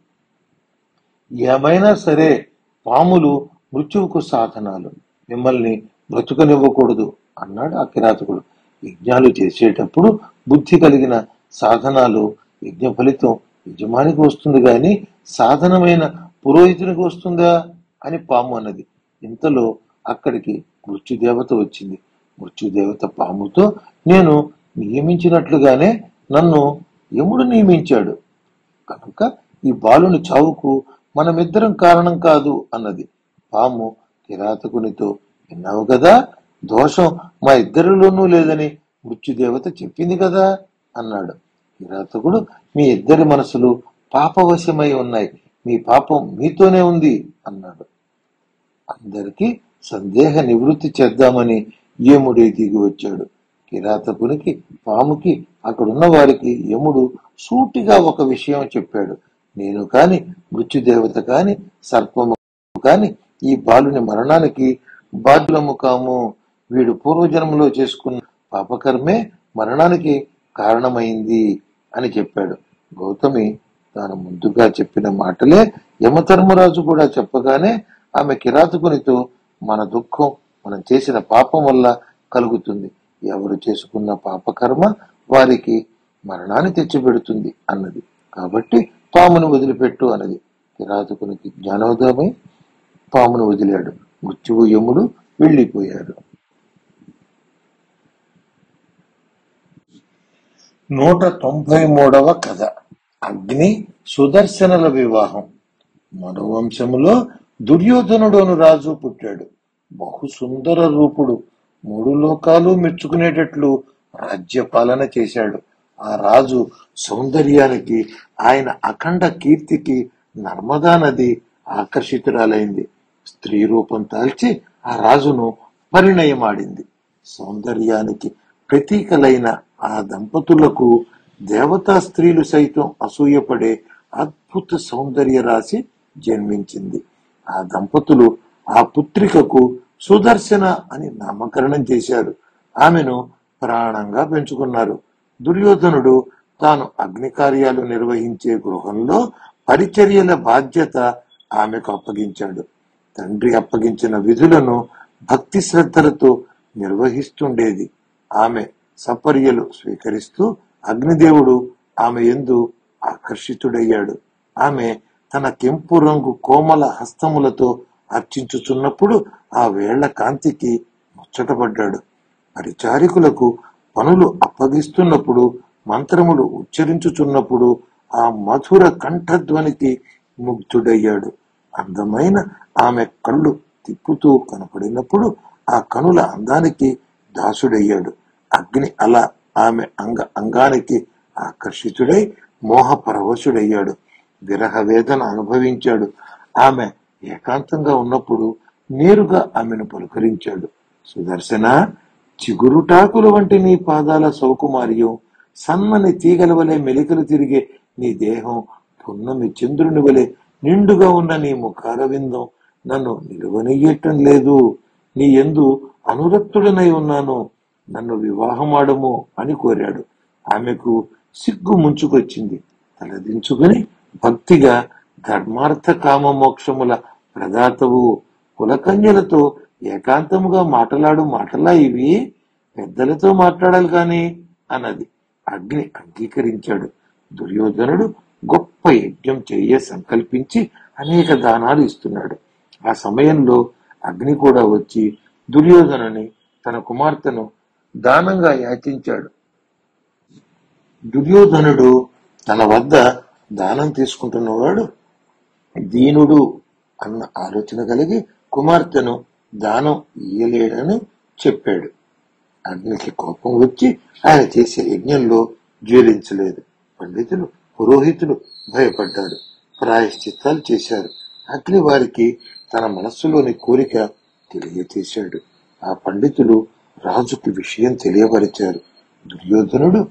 ఏమైనా సరే పాములు మృత్యువుకు సాధనాలు మిమ్మల్ని బ్రతుకనివ్వకూడదు అన్నాడు ఆ కిరాతకుడు యజ్ఞాలు చేసేటప్పుడు బుద్ధి కలిగిన సాధనాలు యజ్ఞ ఫలితం యజమానికి వస్తుంది గాని సాధనమైన పురోహితునికి వస్తుందా అని పాము అన్నది ఇంతలో అక్కడికి మృత్యుదేవత వచ్చింది మృత్యుదేవత పాముతో నేను నియమించినట్లుగానే నన్ను యముడు నియమించాడు కనుక ఈ బాలుని చావుకు మనమిద్దరం కారణం కాదు అన్నది పాము కిరాతకునితో విన్నావు కదా దోషం మా ఇద్దరిలోనూ లేదని మృత్యుదేవత చెప్పింది కదా అన్నాడు కిరాతకుడు మీ ఇద్దరి మనసులు పాపవశమై ఉన్నాయి మీ పాపం మీతోనే ఉంది అన్నాడు అందరికీ సందేహ నివృత్తి చేద్దామని యముడే దిగి వచ్చాడు కిరాతకునికి పాముకి అక్కడున్న వారికి యముడు సూటిగా ఒక విషయం చెప్పాడు నేను కాని మృత్యుదేవత కాని సర్పము కాని ఈ బాలుని మరణానికి బాధ్యులము కాము వీడు పూర్వజన్మలో చేసుకున్న పాపకర్మే మరణానికి కారణమైంది అని చెప్పాడు గౌతమి తాను ముందుగా చెప్పిన మాటలే యమధర్మరాజు కూడా చెప్పగానే ఆమె కిరాతకునితో మన దుఃఖం మనం చేసిన పాపం వల్ల కలుగుతుంది ఎవరు చేసుకున్న పాపకర్మ వారికి మరణాన్ని తెచ్చిపెడుతుంది అన్నది కాబట్టి పామును వదిలిపెట్టు అన్నది కిరాతకునికి జ్ఞానోదయమై పామును వదిలాడు మృత్యువు యముడు వెళ్ళిపోయాడు నూట తొంభై మూడవ కథ అగ్ని సుదర్శనుల వివాహం మనువంశములో దుర్యోధనుడోను రాజు పుట్టాడు బహు సుందర రూపుడు మూడు లోకాలు మెచ్చుకునేటట్లు రాజ్య పాలన చేశాడు ఆ రాజు సౌందర్యానికి ఆయన అఖండ కీర్తికి నర్మదా నది ఆకర్షితురాలైంది స్త్రీ రూపం దాల్చి ఆ రాజును పరిణయమాడింది సౌందర్యానికి ప్రతీకలైన ఆ దంపతులకు దేవతా స్త్రీలు సైతం అసూయపడే అద్భుత సౌందర్య రాశి జన్మించింది ఆ దంపతులు ఆ పుత్రికకు సుదర్శన అని నామకరణం చేశారు ఆమెను ప్రాణంగా పెంచుకున్నారు దుర్యోధనుడు తాను అగ్ని కార్యాలు నిర్వహించే గృహంలో పరిచర్యల బాధ్యత ఆమెకు అప్పగించాడు తండ్రి అప్పగించిన విధులను భక్తి శ్రద్ధలతో నిర్వహిస్తుండేది ఆమె సపర్యలు స్వీకరిస్తూ అగ్నిదేవుడు ఆమె ఎందు ఆకర్షితుడయ్యాడు ఆమె తన కెంపు రంగు కోమల హస్తములతో అర్చించుచున్నప్పుడు ఆ వేళ్ల కాంతికి ముచ్చటపడ్డాడు పరిచారికులకు పనులు అప్పగిస్తున్నప్పుడు మంత్రములు ఉచ్చరించుచున్నప్పుడు ఆ మధుర కంఠధ్వనికి ముగ్ధుడయ్యాడు అందమైన ఆమె కళ్ళు తిప్పుతూ కనపడినప్పుడు ఆ కనుల అందానికి దాసుడయ్యాడు అగ్ని అలా ఆమె అంగ అంగానికి ఆకర్షితుడై మోహపరవశుడయ్యాడు విరహ వేదన అనుభవించాడు ఆమె ఏకాంతంగా ఉన్నప్పుడు నేరుగా ఆమెను పలుకరించాడు సుదర్శన చిగురుటాకుల వంటి నీ పాదాల సౌకుమార్యం సన్నని తీగల వలె మెలికలు తిరిగే నీ దేహం పున్నమి చంద్రుని వలె నిండుగా ఉన్న నీ ముఖారవిందం నన్ను నిలువనీయటం లేదు నీ ఎందు అనురక్తుడనై ఉన్నాను నన్ను వివాహమాడము అని కోరాడు ఆమెకు సిగ్గు ముంచుకొచ్చింది తలదించుకుని భక్తిగా ధర్మార్థ కామ మోక్షముల ప్రదాతవు కులకన్యలతో ఏకాంతముగా మాటలాడు మాటలా ఇవి పెద్దలతో మాట్లాడాలి కాని అన్నది అగ్ని అంగీకరించాడు దుర్యోధనుడు గొప్ప యజ్ఞం చెయ్య సంకల్పించి అనేక దానాలు ఇస్తున్నాడు ఆ సమయంలో అగ్ని కూడా వచ్చి దుర్యోధనుని తన కుమార్తెను దానంగా యాచించాడు దుర్యోధనుడు తన వద్ద దానం తీసుకుంటున్నవాడు దీనుడు అన్న ఆలోచన కలిగి కుమార్తెను దానం ఇయ్యలేడని చెప్పాడు అగ్నికి కోపం వచ్చి ఆయన చేసే యజ్ఞంలో జ్వలించలేదు పండితులు పురోహితులు భయపడ్డాడు ప్రాయశ్చిత్తాలు చేశారు అగ్ని వారికి తన మనస్సులోని కోరిక తెలియచేశాడు ఆ పండితులు రాజుకి విషయం తెలియపరిచారు దుర్యోధనుడు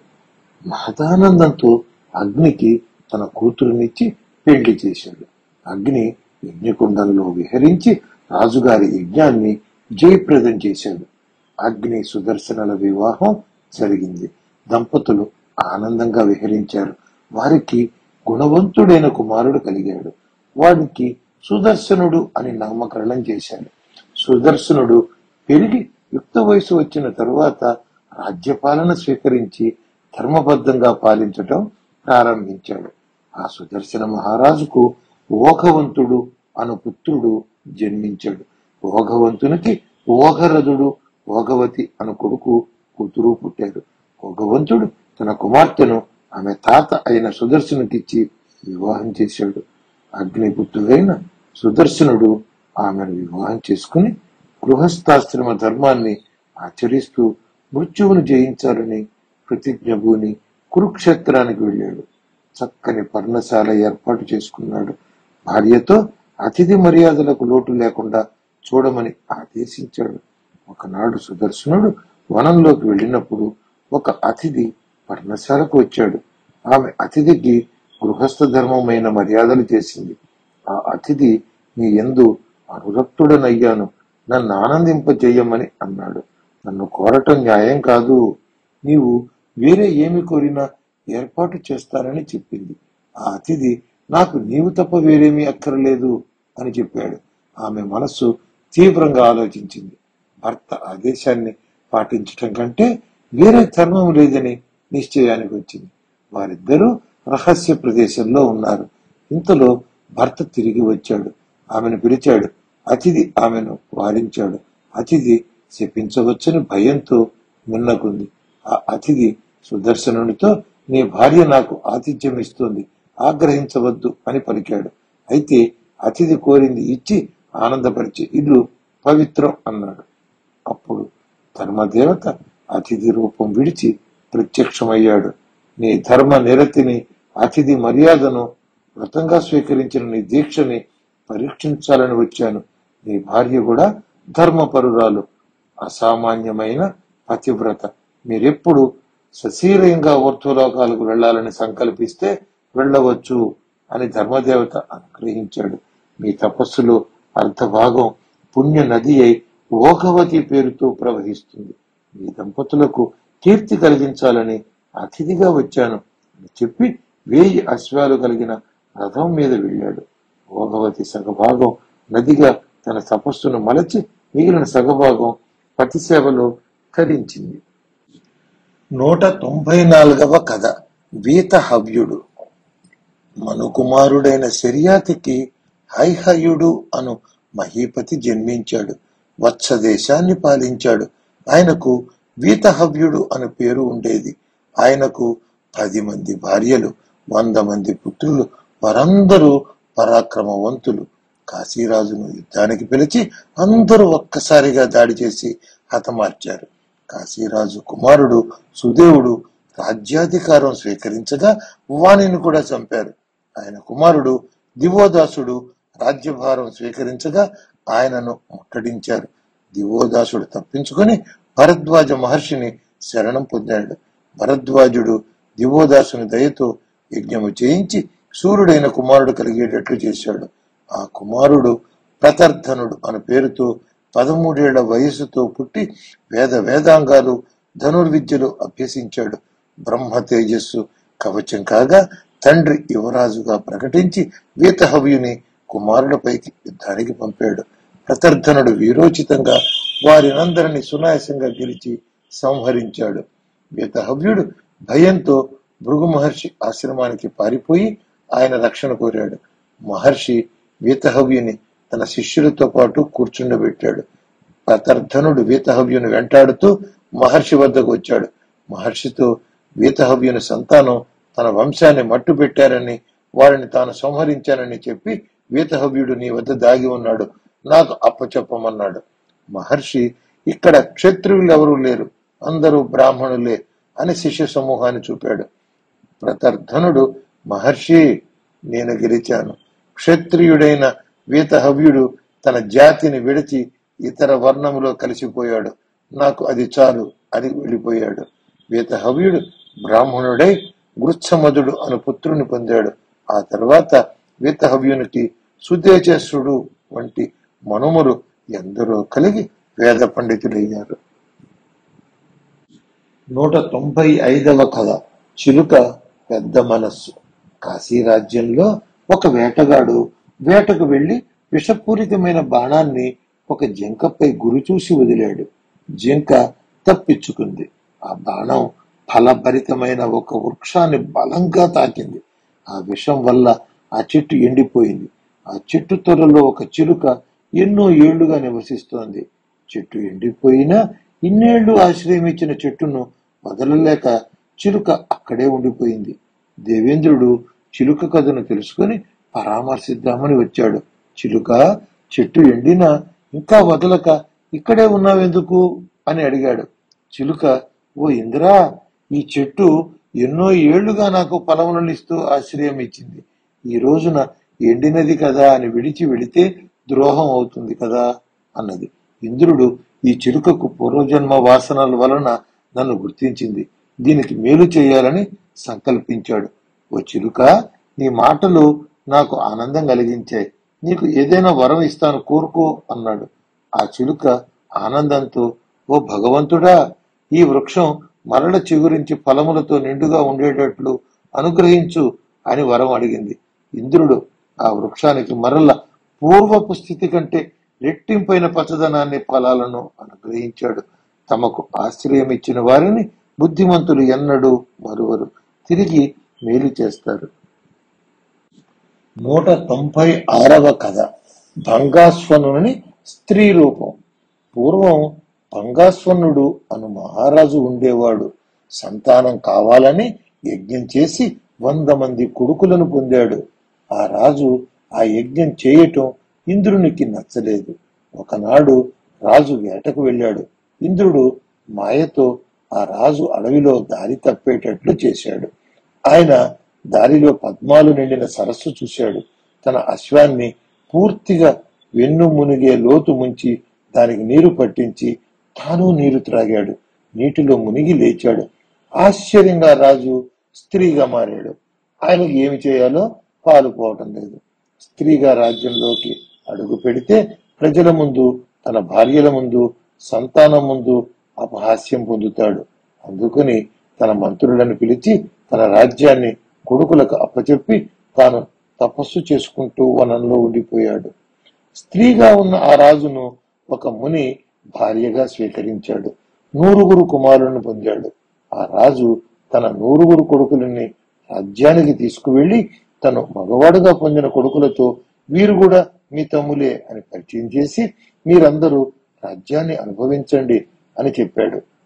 మహదానందంతో అగ్నికి తన కూతురునిచ్చి పెళ్లి చేశాడు అగ్ని యజ్ఞకుండంలో విహరించి రాజుగారి యజ్ఞాన్ని జయప్రదం చేశాడు అగ్ని సుదర్శనల వివాహం జరిగింది దంపతులు ఆనందంగా విహరించారు వారికి గుణవంతుడైన కుమారుడు కలిగాడు వాడికి సుదర్శనుడు అని నామకరణం చేశాడు సుదర్శనుడు పెరిగి యుక్త వయసు వచ్చిన తరువాత రాజ్యపాలన స్వీకరించి ధర్మబద్ధంగా పాలించటం ప్రారంభించాడు ఆ సుదర్శన మహారాజుకు ఓఘవంతుడు అను పుత్రుడు జన్మించాడు ఓఘవంతునికి ఓఘరథుడు ఓఘవతి అను కొడుకు కూతురు పుట్టారు ఓఘవంతుడు తన కుమార్తెను ఆమె తాత అయిన సుదర్శనుకిచ్చి వివాహం చేశాడు అగ్నిపుత్రుడైన సుదర్శనుడు ఆమెను వివాహం చేసుకుని గృహస్థాశ్రమ ధర్మాన్ని ఆచరిస్తూ మృత్యువును జయించాలని ప్రతిజ్ఞభూని కురుక్షేత్రానికి వెళ్ళాడు చక్కని పర్ణశాల ఏర్పాటు చేసుకున్నాడు భార్యతో అతిథి మర్యాదలకు లోటు లేకుండా చూడమని ఆదేశించాడు ఒకనాడు సుదర్శనుడు వనంలోకి వెళ్ళినప్పుడు ఒక అతిథి పర్ణశాలకు వచ్చాడు ఆమె అతిథికి గృహస్థ ధర్మమైన మర్యాదలు చేసింది ఆ అతిథి నీ ఎందు అనురక్తుడనయ్యాను నన్ను ఆనందింపజేయమని అన్నాడు నన్ను కోరటం న్యాయం కాదు నీవు వేరే ఏమి కోరినా ఏర్పాటు చేస్తానని చెప్పింది ఆ అతిథి నాకు నీవు తప్ప వేరేమీ అక్కర్లేదు అని చెప్పాడు ఆమె మనస్సు తీవ్రంగా ఆలోచించింది భర్త ఆదేశాన్ని పాటించటం కంటే వేరే ధర్మం లేదని నిశ్చయానికి వచ్చింది వారిద్దరూ రహస్య ప్రదేశంలో ఉన్నారు ఇంతలో భర్త తిరిగి వచ్చాడు ఆమెను పిలిచాడు అతిథి ఆమెను వారించాడు అతిథి శపించవచ్చని భయంతో మిన్నకుంది ఆ అతిథి సుదర్శనునితో నీ భార్య నాకు ఆతిథ్యం ఇస్తుంది ఆగ్రహించవద్దు అని పలికాడు అయితే అతిథి కోరింది ఇచ్చి ఆనందపరిచే ఇల్లు పవిత్రం అన్నాడు అప్పుడు ధర్మదేవత అతిథి రూపం విడిచి ప్రత్యక్షమయ్యాడు నీ ధర్మ నిరతిని అతిథి మర్యాదను వ్రతంగా స్వీకరించిన నీ దీక్షని పరీక్షించాలని వచ్చాను నీ భార్య కూడా ధర్మపరురాలు అసామాన్యమైన పతివ్రత మీరెప్పుడు సశీలంగా ఊర్ధ్వలోకాలకు వెళ్లాలని సంకల్పిస్తే వెళ్ళవచ్చు అని ధర్మదేవత అనుగ్రహించాడు మీ తపస్సులో అర్ధభాగం పుణ్య నది అయి ఓఘవతి పేరుతో ప్రవహిస్తుంది మీ దంపతులకు కీర్తి కలిగించాలని అతిథిగా వచ్చాను అని చెప్పి వేయి అశ్వాలు కలిగిన రథం మీద వెళ్ళాడు ఓఘవతి సగభాగం నదిగా తన తపస్సును మలచి మిగిలిన సగభాగం పతి సేవలో తరించింది నూట తొంభై నాలుగవ కథ వీతహవ్యుడు మనుకుమారుడైన శర్యాతికి హైహయుడు అను మహీపతి జన్మించాడు వత్స దేశాన్ని పాలించాడు ఆయనకు వీతహవ్యుడు అనే పేరు ఉండేది ఆయనకు పది మంది భార్యలు వంద మంది పుత్రులు వారందరూ పరాక్రమవంతులు కాశీరాజును యుద్ధానికి పిలిచి అందరూ ఒక్కసారిగా దాడి చేసి హతమార్చారు కాశీరాజు కుమారుడు సుదేవుడు రాజ్యాధికారం స్వీకరించగా వాణిని కూడా చంపారు ఆయన కుమారుడు దివోదాసుడు రాజ్యభారం స్వీకరించగా ఆయనను ముట్టడించారు దివోదాసుడు తప్పించుకొని భరద్వాజ మహర్షిని శరణం పొందాడు భరద్వాజుడు దివోదాసుని దయతో యజ్ఞము చేయించి సూర్యుడైన కుమారుడు కలిగేటట్లు చేశాడు ఆ కుమారుడు ప్రతర్ధనుడు అనే పేరుతో పదమూడేళ్ల వయసుతో పుట్టి వేద వేదాంగాలు ధనుర్విద్యలు అభ్యసించాడు బ్రహ్మ తేజస్సు కవచం కాగా తండ్రి యువరాజుగా ప్రకటించి వీతహవ్యుని కుమారులపైకి యుద్ధానికి పంపాడు ప్రతర్ధనుడు వీరోచితంగా వారినందరినీ సునాయాసంగా గెలిచి సంహరించాడు వీతహవ్యుడు భయంతో భృగు మహర్షి ఆశ్రమానికి పారిపోయి ఆయన రక్షణ కోరాడు మహర్షి వీతహవ్యుని తన శిష్యులతో పాటు కూర్చుండబెట్టాడు ప్రతర్ధనుడు వీతహవ్యుని వెంటాడుతూ మహర్షి వద్దకు వచ్చాడు మహర్షితో వీతహవ్యుని సంతానం తన వంశాన్ని మట్టు పెట్టారని వారిని తాను సంహరించానని చెప్పి వీతహవ్యుడు నీ వద్ద దాగి ఉన్నాడు నాకు అప్పచెప్పమన్నాడు మహర్షి ఇక్కడ క్షత్రియులు ఎవరూ లేరు అందరూ బ్రాహ్మణులే అని శిష్య సమూహాన్ని చూపాడు ప్రతర్ధనుడు మహర్షి నేను గెలిచాను క్షత్రియుడైన వీతహవ్యుడు తన జాతిని విడిచి ఇతర వర్ణములో కలిసిపోయాడు నాకు అది చాలు అని వెళ్ళిపోయాడు వీతహవ్యుడు బ్రాహ్మణుడై వృత్సమధుడు అను పుత్రుని పొందాడు ఆ తర్వాత వీతహవ్యునికి సుతేజస్సుడు వంటి మనుమరు ఎందరో కలిగి వేద పండితులయ్యారు నూట తొంభై ఐదవ కథ చిలుక పెద్ద మనస్సు కాశీ రాజ్యంలో ఒక వేటగాడు వేటకు వెళ్లి విషపూరితమైన బాణాన్ని ఒక జింకపై గురి చూసి వదిలాడు జింక తప్పించుకుంది ఆ బాణం ఫలభరితమైన ఒక వృక్షాన్ని బలంగా తాకింది ఆ విషం వల్ల ఆ చెట్టు ఎండిపోయింది ఆ చెట్టు త్వరలో ఒక చిలుక ఎన్నో ఏళ్లుగా నివసిస్తోంది చెట్టు ఎండిపోయినా ఇన్నేళ్లు ఆశ్రయం ఇచ్చిన చెట్టును వదలలేక చిలుక అక్కడే ఉండిపోయింది దేవేంద్రుడు చిలుక కథను తెలుసుకొని పరామర్శిద్దామని వచ్చాడు చిలుక చెట్టు ఎండినా ఇంకా వదలక ఇక్కడే ఉన్నావెందుకు అని అడిగాడు చిలుక ఓ ఇంద్రా ఈ చెట్టు ఎన్నో ఏళ్లుగా నాకు ఫలములనిస్తూ ఆశ్రయం ఇచ్చింది ఈ రోజున ఎండినది కదా అని విడిచి వెళితే ద్రోహం అవుతుంది కదా అన్నది ఇంద్రుడు ఈ చిలుకకు పూర్వజన్మ వాసనల వలన నన్ను గుర్తించింది దీనికి మేలు చేయాలని సంకల్పించాడు ఓ చిలుక నీ మాటలు నాకు ఆనందం కలిగించాయి నీకు ఏదైనా వరం ఇస్తాను కోరుకో అన్నాడు ఆ చిలుక ఆనందంతో ఓ భగవంతుడా ఈ వృక్షం మరల చిగురించి ఫలములతో నిండుగా ఉండేటట్లు అనుగ్రహించు అని వరం అడిగింది ఇంద్రుడు ఆ వృక్షానికి మరల పూర్వపు స్థితి కంటే రెట్టింపైన పచ్చదనాన్ని ఫలాలను అనుగ్రహించాడు తమకు ఆశ్రయం ఇచ్చిన వారిని బుద్ధిమంతులు ఎన్నడూ మరువరు తిరిగి మేలు చేస్తారు నూట తొంభై ఆరవ కథ భంగాస్వనుని స్త్రీ రూపం పూర్వం భంగాస్వనుడు అను మహారాజు ఉండేవాడు సంతానం కావాలని యజ్ఞం చేసి వంద మంది కొడుకులను పొందాడు ఆ రాజు ఆ యజ్ఞం చేయటం ఇంద్రునికి నచ్చలేదు ఒకనాడు రాజు వేటకు వెళ్ళాడు ఇంద్రుడు మాయతో ఆ రాజు అడవిలో దారి తప్పేటట్లు చేశాడు ఆయన దారిలో పద్మాలు నిండిన సరస్సు చూశాడు తన అశ్వాన్ని పూర్తిగా వెన్ను మునిగే లోతు ముంచి దానికి నీరు పట్టించి తాను నీరు త్రాగాడు నీటిలో మునిగి లేచాడు ఆశ్చర్యంగా రాజు స్త్రీగా మారాడు ఆయనకు ఏమి చేయాలో పాలుపోవటం లేదు స్త్రీగా రాజ్యంలోకి అడుగు పెడితే ప్రజల ముందు తన భార్యల ముందు సంతానం ముందు అపహాస్యం పొందుతాడు అందుకని తన మంత్రులను పిలిచి తన రాజ్యాన్ని కొడుకులకు అప్పచెప్పి తాను తపస్సు చేసుకుంటూ వనంలో ఉండిపోయాడు స్త్రీగా ఉన్న ఆ రాజును ఒక ముని భార్యగా స్వీకరించాడు నూరుగురు కుమారులను పొందాడు ఆ రాజు తన నూరుగురు కొడుకులని రాజ్యానికి తీసుకువెళ్లి తను మగవాడుగా పొందిన కొడుకులతో వీరు కూడా మీ తమ్ములే అని పరిచయం చేసి మీరందరూ రాజ్యాన్ని అనుభవించండి అని చెప్పాడు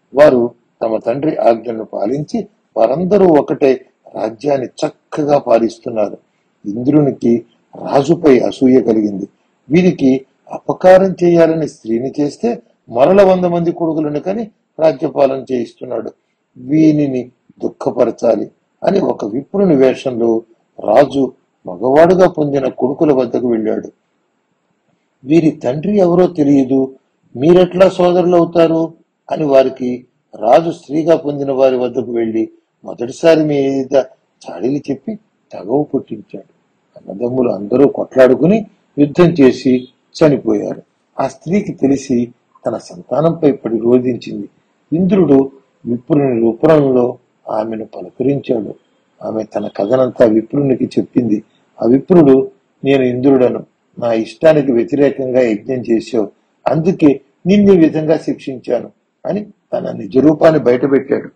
వారు తమ తండ్రి ఆజ్ఞను పాలించి వారందరూ ఒకటే రాజ్యాన్ని చక్కగా పాలిస్తున్నారు ఇంద్రునికి రాజుపై అసూయ కలిగింది వీరికి అపకారం చేయాలని స్త్రీని చేస్తే మరల వంద మంది కొడుకులను కని రాజ్యపాలన చేయిస్తున్నాడు వీనిని దుఃఖపరచాలి అని ఒక విప్రుని వేషంలో రాజు మగవాడుగా పొందిన కొడుకుల వద్దకు వెళ్ళాడు వీరి తండ్రి ఎవరో తెలియదు మీరెట్లా సోదరులు అవుతారు అని వారికి రాజు స్త్రీగా పొందిన వారి వద్దకు వెళ్లి మొదటిసారి మీద చాడీలు చెప్పి తగవు పుట్టించాడు అన్నదమ్ములు అందరూ కొట్లాడుకుని యుద్ధం చేసి చనిపోయారు ఆ స్త్రీకి తెలిసి తన సంతానంపై పడి రోధించింది ఇంద్రుడు విప్రుని రూపంలో ఆమెను పలకరించాడు ఆమె తన కథనంతా విప్రునికి చెప్పింది ఆ విప్రుడు నేను ఇంద్రుడను నా ఇష్టానికి వ్యతిరేకంగా యజ్ఞం చేశావు అందుకే నిన్ను ఈ విధంగా శిక్షించాను అని తన నిజ రూపాన్ని బయటపెట్టాడు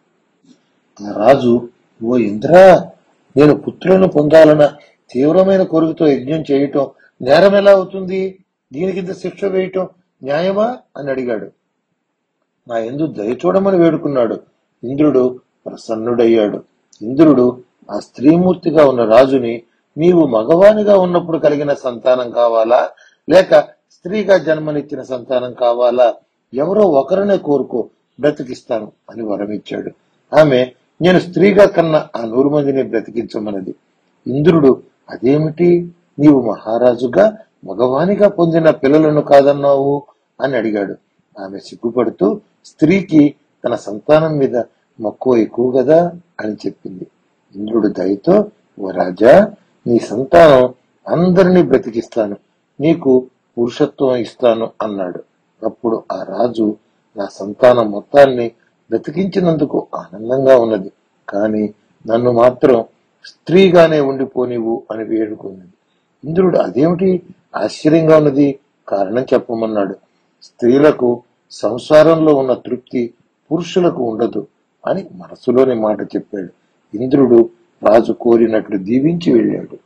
ఆ రాజు ఓ ఇంద్రా నేను పుత్రులను పొందాలన్న తీవ్రమైన కోరికతో యజ్ఞం చేయటం నేరం ఎలా అవుతుంది దీనికింత శిక్ష వేయటం న్యాయమా అని అడిగాడు నా ఎందు దయ చూడమని వేడుకున్నాడు ఇంద్రుడు ప్రసన్నుడయ్యాడు ఇంద్రుడు ఆ స్త్రీమూర్తిగా ఉన్న రాజుని నీవు మగవానిగా ఉన్నప్పుడు కలిగిన సంతానం కావాలా లేక స్త్రీగా జన్మనిచ్చిన సంతానం కావాలా ఎవరో ఒకరినే కోరుకో బ్రతికిస్తాను అని వరమిచ్చాడు ఆమె నేను స్త్రీగా కన్నా ఆ నూరు మందిని బ్రతికించమన్నది ఇంద్రుడు అదేమిటి నీవు మహారాజుగా మగవానిగా పొందిన పిల్లలను కాదన్నావు అని అడిగాడు ఆమె సిగ్గుపడుతూ స్త్రీకి తన సంతానం మీద మక్కువ ఎక్కువ కదా అని చెప్పింది ఇంద్రుడు దయతో ఓ రాజా నీ సంతానం అందరినీ బ్రతికిస్తాను నీకు పురుషత్వం ఇస్తాను అన్నాడు అప్పుడు ఆ రాజు నా సంతానం మొత్తాన్ని బ్రతికించినందుకు ఆనందంగా ఉన్నది కానీ నన్ను మాత్రం స్త్రీగానే ఉండిపోనివు అని వేడుకున్నది ఇంద్రుడు అదేమిటి ఆశ్చర్యంగా ఉన్నది కారణం చెప్పమన్నాడు స్త్రీలకు సంసారంలో ఉన్న తృప్తి పురుషులకు ఉండదు అని మనసులోని మాట చెప్పాడు ఇంద్రుడు రాజు కోరినట్లు దీవించి వెళ్ళాడు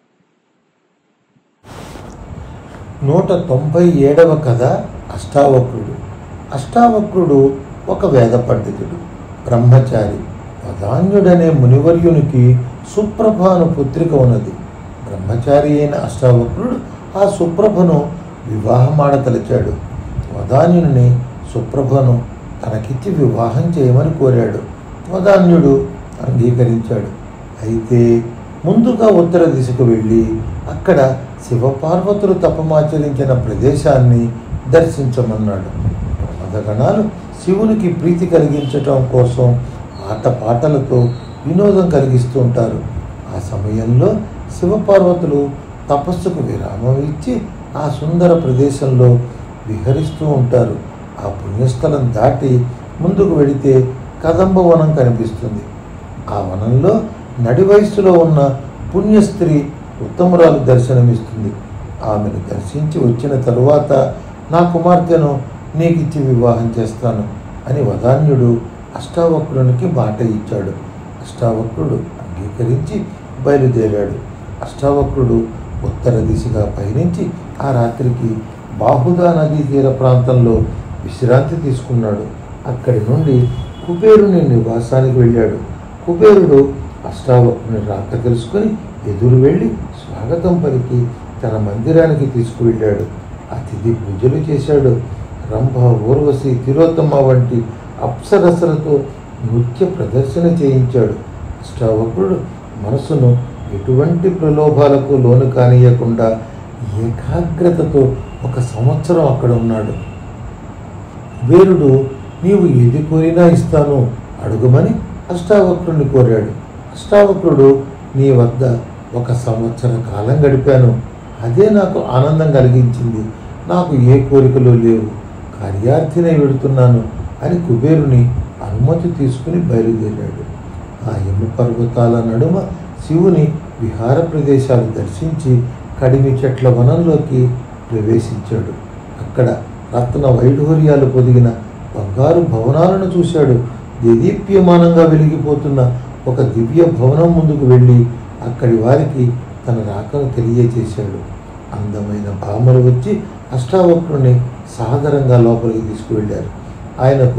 నూట తొంభై ఏడవ కథ అష్టావక్రుడు అష్టావక్రుడు ఒక వేద పండితుడు బ్రహ్మచారి వదాన్యుడనే మునివర్యునికి సుప్రభాను పుత్రిక ఉన్నది బ్రహ్మచారి అయిన అష్టావక్రుడు ఆ సుప్రభను వివాహమాడతలిచాడు వదాన్యుని సుప్రభను తనకిచ్చి వివాహం చేయమని కోరాడు వదాన్యుడు అంగీకరించాడు అయితే ముందుగా ఉత్తర దిశకు వెళ్ళి అక్కడ శివపార్వతులు తపమాచరించిన ప్రదేశాన్ని దర్శించమన్నాడు ప్రమదగణాలు శివునికి ప్రీతి కలిగించటం కోసం ఆటపాటలతో వినోదం కలిగిస్తూ ఉంటారు ఆ సమయంలో శివపార్వతులు తపస్సుకు విరామం ఇచ్చి ఆ సుందర ప్రదేశంలో విహరిస్తూ ఉంటారు ఆ పుణ్యస్థలం దాటి ముందుకు వెళితే కదంబ వనం కనిపిస్తుంది ఆ వనంలో నడి వయస్సులో ఉన్న పుణ్యస్త్రీ ఉత్తమురాలు దర్శనమిస్తుంది ఆమెను దర్శించి వచ్చిన తరువాత నా కుమార్తెను నీకిచ్చి వివాహం చేస్తాను అని వదాన్యుడు అష్టావక్రునికి మాట ఇచ్చాడు అష్టావక్రుడు అంగీకరించి బయలుదేరాడు అష్టావక్రుడు ఉత్తర దిశగా పయనించి ఆ రాత్రికి బాహుదా నదీ తీర ప్రాంతంలో విశ్రాంతి తీసుకున్నాడు అక్కడి నుండి కుబేరుని నివాసానికి వెళ్ళాడు కుబేరుడు అష్టావక్రుని రాక తెలుసుకుని ఎదురు వెళ్ళి స్వాగతం పలికి తన మందిరానికి తీసుకువెళ్ళాడు అతిథి పూజలు చేశాడు రంభ ఊర్వశి తిరోత్తమ వంటి అప్సరసలతో నృత్య ప్రదర్శన చేయించాడు అష్టావక్రుడు మనసును ఎటువంటి ప్రలోభాలకు లోను కానియకుండా ఏకాగ్రతతో ఒక సంవత్సరం అక్కడ ఉన్నాడు కుబేరుడు నీవు ఏది కోరినా ఇస్తాను అడుగుమని అష్టావక్రుని కోరాడు అష్టావక్రుడు నీ వద్ద ఒక సంవత్సర కాలం గడిపాను అదే నాకు ఆనందం కలిగించింది నాకు ఏ కోరికలు లేవు కార్యార్థినే వెడుతున్నాను అని కుబేరుని అనుమతి తీసుకుని బయలుదేరాడు ఆ యమ పర్వతాల నడుమ శివుని విహార ప్రదేశాలు దర్శించి కడిమి చెట్ల వనంలోకి ప్రవేశించాడు అక్కడ రత్న వైఢూర్యాలు పొదిగిన బంగారు భవనాలను చూశాడు దేదీప్యమానంగా వెలిగిపోతున్న ఒక దివ్య భవనం ముందుకు వెళ్ళి అక్కడి వారికి తన రాకను తెలియజేశాడు అందమైన భామలు వచ్చి అష్టావక్రుని సాదరంగా లోపలికి తీసుకువెళ్ళారు ఆయనకు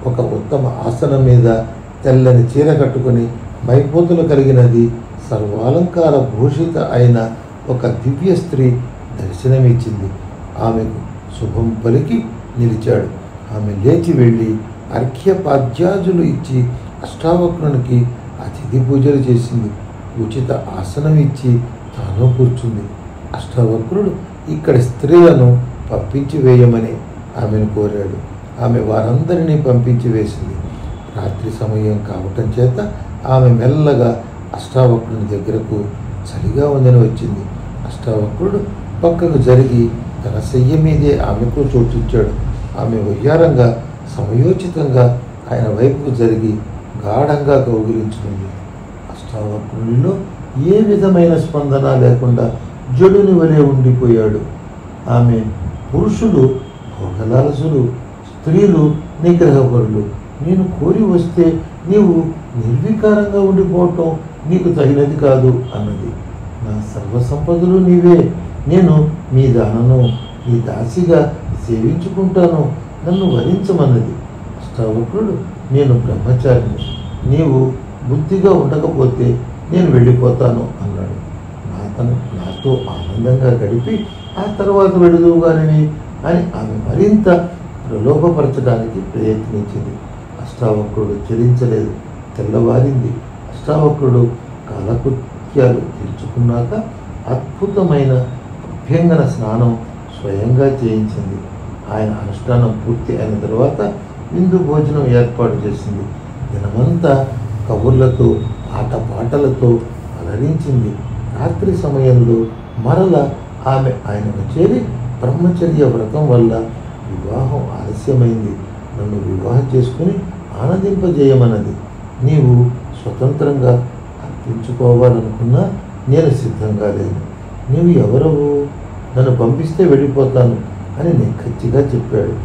ఒక ఉత్తమ ఆసనం మీద తెల్లని చీర కట్టుకుని మైపోతులు కలిగినది సర్వాలంకార భూషిత అయిన ఒక దివ్య స్త్రీ దర్శనమిచ్చింది ఆమెకు శుభం పలికి నిలిచాడు ఆమె లేచి వెళ్ళి అర్ఘ్యపాద్యాజులు ఇచ్చి అష్టావక్రునికి అతిథి పూజలు చేసింది ఉచిత ఆసనం ఇచ్చి తాను కూర్చుంది అష్టావక్రుడు ఇక్కడి స్త్రీలను పంపించి వేయమని ఆమెను కోరాడు ఆమె వారందరినీ పంపించి వేసింది రాత్రి సమయం కావటం చేత ఆమె మెల్లగా అష్టావక్రుని దగ్గరకు చలిగా ఉందని వచ్చింది అష్టావక్రుడు పక్కకు జరిగి తన శయ్య మీదే ఆమెకు చోటిచ్చాడు ఆమె వయ్యారంగా సమయోచితంగా ఆయన వైపుకు జరిగి గాఢంగా కౌగిలించుకుంది అష్టావక్రునిలో ఏ విధమైన స్పందన లేకుండా జడుని వలె ఉండిపోయాడు ఆమె పురుషులు భోగలాలసులు స్త్రీలు నిగ్రహపరులు నేను కోరి వస్తే నీవు నిర్వికారంగా ఉండిపోవటం నీకు తగినది కాదు అన్నది నా సర్వసంపదలు నీవే నేను మీ దానను నీ దాసిగా సేవించుకుంటాను నన్ను వరించమన్నది అష్టావక్రుడు నేను బ్రహ్మచారిని నీవు బుద్ధిగా ఉండకపోతే నేను వెళ్ళిపోతాను అన్నాడు నాతను నాతో ఆనందంగా గడిపి ఆ తర్వాత వెడుదువుగానని అని ఆమె మరింత ప్రలోభపరచడానికి ప్రయత్నించింది అష్టావక్రుడు చెలించలేదు తెల్లవారింది అష్టావక్రుడు కాలకృత్యాలు తీర్చుకున్నాక అద్భుతమైన అభ్యంగన స్నానం స్వయంగా చేయించింది ఆయన అనుష్ఠానం పూర్తి అయిన తర్వాత విందు భోజనం ఏర్పాటు చేసింది దినమంతా కబుర్లతో ఆటపాటలతో అలరించింది రాత్రి సమయంలో మరల ఆమె ఆయనను చేరి బ్రహ్మచర్య వ్రతం వల్ల వివాహం ఆలస్యమైంది నన్ను వివాహం చేసుకుని ఆనందింపజేయమన్నది నీవు స్వతంత్రంగా అర్పించుకోవాలనుకున్నా నేను సిద్ధంగా లేను నీవు ఎవరవు నన్ను పంపిస్తే వెళ్ళిపోతాను అని నిక్కచ్చిగా చెప్పాడు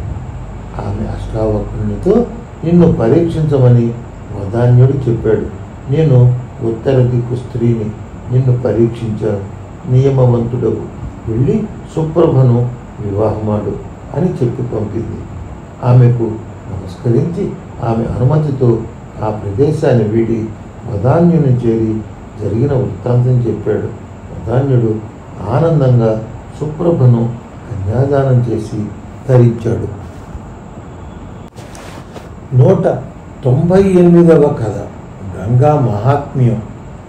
ఆమె అష్టావక్రునితో నిన్ను పరీక్షించమని వదాన్యుడు చెప్పాడు నేను ఉత్తర దిక్కు స్త్రీని నిన్ను పరీక్షించాను నియమవంతుడవు వెళ్ళి సుప్రభను వివాహమాడు అని చెప్పి పంపింది ఆమెకు నమస్కరించి ఆమె అనుమతితో ఆ ప్రదేశాన్ని వీడి వదాన్యుని చేరి జరిగిన వృత్తాంతం చెప్పాడు వదాన్యుడు ఆనందంగా సుప్రభను కన్యాదానం చేసి ధరించాడు నూట తొంభై ఎనిమిదవ కథ గంగా మహాత్మ్యం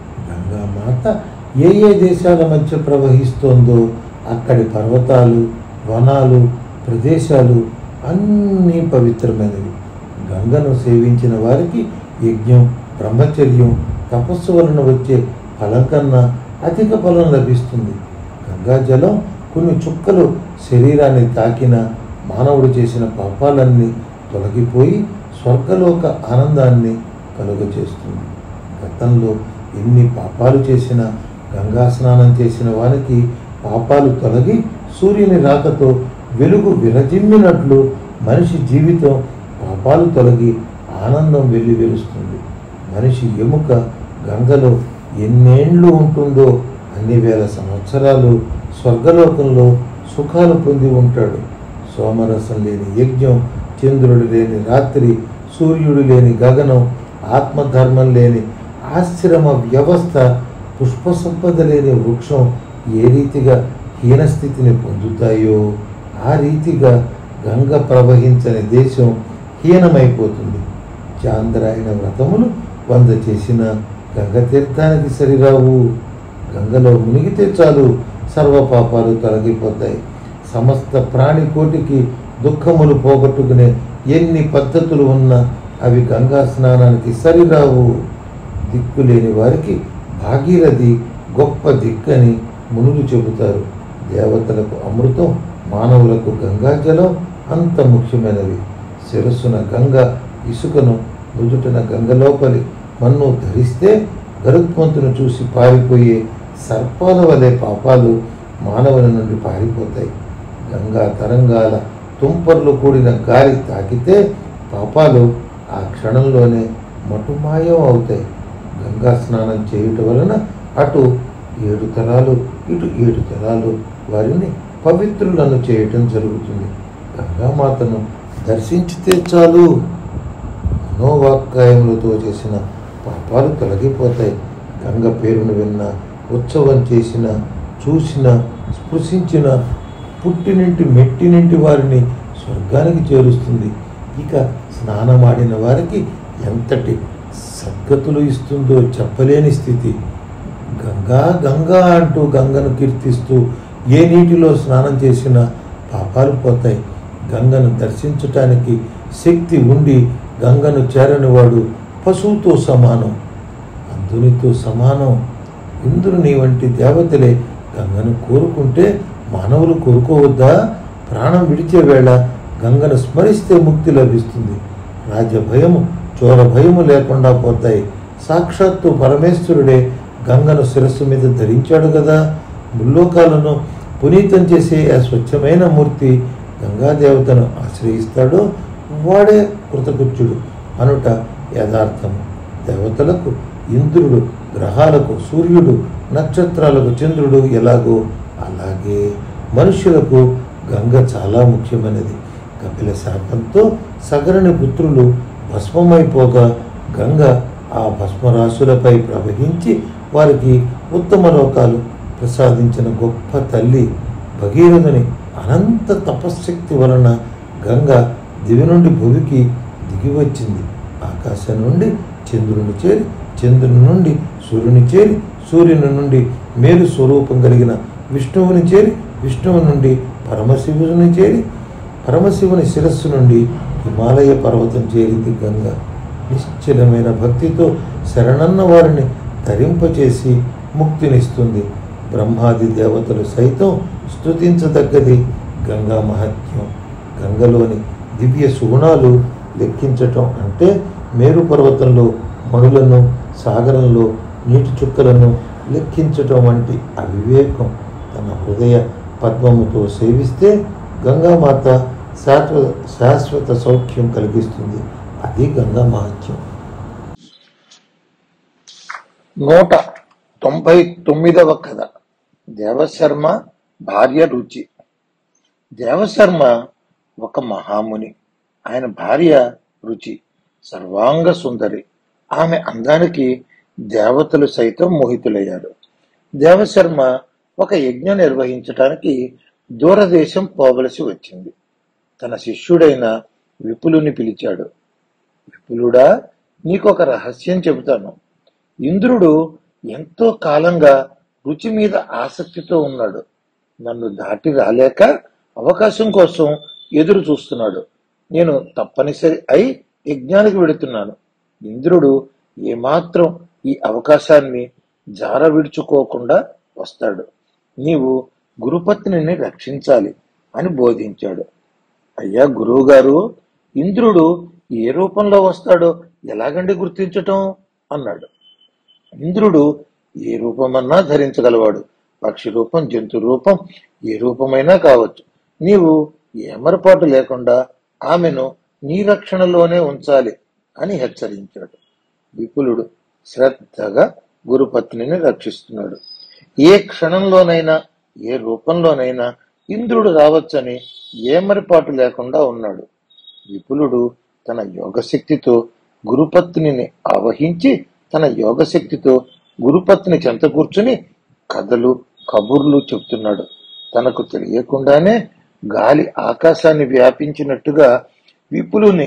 గంగామాత ఏ ఏ దేశాల మధ్య ప్రవహిస్తోందో అక్కడి పర్వతాలు వనాలు ప్రదేశాలు అన్నీ పవిత్రమైనవి గంగను సేవించిన వారికి యజ్ఞం బ్రహ్మచర్యం తపస్సు వలన వచ్చే ఫలం కన్నా అధిక ఫలం లభిస్తుంది గంగాజలం కొన్ని చుక్కలు శరీరాన్ని తాకిన మానవుడు చేసిన పాపాలన్నీ తొలగిపోయి స్వర్గలోక ఆనందాన్ని కలుగజేస్తుంది గతంలో ఎన్ని పాపాలు చేసినా గంగా స్నానం చేసిన వానికి పాపాలు తొలగి సూర్యుని రాకతో వెలుగు విరజిమ్మినట్లు మనిషి జీవితం పాపాలు తొలగి ఆనందం వెళ్లి వెలుస్తుంది మనిషి ఎముక గంగలో ఎన్నేండ్లు ఉంటుందో అన్ని వేల సంవత్సరాలు స్వర్గలోకంలో సుఖాలు పొంది ఉంటాడు సోమరసం లేని యజ్ఞం చంద్రుడు లేని రాత్రి సూర్యుడు లేని గగనం ఆత్మధర్మం లేని ఆశ్రమ వ్యవస్థ పుష్ప సంపద లేని వృక్షం ఏ రీతిగా హీనస్థితిని పొందుతాయో ఆ రీతిగా గంగ ప్రవహించని దేశం హీనమైపోతుంది చాంద్రాయణ వ్రతములు వంద చేసిన గంగ తీర్థానికి సరిరావు గంగలో మునిగితే చాలు సర్వ పాపాలు తొలగిపోతాయి సమస్త ప్రాణికోటికి దుఃఖములు పోగొట్టుకునే ఎన్ని పద్ధతులు ఉన్నా అవి గంగా స్నానానికి సరిరావు దిక్కులేని వారికి భాగీరథి గొప్ప దిక్కని మునులు చెబుతారు దేవతలకు అమృతం మానవులకు గంగాజలం అంత ముఖ్యమైనవి శిరస్సున గంగ ఇసుకను నుదుటిన గంగ లోపలి మన్ను ధరిస్తే గరుత్మంతును చూసి పారిపోయే సర్పాల వలె పాపాలు మానవుని నుండి పారిపోతాయి గంగా తరంగాల తుంపర్లు కూడిన గాలి తాకితే పాపాలు ఆ క్షణంలోనే మటుమాయం అవుతాయి గంగా స్నానం చేయుట వలన అటు ఏడు తరాలు ఇటు ఏడు తరాలు వారిని పవిత్రులను చేయటం జరుగుతుంది గంగామాతను దర్శించితే చాలు మనోవాక్కాయములతో చేసిన పాపాలు తొలగిపోతాయి గంగ పేరును విన్న ఉత్సవం చేసిన చూసిన స్పృశించిన పుట్టినింటి మెట్టినింటి వారిని స్వర్గానికి చేరుస్తుంది ఇక స్నానమాడిన వారికి ఎంతటి సద్గతులు ఇస్తుందో చెప్పలేని స్థితి గంగా గంగా అంటూ గంగను కీర్తిస్తూ ఏ నీటిలో స్నానం చేసినా పాపాలు పోతాయి గంగను దర్శించటానికి శక్తి ఉండి గంగను చేరని వాడు పశువుతో సమానం అంధునితో సమానం ఇంద్రుని వంటి దేవతలే గంగను కోరుకుంటే మానవులు కోరుకోవద్దా ప్రాణం విడిచే వేళ గంగను స్మరిస్తే ముక్తి లభిస్తుంది రాజ్య భయము చోర భయము లేకుండా పోతాయి సాక్షాత్తు పరమేశ్వరుడే గంగను శిరస్సు మీద ధరించాడు కదా ముల్లోకాలను పునీతం చేసే ఆ స్వచ్ఛమైన మూర్తి గంగాదేవతను ఆశ్రయిస్తాడో వాడే కృతకృత్యుడు అనుట యథార్థము దేవతలకు ఇంద్రుడు గ్రహాలకు సూర్యుడు నక్షత్రాలకు చంద్రుడు ఎలాగో అలాగే మనుషులకు గంగ చాలా ముఖ్యమైనది కపిల శాపంతో సగరుని పుత్రులు భస్మమైపోగా గంగ ఆ భస్మరాశులపై ప్రవహించి వారికి ఉత్తమ లోకాలు ప్రసాదించిన గొప్ప తల్లి భగీరథుని అనంత తపశ్శక్తి వలన గంగ దివి నుండి భువికి దిగి వచ్చింది ఆకాశం నుండి చంద్రుని చేరి చంద్రుని నుండి సూర్యుని చేరి సూర్యుని నుండి మేలు స్వరూపం కలిగిన విష్ణువుని చేరి విష్ణువు నుండి పరమశివుని చేరి పరమశివుని శిరస్సు నుండి హిమాలయ పర్వతం చేరింది గంగ నిశ్చలమైన భక్తితో శరణన్న వారిని తరింపచేసి ముక్తినిస్తుంది బ్రహ్మాది దేవతలు సైతం స్తుతించదగ్గది గంగా మహత్యం గంగలోని దివ్య సుగుణాలు లెక్కించటం అంటే మేరు పర్వతంలో మణులను సాగరంలో నీటి చుక్కలను లెక్కించటం వంటి అవివేకం తన హృదయ పద్మముతో సేవిస్తే గంగామాత శాశ్వత శాశ్వత సౌఖ్యం కలిగిస్తుంది అది గంగా మహత్యం నూట తొంభై తొమ్మిదవ కథ దేవశర్మ భార్య రుచి దేవశర్మ ఒక మహాముని ఆయన భార్య రుచి సర్వాంగ సుందరి ఆమె అందానికి దేవతలు సైతం మోహితులయ్యారు దేవశర్మ ఒక యజ్ఞం నిర్వహించటానికి దూరదేశం పోవలసి వచ్చింది తన శిష్యుడైన విపులుని పిలిచాడు విపులుడా నీకొక రహస్యం చెబుతాను ఇంద్రుడు ఎంతో కాలంగా రుచి మీద ఆసక్తితో ఉన్నాడు నన్ను దాటి రాలేక అవకాశం కోసం ఎదురు చూస్తున్నాడు నేను తప్పనిసరి అయి యజ్ఞానికి వెడుతున్నాను ఇంద్రుడు ఏమాత్రం ఈ అవకాశాన్ని జార విడుచుకోకుండా వస్తాడు నీవు గురుపత్నిని రక్షించాలి అని బోధించాడు అయ్యా గురువు గారు ఇంద్రుడు ఏ రూపంలో వస్తాడో ఎలాగండి గుర్తించటం అన్నాడు ఇంద్రుడు ఏ రూపమన్నా ధరించగలవాడు పక్షి రూపం జంతు రూపం ఏ రూపమైనా కావచ్చు నీవు ఏమరపాటు లేకుండా ఆమెను నీ రక్షణలోనే ఉంచాలి అని హెచ్చరించాడు విపులుడు శ్రద్ధగా గురుపత్నిని రక్షిస్తున్నాడు ఏ క్షణంలోనైనా ఏ రూపంలోనైనా ఇంద్రుడు రావచ్చని ఏమరిపాటు లేకుండా ఉన్నాడు విపులుడు తన యోగశక్తితో గురుపత్నిని ఆవహించి తన యోగశక్తితో గురుపత్ని చెంత కూర్చుని కథలు కబుర్లు చెప్తున్నాడు తనకు తెలియకుండానే గాలి ఆకాశాన్ని వ్యాపించినట్టుగా విపులుని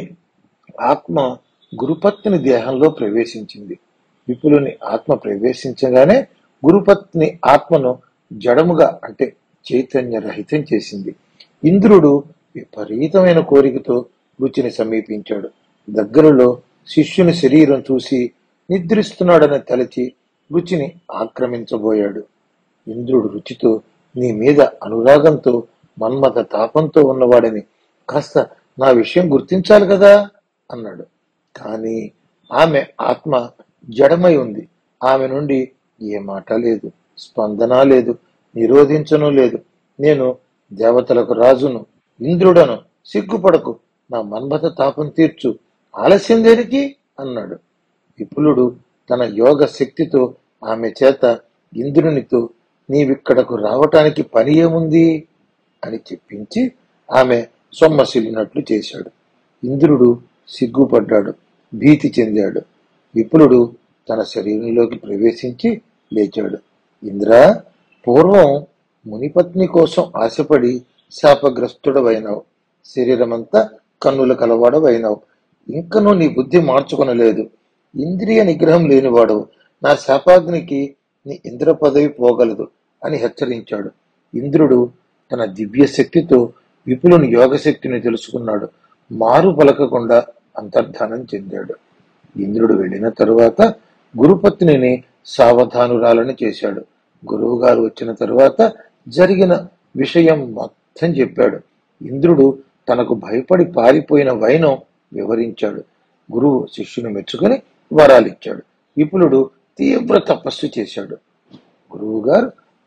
ఆత్మ గురుపత్ని దేహంలో ప్రవేశించింది విపులుని ఆత్మ ప్రవేశించగానే గురుపత్ని ఆత్మను జడముగా అంటే చైతన్య రహితం చేసింది ఇంద్రుడు విపరీతమైన కోరికతో రుచిని సమీపించాడు దగ్గరలో శిష్యుని శరీరం చూసి నిద్రిస్తున్నాడని తలచి రుచిని ఆక్రమించబోయాడు ఇంద్రుడు రుచితో నీ మీద అనురాగంతో మన్మథ తాపంతో ఉన్నవాడని కాస్త నా విషయం గుర్తించాలి కదా అన్నాడు కానీ ఆమె ఆత్మ జడమై ఉంది ఆమె నుండి ఏ మాట లేదు స్పందన లేదు నిరోధించను లేదు నేను దేవతలకు రాజును ఇంద్రుడను సిగ్గుపడకు నా మన్మథ తాపం తీర్చు ఆలస్యం దేనికి అన్నాడు విపులుడు తన యోగ శక్తితో ఆమె చేత ఇంద్రునితో నీవిక్కడకు రావటానికి పని ఏముంది అని చెప్పించి ఆమె సొమ్మసిల్లినట్లు చేశాడు ఇంద్రుడు సిగ్గుపడ్డాడు భీతి చెందాడు విపులుడు తన శరీరంలోకి ప్రవేశించి లేచాడు ఇంద్ర పూర్వం మునిపత్ని కోసం ఆశపడి శాపగ్రస్తుడవైనావు శరీరమంతా కన్నుల కలవాడవైనావు ఇంకనూ నీ బుద్ధి మార్చుకొనలేదు ఇంద్రియ నిగ్రహం లేనివాడు నా శాపాగ్నికి నీ ఇంద్ర పదవి పోగలదు అని హెచ్చరించాడు ఇంద్రుడు తన దివ్య శక్తితో విపులుని యోగశక్తిని తెలుసుకున్నాడు మారు పలకకుండా అంతర్ధానం చెందాడు ఇంద్రుడు వెళ్ళిన తరువాత గురుపత్నిని సావధానురాలని చేశాడు గురువు గారు వచ్చిన తరువాత జరిగిన విషయం మొత్తం చెప్పాడు ఇంద్రుడు తనకు భయపడి పారిపోయిన వైనం వివరించాడు గురువు శిష్యుని మెచ్చుకొని వరాలిచ్చాడు విపులుడు తీవ్ర తపస్సు చేశాడు గురువు గారు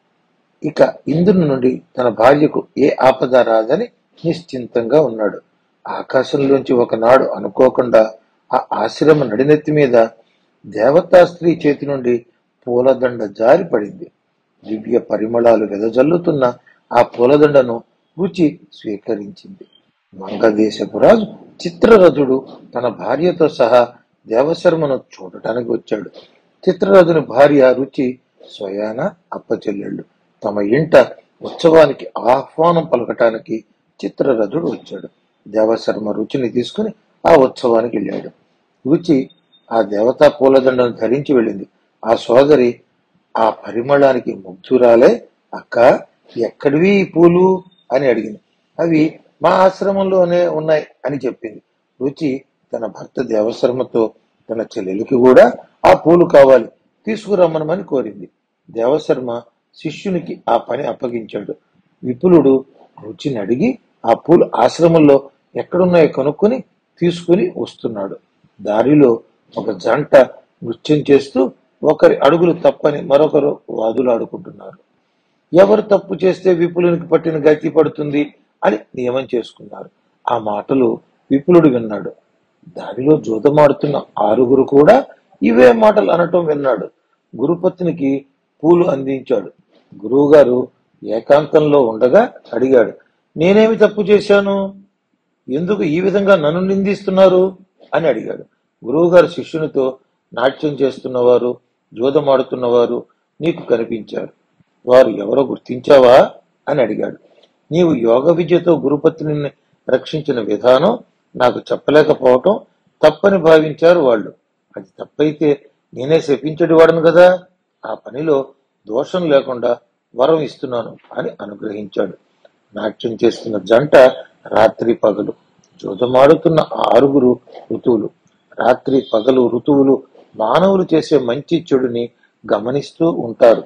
ఇక ఇంద్రుని నుండి తన భార్యకు ఏ ఆపద రాదని నిశ్చింతంగా ఉన్నాడు ఆకాశంలోంచి ఒకనాడు అనుకోకుండా ఆ ఆశ్రమ నడినెత్తి మీద దేవతా స్త్రీ చేతి నుండి పూలదండ జారి పడింది దివ్య పరిమళాలు వెదజల్లుతున్న ఆ పూలదండను రుచి స్వీకరించింది వంగదేశపు రాజు చిత్రరథుడు తన భార్యతో సహా దేవశర్మను చూడటానికి వచ్చాడు చిత్రరథుని భార్య రుచి స్వయాన అప్పచెల్లెళ్ళు తమ ఇంట ఉత్సవానికి ఆహ్వానం పలకటానికి చిత్రరథుడు వచ్చాడు దేవశర్మ రుచిని తీసుకుని ఆ ఉత్సవానికి వెళ్ళాడు రుచి ఆ దేవతా పూలదండను ధరించి వెళ్ళింది ఆ సోదరి ఆ పరిమళానికి ముగ్ధురాలే అక్క ఎక్కడివి ఈ పూలు అని అడిగింది అవి మా ఆశ్రమంలోనే ఉన్నాయి అని చెప్పింది రుచి తన భర్త దేవశర్మతో తన చెల్లెలికి కూడా ఆ పూలు కావాలి తీసుకురమ్మనమని కోరింది దేవశర్మ శిష్యునికి ఆ పని అప్పగించాడు విపులుడు రుచిని అడిగి ఆ పూలు ఆశ్రమంలో ఎక్కడున్నాయో కనుక్కొని తీసుకుని వస్తున్నాడు దారిలో ఒక జంట నృత్యం చేస్తూ ఒకరి అడుగులు తప్పని మరొకరు వాదులాడుకుంటున్నారు ఎవరు తప్పు చేస్తే విపులునికి పట్టిన గతి పడుతుంది అని నియమం చేసుకున్నారు ఆ మాటలు విపులుడు విన్నాడు దారిలో జూదమాడుతున్న ఆరుగురు కూడా ఇవే మాటలు అనటం విన్నాడు గురుపత్నికి పూలు అందించాడు గురువుగారు ఏకాంతంలో ఉండగా అడిగాడు నేనేమి తప్పు చేశాను ఎందుకు ఈ విధంగా నన్ను నిందిస్తున్నారు అని అడిగాడు గురువుగారు శిష్యునితో నాట్యం చేస్తున్నవారు జూదమాడుతున్నవారు నీకు కనిపించారు వారు ఎవరో గుర్తించావా అని అడిగాడు నీవు యోగ విద్యతో గురుపత్నిని రక్షించిన విధానం నాకు చెప్పలేకపోవటం తప్పని భావించారు వాళ్ళు అది తప్పైతే నేనే శపించడి వాడను కదా ఆ పనిలో దోషం లేకుండా వరం ఇస్తున్నాను అని అనుగ్రహించాడు నాట్యం చేస్తున్న జంట రాత్రి పగలు జూదమాడుతున్న ఆరుగురు ఋతువులు రాత్రి పగలు ఋతువులు మానవులు చేసే మంచి చెడుని గమనిస్తూ ఉంటారు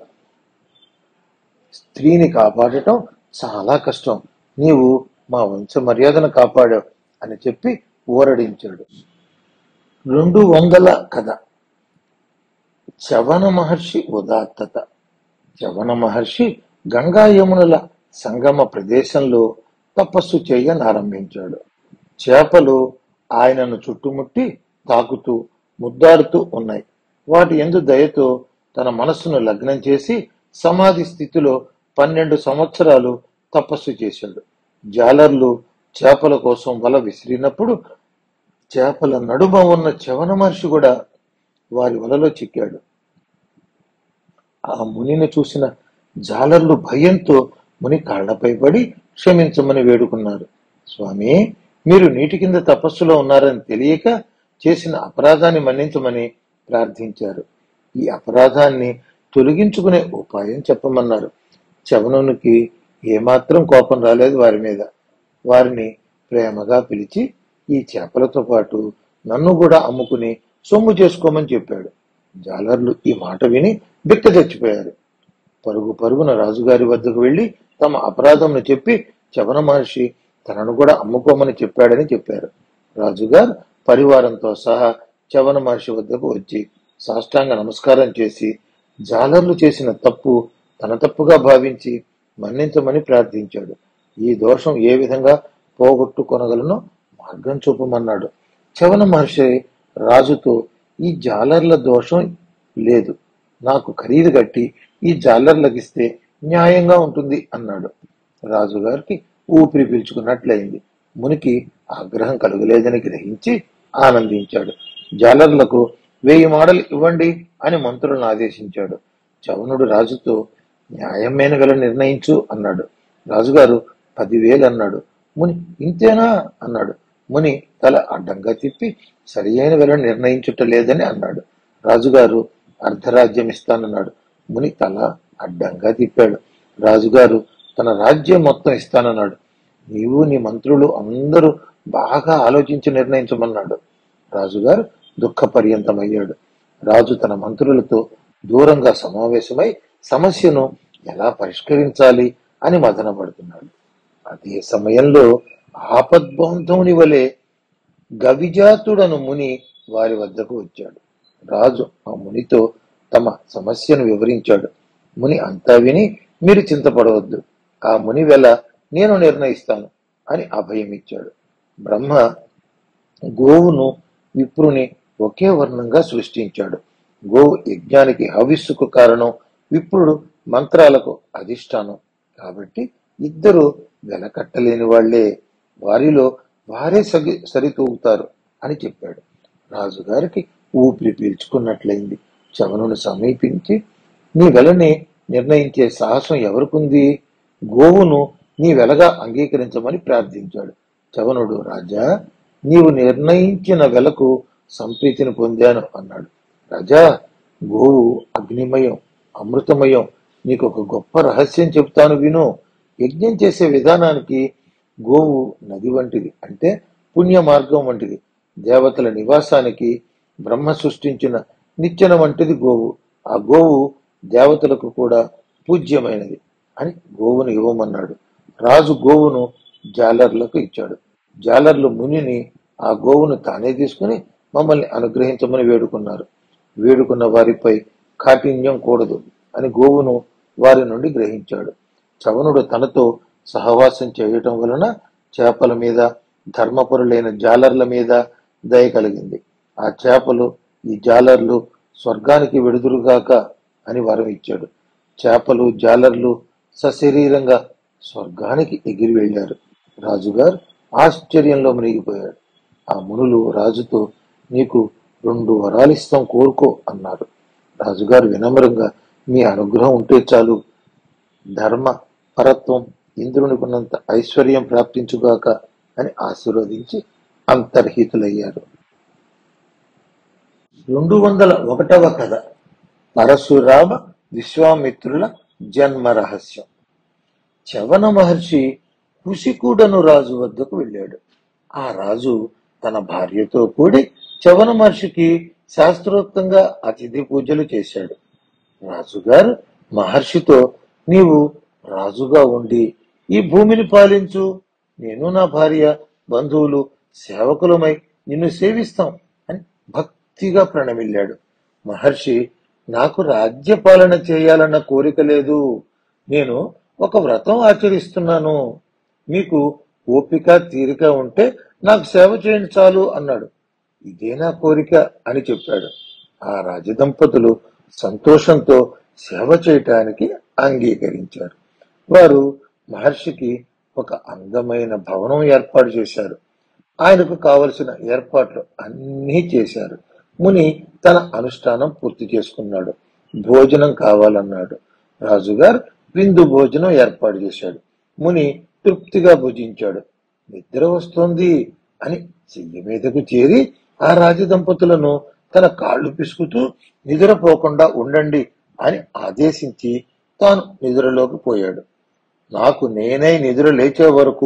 స్త్రీని కాపాడటం చాలా కష్టం నీవు మా వంశ మర్యాదను కాపాడావు అని చెప్పి ఊరడించాడు రెండు వందల కథ చవన మహర్షి ఉదాత్తత చవన మహర్షి గంగా యమునుల సంగమ ప్రదేశంలో తపస్సు చేయనారంభించాడు చేపలు ఆయనను చుట్టుముట్టి తాకుతూ ముద్దాడుతూ ఉన్నాయి వాటి ఎందు దయతో తన మనస్సును లగ్నం చేసి సమాధి స్థితిలో పన్నెండు సంవత్సరాలు తపస్సు చేశాడు జాలర్లు చేపల కోసం వల విసిరినప్పుడు చేపల నడుమ ఉన్న చవన మహర్షి కూడా వారి వలలో చిక్కాడు ఆ మునిని చూసిన జాలర్లు భయంతో ముని కాళ్లపై పడి క్షమించమని వేడుకున్నారు స్వామి మీరు నీటి కింద తపస్సులో ఉన్నారని తెలియక చేసిన అపరాధాన్ని మన్నించమని ప్రార్థించారు ఈ అపరాధాన్ని తొలగించుకునే ఉపాయం చెప్పమన్నారు చవనునికి ఏమాత్రం కోపం రాలేదు వారి మీద వారిని ప్రేమగా పిలిచి ఈ చేపలతో పాటు నన్ను కూడా అమ్ముకుని సొమ్ము చేసుకోమని చెప్పాడు జాలర్లు ఈ మాట విని బిక్క చచ్చిపోయారు పరుగు పరుగున రాజుగారి వద్దకు వెళ్లి తమ అపరాధంను చెప్పి చవన మహర్షి తనను కూడా అమ్ముకోమని చెప్పాడని చెప్పారు రాజుగారు పరివారంతో సహా చవన మహర్షి వద్దకు వచ్చి సాష్టాంగ నమస్కారం చేసి జాలర్లు చేసిన తప్పు తన తప్పుగా భావించి మన్నించమని ప్రార్థించాడు ఈ దోషం ఏ విధంగా పోగొట్టుకొనగలనో మార్గం చూపమన్నాడు చవన మహర్షి రాజుతో ఈ జాలర్ల దోషం లేదు నాకు ఖరీదు కట్టి ఈ జాలర్లకిస్తే న్యాయంగా ఉంటుంది అన్నాడు రాజుగారికి ఊపిరి పీల్చుకున్నట్లయింది మునికి ఆగ్రహం కలుగలేదని గ్రహించి ఆనందించాడు జాలర్లకు వెయ్యి మాడలు ఇవ్వండి అని మంత్రులను ఆదేశించాడు చవనుడు రాజుతో న్యాయమైన వెల నిర్ణయించు అన్నాడు రాజుగారు పదివేలు అన్నాడు ముని ఇంతేనా అన్నాడు ముని తల అడ్డంగా తిప్పి సరి అయిన వెల నిర్ణయించుట లేదని అన్నాడు రాజుగారు అర్ధరాజ్యం ఇస్తానన్నాడు ముని తల అడ్డంగా తిప్పాడు రాజుగారు తన రాజ్యం మొత్తం ఇస్తానన్నాడు నీవు నీ మంత్రులు అందరూ బాగా ఆలోచించి నిర్ణయించమన్నాడు రాజుగారు దుఃఖపర్యంతమయ్యాడు రాజు తన మంత్రులతో దూరంగా సమావేశమై సమస్యను ఎలా పరిష్కరించాలి అని మదనపడుతున్నాడు అదే సమయంలో ఆపద్బాంధవుని వలె గవిజాతుడను ముని వారి వద్దకు వచ్చాడు రాజు ఆ మునితో తమ సమస్యను వివరించాడు ముని అంతా విని మీరు చింతపడవద్దు ఆ ముని వెల నేను నిర్ణయిస్తాను అని అభయమిచ్చాడు బ్రహ్మ గోవును విప్రుని ఒకే వర్ణంగా సృష్టించాడు గోవు యజ్ఞానికి హవిస్సుకు కారణం విప్రుడు మంత్రాలకు అధిష్టానం కాబట్టి ఇద్దరు వెలకట్టలేని వాళ్లే వారిలో వారే సగి సరితూగుతారు అని చెప్పాడు రాజుగారికి ఊపిరి పీల్చుకున్నట్లయింది చవనును సమీపించి నీ వెలని నిర్ణయించే సాహసం ఎవరికుంది గోవును నీ వెలగా అంగీకరించమని ప్రార్థించాడు చవనుడు రాజా నీవు నిర్ణయించిన వెలకు సంప్రీతిని పొందాను అన్నాడు రాజా గోవు అగ్నిమయం అమృతమయం నీకు ఒక గొప్ప రహస్యం చెప్తాను విను యజ్ఞం చేసే విధానానికి గోవు నది వంటిది అంటే పుణ్య మార్గం వంటిది దేవతల నివాసానికి బ్రహ్మ సృష్టించిన నిచ్చెన వంటిది గోవు ఆ గోవు దేవతలకు కూడా పూజ్యమైనది అని గోవును ఇవ్వమన్నాడు రాజు గోవును జాలర్లకు ఇచ్చాడు జాలర్లు మునిని ఆ గోవును తానే తీసుకుని మమ్మల్ని అనుగ్రహించమని వేడుకున్నారు వేడుకున్న వారిపై కాఠిన్యం కూడదు అని గోవును వారి నుండి గ్రహించాడు చవనుడు తనతో సహవాసం చేయటం వలన చేపల మీద ధర్మపరులైన జాలర్ల మీద దయ కలిగింది ఆ చేపలు ఈ జాలర్లు స్వర్గానికి వెడుదురుగాక అని వరం ఇచ్చాడు చేపలు జాలర్లు సశరీరంగా స్వర్గానికి ఎగిరి వెళ్ళారు రాజుగారు ఆశ్చర్యంలో మునిగిపోయాడు ఆ మునులు రాజుతో నీకు రెండు వరాలిస్తాం కోరుకో అన్నారు రాజుగారు వినమ్రంగా మీ అనుగ్రహం ఉంటే చాలు ధర్మ పరత్వం ఇంద్రునికున్నంత ఐశ్వర్యం ప్రాప్తించుగాక అని ఆశీర్వదించి అంతర్హితులయ్యారు రెండు వందల ఒకటవ కథ పరశురామ విశ్వామిత్రుల జన్మ రహస్యం చవన మహర్షి కుశికుడను రాజు వద్దకు వెళ్ళాడు ఆ రాజు తన భార్యతో కూడి చవన మహర్షికి శాస్త్రోక్తంగా అతిథి పూజలు చేశాడు రాజుగారు మహర్షితో నీవు రాజుగా ఉండి ఈ భూమిని పాలించు నేను నా భార్య బంధువులు సేవకులమై నిన్ను సేవిస్తాం అని భక్తిగా ప్రణమిల్లాడు మహర్షి నాకు రాజ్య పాలన చేయాలన్న కోరిక లేదు నేను ఒక వ్రతం ఆచరిస్తున్నాను మీకు ఓపిక తీరిక ఉంటే నాకు సేవ చేయండి చాలు అన్నాడు ఇదే నా కోరిక అని చెప్పాడు ఆ రాజదంపతులు సంతోషంతో సేవ చేయటానికి అంగీకరించారు వారు మహర్షికి ఒక అందమైన భవనం ఏర్పాటు చేశారు ఆయనకు కావలసిన ఏర్పాట్లు అన్నీ చేశారు ముని తన అనుష్ఠానం పూర్తి చేసుకున్నాడు భోజనం కావాలన్నాడు రాజుగారు విందు భోజనం ఏర్పాటు చేశాడు ముని తృప్తిగా భుజించాడు నిద్ర వస్తోంది అని చెయ్యి మీదకు చేరి ఆ రాజదంపతులను తన కాళ్ళు పిసుకుతూ నిద్రపోకుండా ఉండండి అని ఆదేశించి తాను నిద్రలోకి పోయాడు నాకు నేనై నిద్ర లేచే వరకు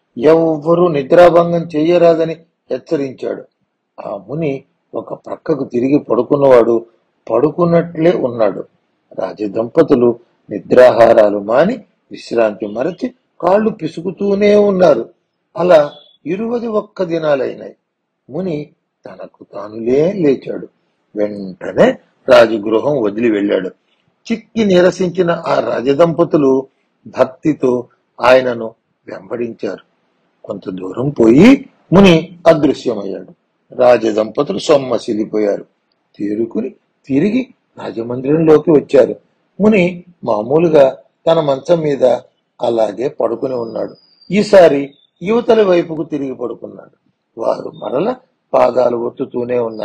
ఎవ్వరూ నిద్రాభంగం చెయ్యరాదని హెచ్చరించాడు ఆ ముని ఒక ప్రక్కకు తిరిగి పడుకున్నవాడు పడుకున్నట్లే ఉన్నాడు రాజదంపతులు నిద్రాహారాలు మాని విశ్రాంతి మరచి కాళ్ళు పిసుకుతూనే ఉన్నారు అలా ఇరువది ఒక్క దినాలైనాయి ముని తనకు తానులే లేచాడు వెంటనే రాజగృహం వదిలి వెళ్ళాడు చిక్కి నిరసించిన ఆ రాజదంపతులు భక్తితో ఆయనను వెంబడించారు కొంత దూరం పోయి ముని అదృశ్యమయ్యాడు రాజదంపతులు సొమ్మసిలిపోయారు తేరుకుని తిరిగి రాజమందిరంలోకి వచ్చారు ముని మామూలుగా తన మంచం మీద అలాగే పడుకుని ఉన్నాడు ఈసారి యువతల వైపుకు తిరిగి పడుకున్నాడు వారు మరల పాదాలు ఒత్తుతూనే ఉన్నారు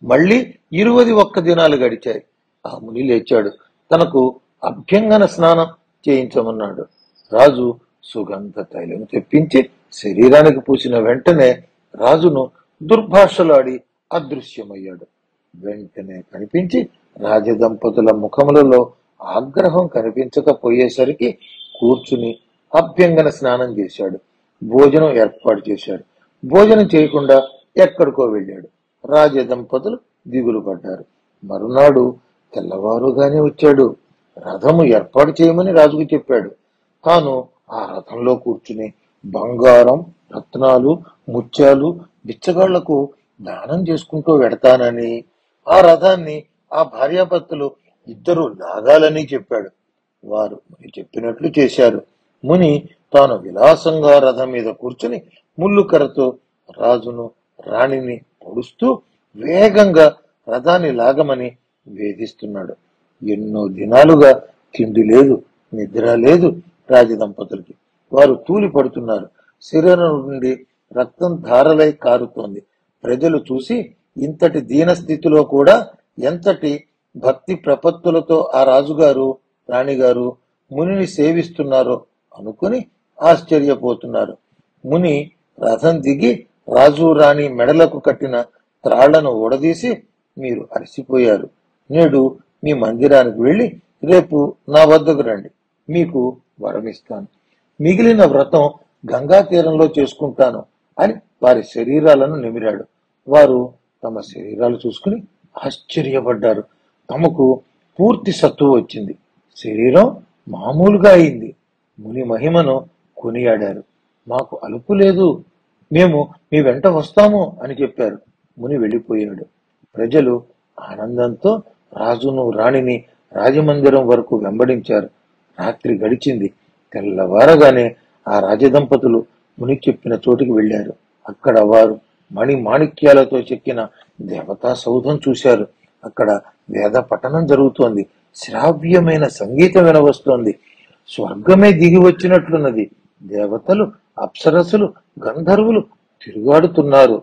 మళ్ళీ ఇరువది ఒక్క దినాలు గడిచాయి ఆ ముని లేచాడు తనకు అభ్యంగన స్నానం చేయించమన్నాడు రాజు సుగంధ తైలం తెప్పించి శరీరానికి పూసిన వెంటనే రాజును దుర్భాషలాడి అదృశ్యమయ్యాడు వెంటనే కనిపించి రాజదంపతుల ముఖములలో ఆగ్రహం కనిపించకపోయేసరికి కూర్చుని అభ్యంగన స్నానం చేశాడు భోజనం ఏర్పాటు చేశాడు భోజనం చేయకుండా ఎక్కడికో వెళ్ళాడు రాజదంపతులు దిగులు పడ్డారు మరునాడు తెల్లవారుగానే వచ్చాడు రథము ఏర్పాటు చేయమని రాజుకు చెప్పాడు తాను ఆ రథంలో కూర్చుని బంగారం రత్నాలు ముత్యాలు బిచ్చగాళ్లకు దానం చేసుకుంటూ వెడతానని ఆ రథాన్ని ఆ భార్యాభర్తలు ఇద్దరు లాగాలని చెప్పాడు వారు ముని చెప్పినట్లు చేశారు ముని తాను విలాసంగా రథం మీద కూర్చుని ముళ్ళు కర్రతో రాజును రాణిని పొడుస్తూ వేగంగా రథాన్ని లాగమని వేధిస్తున్నాడు ఎన్నో దినాలుగా తిండి లేదు నిద్ర లేదు రాజదంపతులకి వారు తూలి పడుతున్నారు శరీరం నుండి రక్తం ధారలై కారుతోంది ప్రజలు చూసి ఇంతటి దీన స్థితిలో కూడా ఎంతటి భక్తి ప్రపత్తులతో ఆ రాజుగారు రాణిగారు మునిని సేవిస్తున్నారో అనుకుని ఆశ్చర్యపోతున్నారు ముని రథం దిగి రాజు రాణి మెడలకు కట్టిన త్రాళ్లను ఊడదీసి మీరు అలసిపోయారు నేడు మీ మందిరానికి వెళ్లి రేపు నా వద్దకు రండి మీకు వరమిస్తాను మిగిలిన వ్రతం గంగా తీరంలో చేసుకుంటాను అని వారి శరీరాలను నిమిరాడు వారు తమ శరీరాలు చూసుకుని ఆశ్చర్యపడ్డారు తమకు పూర్తి సత్తువ వచ్చింది శరీరం మామూలుగా అయింది ముని మహిమను కొనియాడారు మాకు అలుపు లేదు మేము మీ వెంట వస్తాము అని చెప్పారు ముని వెళ్ళిపోయాడు ప్రజలు ఆనందంతో రాజును రాణిని రాజమందిరం వరకు వెంబడించారు రాత్రి గడిచింది తెల్లవారగానే ఆ రాజదంపతులు ముని చెప్పిన చోటుకి వెళ్లారు అక్కడ వారు మణి మాణిక్యాలతో చెక్కిన దేవతా సౌధం చూశారు అక్కడ వేద పఠనం జరుగుతోంది శ్రావ్యమైన సంగీతం వినవస్తోంది స్వర్గమే దిగి వచ్చినట్లున్నది దేవతలు అప్సరసులు గంధర్వులు తిరుగాడుతున్నారు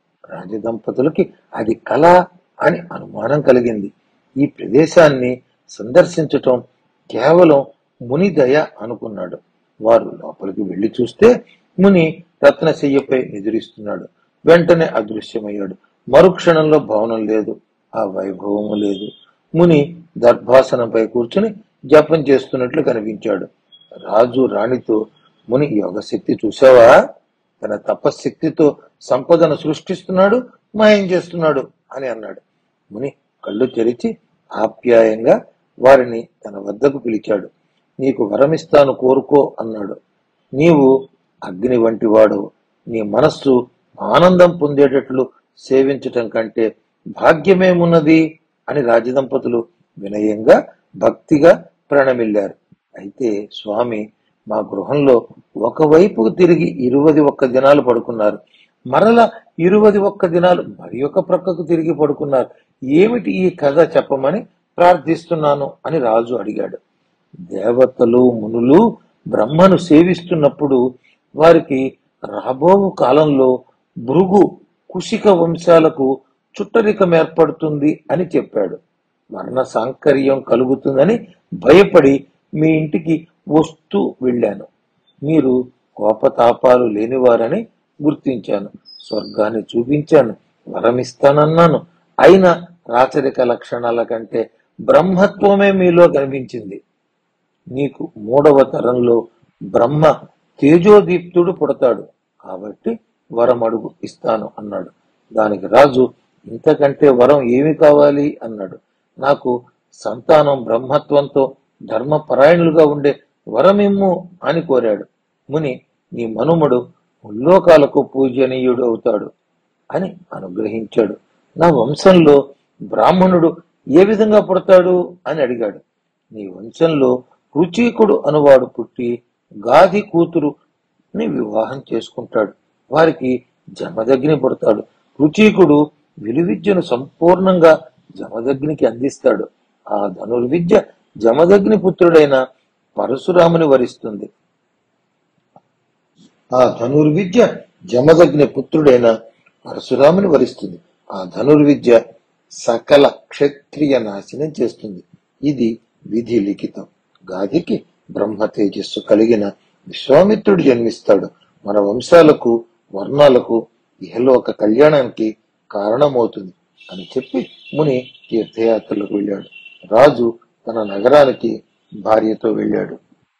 రాజదంపతులకి అది కళ అని అనుమానం కలిగింది ఈ ప్రదేశాన్ని సందర్శించటం కేవలం ముని దయ అనుకున్నాడు వారు లోపలికి వెళ్లి చూస్తే ముని రత్నశయ్యపై నిద్రిస్తున్నాడు వెంటనే అదృశ్యమయ్యాడు మరుక్షణంలో భవనం లేదు ఆ వైభవము లేదు ముని దర్భాసనంపై కూర్చుని జపం చేస్తున్నట్లు కనిపించాడు రాజు రాణితో ముని యోగశక్తి చూసావా తన తపశక్తితో సంపదను సృష్టిస్తున్నాడు మాయం చేస్తున్నాడు అని అన్నాడు ముని కళ్ళు తెరిచి ఆప్యాయంగా వారిని తన వద్దకు పిలిచాడు నీకు వరమిస్తాను కోరుకో అన్నాడు నీవు అగ్ని వంటి వాడు నీ మనస్సు ఆనందం పొందేటట్లు సేవించటం కంటే భాగ్యమేమున్నది అని రాజదంపతులు వినయంగా భక్తిగా ప్రణమిల్లారు అయితే స్వామి మా గృహంలో ఒకవైపుకు తిరిగి ఇరువది ఒక్క దినాలు పడుకున్నారు మరల ఇరువది ఒక్క దినాలు మరి ఒక ప్రక్కకు తిరిగి పడుకున్నారు ఏమిటి ఈ కథ చెప్పమని ప్రార్థిస్తున్నాను అని రాజు అడిగాడు దేవతలు మునులు బ్రహ్మను సేవిస్తున్నప్పుడు వారికి రాబోవు కాలంలో భృగు కుశిక వంశాలకు చుట్టరికం ఏర్పడుతుంది అని చెప్పాడు వర్ణ సాంకర్యం కలుగుతుందని భయపడి మీ ఇంటికి వస్తూ వెళ్ళాను మీరు కోపతాపాలు లేనివారని గుర్తించాను స్వర్గాన్ని చూపించాను వరమిస్తానన్నాను అయినా రాచరిక లక్షణాల కంటే బ్రహ్మత్వమే మీలో కనిపించింది నీకు మూడవ తరంలో బ్రహ్మ తేజోదీప్తుడు పుడతాడు కాబట్టి వరం అడుగు ఇస్తాను అన్నాడు దానికి రాజు ఇంతకంటే వరం ఏమి కావాలి అన్నాడు నాకు సంతానం బ్రహ్మత్వంతో ధర్మపరాయణులుగా ఉండే వరమిమ్ము అని కోరాడు ముని నీ మనుమడు ముల్లోకాలకు పూజనీయుడు అవుతాడు అని అనుగ్రహించాడు నా వంశంలో బ్రాహ్మణుడు ఏ విధంగా పుడతాడు అని అడిగాడు నీ వంశంలో రుచీకుడు అనువాడు పుట్టి గాది కూతురుని వివాహం చేసుకుంటాడు వారికి జమదగ్ని పుడతాడు రుచీకుడు విలువిద్యను సంపూర్ణంగా జమదగ్నికి అందిస్తాడు ఆ ధనుర్విద్య జమదగ్ని పుత్రుడైన పరశురాముని వరిస్తుంది ఆ ధనుర్విద్య జమదగ్ని పుత్రుడైన పరశురాముని వరిస్తుంది ఆ ధనుర్విద్య సకల క్షత్రియ నాశనం చేస్తుంది ఇది విధి లిఖితం గాదికి బ్రహ్మ తేజస్సు కలిగిన విశ్వామిత్రుడు జన్మిస్తాడు మన వంశాలకు వర్ణాలకు ఇహలోక కళ్యాణానికి కారణమవుతుంది అని చెప్పి ముని తీర్థయాత్రలకు వెళ్ళాడు రాజు తన నగరానికి భార్యతో వెళ్ళాడు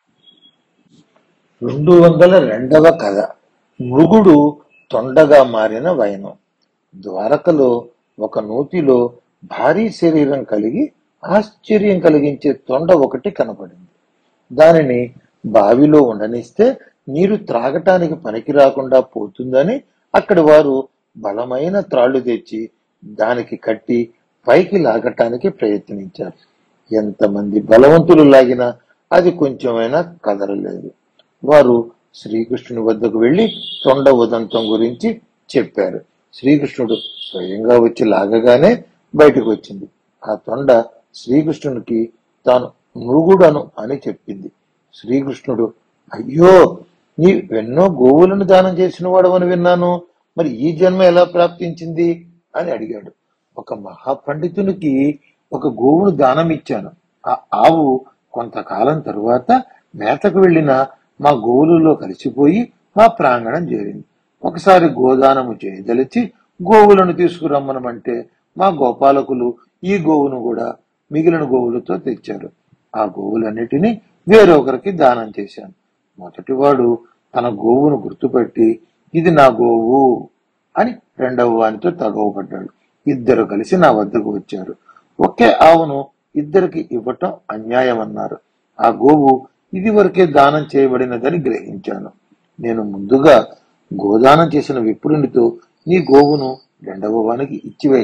రెండు వందల రెండవ కథ మృగుడు తొండగా మారిన వైనం ద్వారకలో ఒక నూతిలో భారీ శరీరం కలిగి ఆశ్చర్యం కలిగించే తొండ ఒకటి కనపడింది దానిని బావిలో ఉండనిస్తే నీరు త్రాగటానికి పనికి రాకుండా పోతుందని అక్కడి వారు బలమైన త్రాళ్లు తెచ్చి దానికి కట్టి పైకి లాగటానికి ప్రయత్నించారు ఎంతమంది బలవంతులు లాగినా అది కొంచెమైనా కదలలేదు వారు శ్రీకృష్ణుని వద్దకు వెళ్లి తొండ ఉదంతం గురించి చెప్పారు శ్రీకృష్ణుడు స్వయంగా వచ్చి లాగగానే బయటకు వచ్చింది ఆ తొండ శ్రీకృష్ణునికి తాను మృగుడను అని చెప్పింది శ్రీకృష్ణుడు అయ్యో నీ ఎన్నో గోవులను దానం చేసిన వాడవని విన్నాను మరి ఈ జన్మ ఎలా ప్రాప్తించింది అని అడిగాడు ఒక మహాపండితునికి ఒక గోవును దానం ఇచ్చాను ఆ ఆవు కొంతకాలం తరువాత మేతకు వెళ్లిన మా గోవులలో కలిసిపోయి మా ప్రాంగణం చేరింది ఒకసారి గోదానము చేయదలిచి గోవులను తీసుకురమ్మనమంటే మా గోపాలకులు ఈ గోవును కూడా మిగిలిన గోవులతో తెచ్చారు ఆ గోవులన్నిటినీ వేరొకరికి దానం చేశాను మొదటివాడు తన గోవును గుర్తుపెట్టి ఇది నా గోవు అని రెండవ వానితో తగవబడ్డాడు ఇద్దరు కలిసి నా వద్దకు వచ్చారు ఒకే ఆవును ఇద్దరికి ఇవ్వటం అన్యాయం అన్నారు ఆ గోవు ఇది వరకే దానం చేయబడినదని గ్రహించాను నేను ముందుగా గోదానం చేసిన విప్రునితో నీ గోవును రెండవ వానికి ఇచ్చివేయి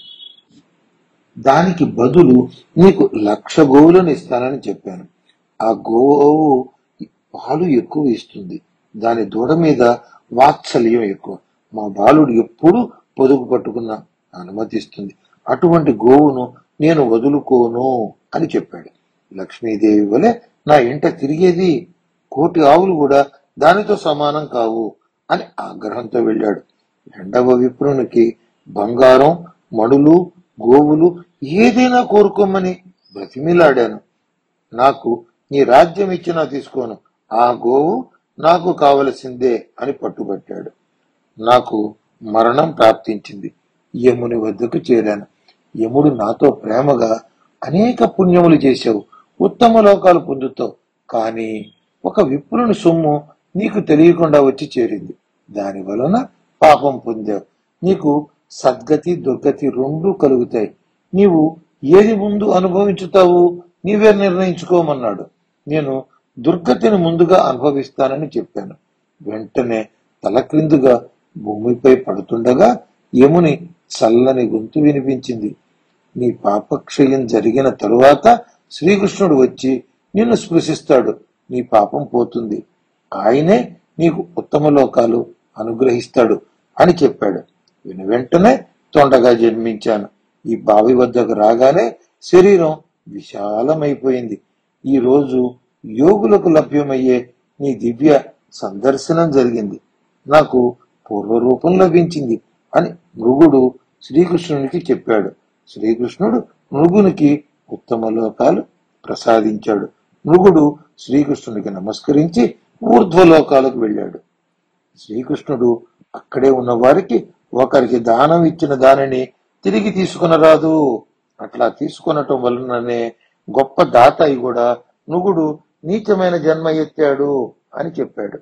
దానికి బదులు నీకు లక్ష గోవులను ఇస్తానని చెప్పాను ఆ గోవు పాలు ఎక్కువ ఇస్తుంది దాని దూడ మీద వాత్సల్యం ఎక్కువ మా బాలుడు ఎప్పుడు పొదుపు పట్టుకున్న అనుమతిస్తుంది అటువంటి గోవును నేను వదులుకోను అని చెప్పాడు లక్ష్మీదేవి వలె నా ఇంట తిరిగేది కోటి ఆవులు కూడా దానితో సమానం కావు అని ఆగ్రహంతో వెళ్ళాడు రెండవ విప్రునికి బంగారం మణులు గోవులు ఏదైనా కోరుకోమని బ్రతిమిలాడాను నాకు నీ రాజ్యం ఇచ్చినా తీసుకోను ఆ గోవు నాకు కావలసిందే అని పట్టుబట్టాడు నాకు మరణం ప్రాప్తించింది యముని వద్దకు చేరాను యముడు నాతో ప్రేమగా అనేక పుణ్యములు చేశావు ఉత్తమ లోకాలు పొందుతావు కానీ ఒక విప్రుని సొమ్ము నీకు తెలియకుండా వచ్చి చేరింది దాని వలన పాపం పొందావు నీకు సద్గతి దుర్గతి రెండూ కలుగుతాయి నీవు ఏది ముందు అనుభవించుతావు నీవే నిర్ణయించుకోమన్నాడు నేను దుర్గతిని ముందుగా అనుభవిస్తానని చెప్పాను వెంటనే తలక్రిందుగా భూమిపై పడుతుండగా యముని చల్లని గొంతు వినిపించింది నీ పాపక్షయం జరిగిన తరువాత శ్రీకృష్ణుడు వచ్చి నిన్ను స్పృశిస్తాడు నీ పాపం పోతుంది ఆయనే నీకు ఉత్తమ లోకాలు అనుగ్రహిస్తాడు అని చెప్పాడు విని వెంటనే తొండగా జన్మించాను ఈ బావి వద్దకు రాగానే శరీరం విశాలమైపోయింది ఈ రోజు యోగులకు లభ్యమయ్యే నీ దివ్య సందర్శనం జరిగింది నాకు పూర్వరూపం లభించింది అని మృగుడు శ్రీకృష్ణునికి చెప్పాడు శ్రీకృష్ణుడు మృగునికి ఉత్తమ లోకాలు ప్రసాదించాడు మృగుడు శ్రీకృష్ణునికి నమస్కరించి ఊర్ధ్వలోకాలకు వెళ్ళాడు శ్రీకృష్ణుడు అక్కడే ఉన్న వారికి ఒకరికి దానం ఇచ్చిన దానిని తిరిగి తీసుకునరాదు అట్లా తీసుకునటం వలననే గొప్ప దాత అయి కూడా నుగుడు నీచమైన జన్మ ఎత్తాడు అని చెప్పాడు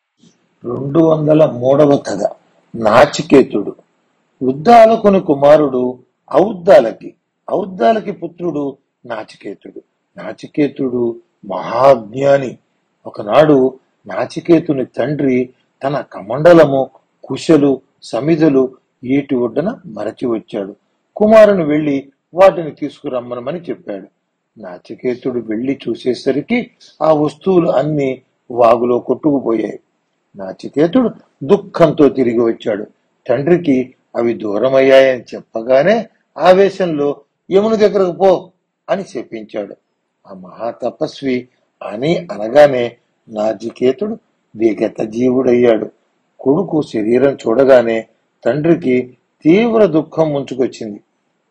రెండు వందల మూడవ కథ నాచికేతుడు ఉద్దాలకుని కుమారుడు ఔద్దాలకి ఔద్దాలకి పుత్రుడు నాచికేతుడు నాచికేతుడు మహాజ్ఞాని ఒకనాడు నాచికేతుని తండ్రి తన కమండలము కుశలు సమిధులు ఏటి ఒడ్డున మరచి వచ్చాడు కుమారుని వెళ్లి వాటిని తీసుకురమ్మనమని చెప్పాడు నాచికేతుడు వెళ్లి చూసేసరికి ఆ వస్తువులు అన్ని వాగులో కొట్టుకుపోయాయి నాచికేతుడు దుఃఖంతో తిరిగి వచ్చాడు తండ్రికి అవి దూరమయ్యాయని చెప్పగానే ఆవేశంలో యముని దగ్గరకు పో అని చెప్పించాడు ఆ మహాతపస్వి అని అనగానే నాచికేతుడు విగత జీవుడయ్యాడు కొడుకు శరీరం చూడగానే తండ్రికి తీవ్ర దుఃఖం ముంచుకొచ్చింది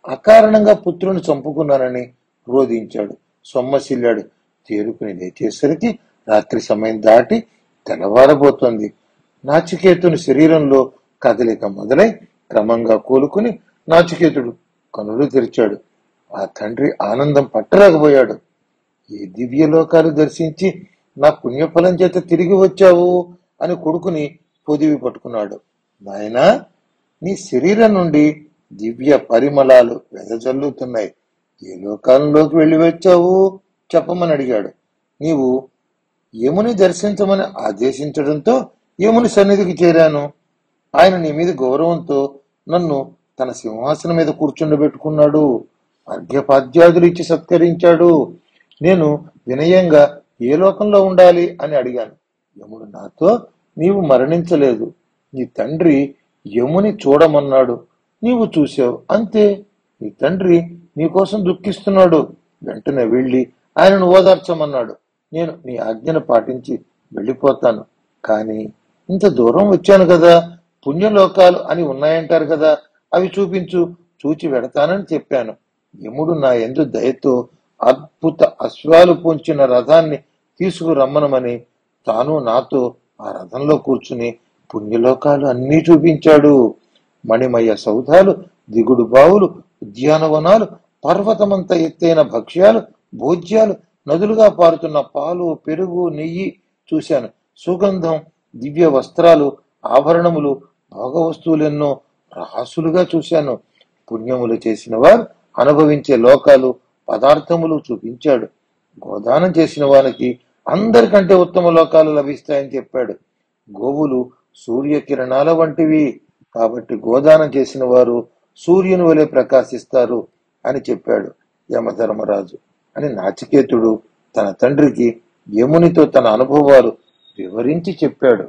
అకారణంగా పుత్రుని చంపుకున్నానని రోధించాడు సొమ్మసిల్లాడు తేరుకుని లేచేసరికి రాత్రి సమయం దాటి తెల్లవారబోతోంది నాచికేతుని శరీరంలో కదలిక మొదలై క్రమంగా కోలుకుని నాచికేతుడు కనులు తెరిచాడు ఆ తండ్రి ఆనందం పట్టలేకపోయాడు ఈ దివ్య లోకాలు దర్శించి నా పుణ్యఫలం చేత తిరిగి వచ్చావు అని కొడుకుని పొదివి పట్టుకున్నాడు నాయనా నీ శరీరం నుండి దివ్య పరిమళాలు వెదజల్లుతున్నాయి ఏ లోకాలంలోకి వెళ్ళి వచ్చావు చెప్పమని అడిగాడు నీవు యముని దర్శించమని ఆదేశించడంతో యముని సన్నిధికి చేరాను ఆయన నీ మీద గౌరవంతో నన్ను తన సింహాసనం మీద కూర్చుండబెట్టుకున్నాడు అర్ఘ్యపాద్యాదులు ఇచ్చి సత్కరించాడు నేను వినయంగా ఏ లోకంలో ఉండాలి అని అడిగాను యముడు నాతో నీవు మరణించలేదు నీ తండ్రి యముని చూడమన్నాడు నీవు చూసావు అంతే నీ తండ్రి నీకోసం దుఃఖిస్తున్నాడు వెంటనే వెళ్ళి ఆయనను ఓదార్చమన్నాడు నేను నీ ఆజ్ఞను పాటించి వెళ్ళిపోతాను కానీ ఇంత దూరం వచ్చాను కదా పుణ్యలోకాలు అని ఉన్నాయంటారు కదా అవి చూపించు చూచి వెడతానని చెప్పాను యముడు నా ఎందు దయతో అద్భుత అశ్వాలు పొంచిన రథాన్ని తీసుకురమ్మనమని తాను నాతో ఆ రథంలో కూర్చుని పుణ్యలోకాలు అన్నీ చూపించాడు మణిమయ సౌధాలు దిగుడు బావులు ఉద్యానవనాలు పర్వతమంత ఎత్తైన భక్ష్యాలు భోజ్యాలు నదులుగా పారుతున్న పాలు పెరుగు నెయ్యి చూశాను సుగంధం దివ్య వస్త్రాలు ఆభరణములు భోగ వస్తువులెన్నో రాసులుగా చూశాను పుణ్యములు చేసిన వారు అనుభవించే లోకాలు పదార్థములు చూపించాడు గోదానం చేసిన వానికి అందరికంటే ఉత్తమ లోకాలు లభిస్తాయని చెప్పాడు గోవులు సూర్యకిరణాల వంటివి కాబట్టి గోదానం చేసిన వారు సూర్యుని వలె ప్రకాశిస్తారు అని చెప్పాడు యమధర్మరాజు అని నాచికేతుడు తన తండ్రికి యమునితో తన అనుభవాలు వివరించి చెప్పాడు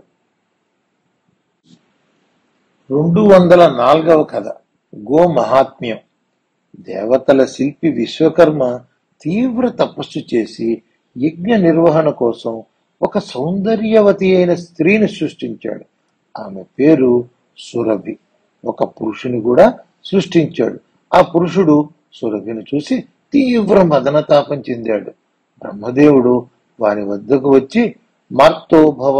రెండు వందల నాలుగవ కథ గో మహాత్మ్యం దేవతల శిల్పి విశ్వకర్మ తీవ్ర తపస్సు చేసి యజ్ఞ నిర్వహణ కోసం ఒక సౌందర్యవతి అయిన స్త్రీని సృష్టించాడు ఆమె పేరు సురభి ఒక పురుషుని కూడా సృష్టించాడు ఆ పురుషుడు సురభిని చూసి తీవ్ర మదనతాపం చెందాడు బ్రహ్మదేవుడు వాని వద్దకు వచ్చి మార్తోభవ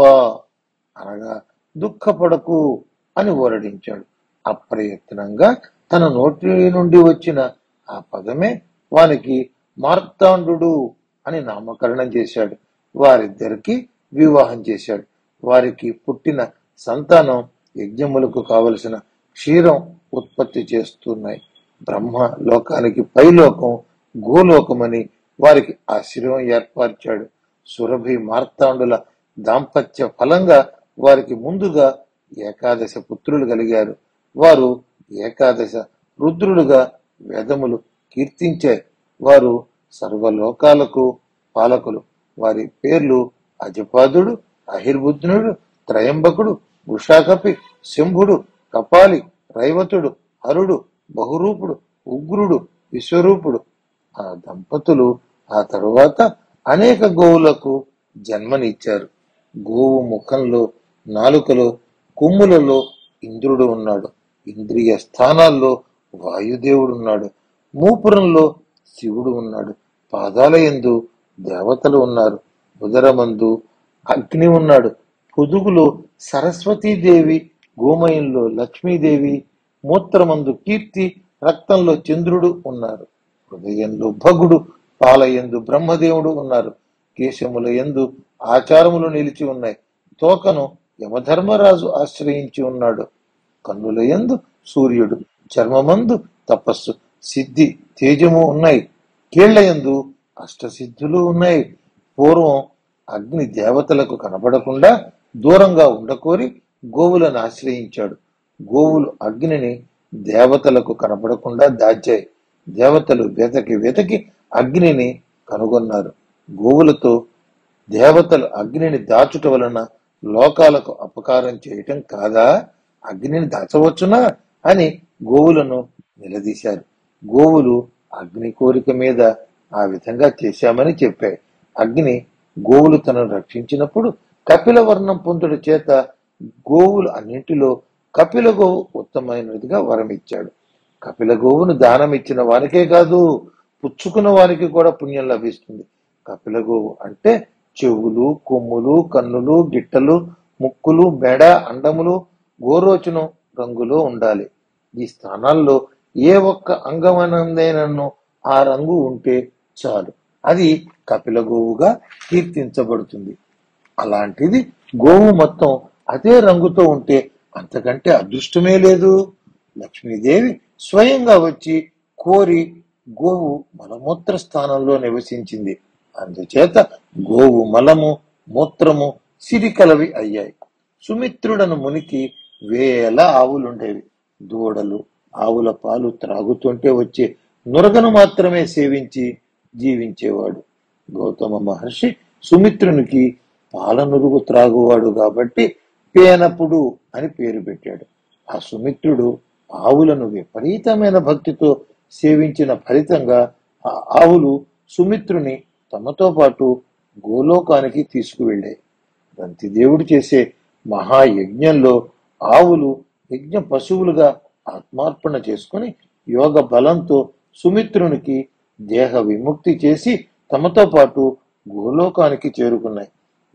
అనగా దుఃఖపడకు అని ఓరడించాడు అప్రయత్నంగా తన నోటి నుండి వచ్చిన ఆ పదమే వానికి మార్తాండు అని నామకరణం చేశాడు వారిద్దరికి వివాహం చేశాడు వారికి పుట్టిన సంతానం యజ్ఞములకు కావలసిన క్షీరం ఉత్పత్తి చేస్తున్నాయి బ్రహ్మ లోకానికి పైలోకం గోలోకమని వారికి ఆశ్రయం ఏర్పరిచాడు సురభి మార్తాండుల దాంపత్య ఫలంగా వారికి ముందుగా ఏకాదశ పుత్రులు కలిగారు వారు ఏకాదశ రుద్రులుగా వేదములు కీర్తించాయి వారు సర్వలోకాలకు పాలకులు వారి పేర్లు అజపాదుడు అహిర్బుద్ధునుడు త్రయంబకుడు వృషాకపి శంభుడు కపాలి రైవతుడు హరుడు బహురూపుడు ఉగ్రుడు విశ్వరూపుడు ఆ దంపతులు ఆ తరువాత అనేక గోవులకు జన్మనిచ్చారు గోవు ముఖంలో నాలుకలో కొమ్ములలో ఇంద్రుడు ఉన్నాడు ఇంద్రియ స్థానాల్లో వాయుదేవుడు ఉన్నాడు మూపురంలో శివుడు ఉన్నాడు పాదాల యందు దేవతలు ఉన్నారు ఉదరమందు అగ్ని ఉన్నాడు పొదుగులో సరస్వతీదేవి గోమయంలో లక్ష్మీదేవి మూత్రమందు కీర్తి రక్తంలో చంద్రుడు ఉన్నారు హృదయంలో భగుడు పాలయందు బ్రహ్మదేవుడు ఉన్నారు కేశముల యందు ఆచారములు నిలిచి ఉన్నాయి తోకను యమధర్మరాజు ఆశ్రయించి ఉన్నాడు కన్నుల యందు సూర్యుడు చర్మమందు తపస్సు సిద్ధి తేజము ఉన్నాయి కీళ్ల యందు అష్టసిద్ధులు ఉన్నాయి పూర్వం అగ్ని దేవతలకు కనబడకుండా దూరంగా ఉండకోరి గోవులను ఆశ్రయించాడు గోవులు అగ్నిని దేవతలకు కనపడకుండా దాచాయి దేవతలు వెతకి వెతకి అగ్నిని కనుగొన్నారు గోవులతో దేవతలు అగ్నిని దాచుట వలన లోకాలకు అపకారం చేయటం కాదా అగ్నిని దాచవచ్చునా అని గోవులను నిలదీశారు గోవులు అగ్ని కోరిక మీద ఆ విధంగా చేశామని చెప్పాయి అగ్ని గోవులు తనను రక్షించినప్పుడు కపిల వర్ణం పొందుడు చేత గోవులు అన్నింటిలో కపిల గోవు ఉత్తమైనదిగా వరం ఇచ్చాడు కపిల గోవును దానం ఇచ్చిన వారికే కాదు పుచ్చుకున్న వారికి కూడా పుణ్యం లభిస్తుంది కపిల గోవు అంటే చెవులు కొమ్ములు కన్నులు గిట్టలు ముక్కులు మెడ అండములు గోరోచనం రంగులో ఉండాలి ఈ స్థానాల్లో ఏ ఒక్క అంగమనందైనను ఆ రంగు ఉంటే చాలు అది కపిల గోవుగా కీర్తించబడుతుంది అలాంటిది గోవు మొత్తం అదే రంగుతో ఉంటే అంతకంటే అదృష్టమే లేదు లక్ష్మీదేవి స్వయంగా వచ్చి కోరి గోవు మలమూత్ర స్థానంలో నివసించింది అందుచేత గోవు మలము మూత్రము సిరికలవి అయ్యాయి సుమిత్రుడను మునికి వేల ఆవులుండేవి దూడలు ఆవుల పాలు త్రాగుతుంటే వచ్చే నురగను మాత్రమే సేవించి జీవించేవాడు గౌతమ మహర్షి సుమిత్రునికి పాల నురుగు త్రాగువాడు కాబట్టి పేనపుడు అని పేరు పెట్టాడు ఆ సుమిత్రుడు ఆవులను విపరీతమైన భక్తితో సేవించిన ఫలితంగా ఆ ఆవులు సుమిత్రుని తమతో పాటు గోలోకానికి తీసుకువెళ్ళాయి దంతిదేవుడు చేసే మహాయజ్ఞంలో ఆవులు యజ్ఞ పశువులుగా ఆత్మార్పణ చేసుకుని యోగ బలంతో సుమిత్రునికి దేహ విముక్తి చేసి తమతో పాటు గోలోకానికి చేరుకున్నాయి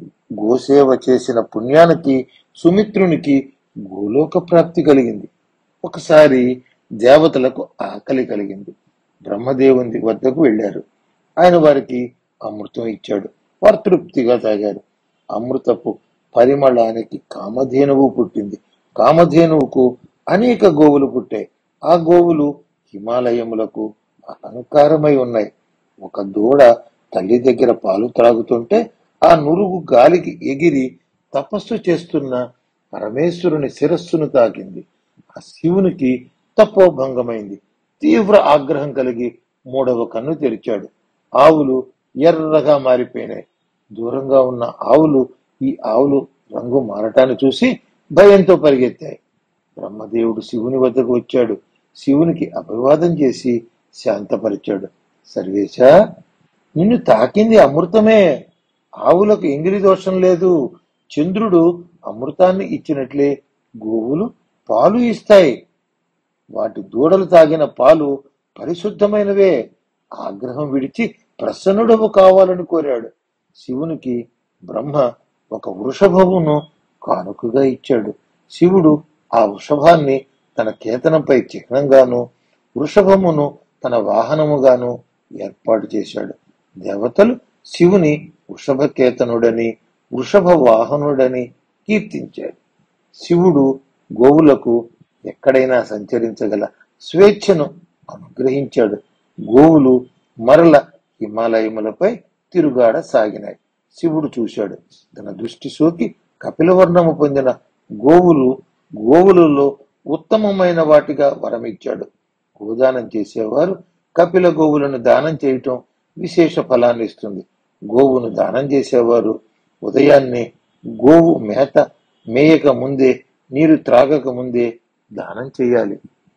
గోసేవ చేసిన పుణ్యానికి సుమిత్రునికి గోలోక ప్రాప్తి కలిగింది ఒకసారి దేవతలకు ఆకలి కలిగింది బ్రహ్మదేవుని వద్దకు వెళ్ళారు ఆయన వారికి అమృతం ఇచ్చాడు వారు తృప్తిగా తాగారు అమృతపు పరిమళానికి కామధేనువు పుట్టింది కామధేనువుకు అనేక గోవులు పుట్టాయి ఆ గోవులు హిమాలయములకు అలంకారమై ఉన్నాయి ఒక దూడ తల్లి దగ్గర పాలు త్రాగుతుంటే ఆ నురుగు గాలికి ఎగిరి తపస్సు చేస్తున్న పరమేశ్వరుని శిరస్సును తాకింది ఆ శివునికి తపోభంగమైంది తీవ్ర ఆగ్రహం కలిగి మూడవ కన్ను తెరిచాడు ఆవులు ఎర్రగా మారిపోయినాయి దూరంగా ఉన్న ఆవులు ఈ ఆవులు రంగు మారటాన్ని చూసి భయంతో పరిగెత్తాయి బ్రహ్మదేవుడు శివుని వద్దకు వచ్చాడు శివునికి అభివాదం చేసి శాంతపరిచాడు సర్వేశ నిన్ను తాకింది అమృతమే ఆవులకు ఎంగిలి దోషం లేదు చంద్రుడు అమృతాన్ని ఇచ్చినట్లే గోవులు పాలు ఇస్తాయి వాటి దూడలు తాగిన పాలు పరిశుద్ధమైనవే ఆగ్రహం విడిచి ప్రసన్నుడవు కావాలని కోరాడు శివునికి బ్రహ్మ ఒక వృషభమును కానుకగా ఇచ్చాడు శివుడు ఆ వృషభాన్ని తన కేతనంపై చిహ్నంగాను వృషభమును తన వాహనముగాను ఏర్పాటు చేశాడు దేవతలు శివుని వృషభ కేతనుడని వృషభ వాహనుడని కీర్తించాడు శివుడు గోవులకు ఎక్కడైనా సంచరించగల స్వేచ్ఛను అనుగ్రహించాడు గోవులు మరల హిమాలయములపై తిరుగాడ సాగినాయి శివుడు చూశాడు తన దృష్టి సోకి కపిలవర్ణము పొందిన గోవులు గోవులలో ఉత్తమమైన వాటిగా వరమిచ్చాడు గోదానం చేసేవారు కపిల గోవులను దానం చేయటం విశేష ఫలాన్ని ఇస్తుంది గోవును దానం చేసేవారు ఉదయాన్నే గోవు మేత మేయక ముందే నీరు త్రాగక ముందే దానం చేయాలి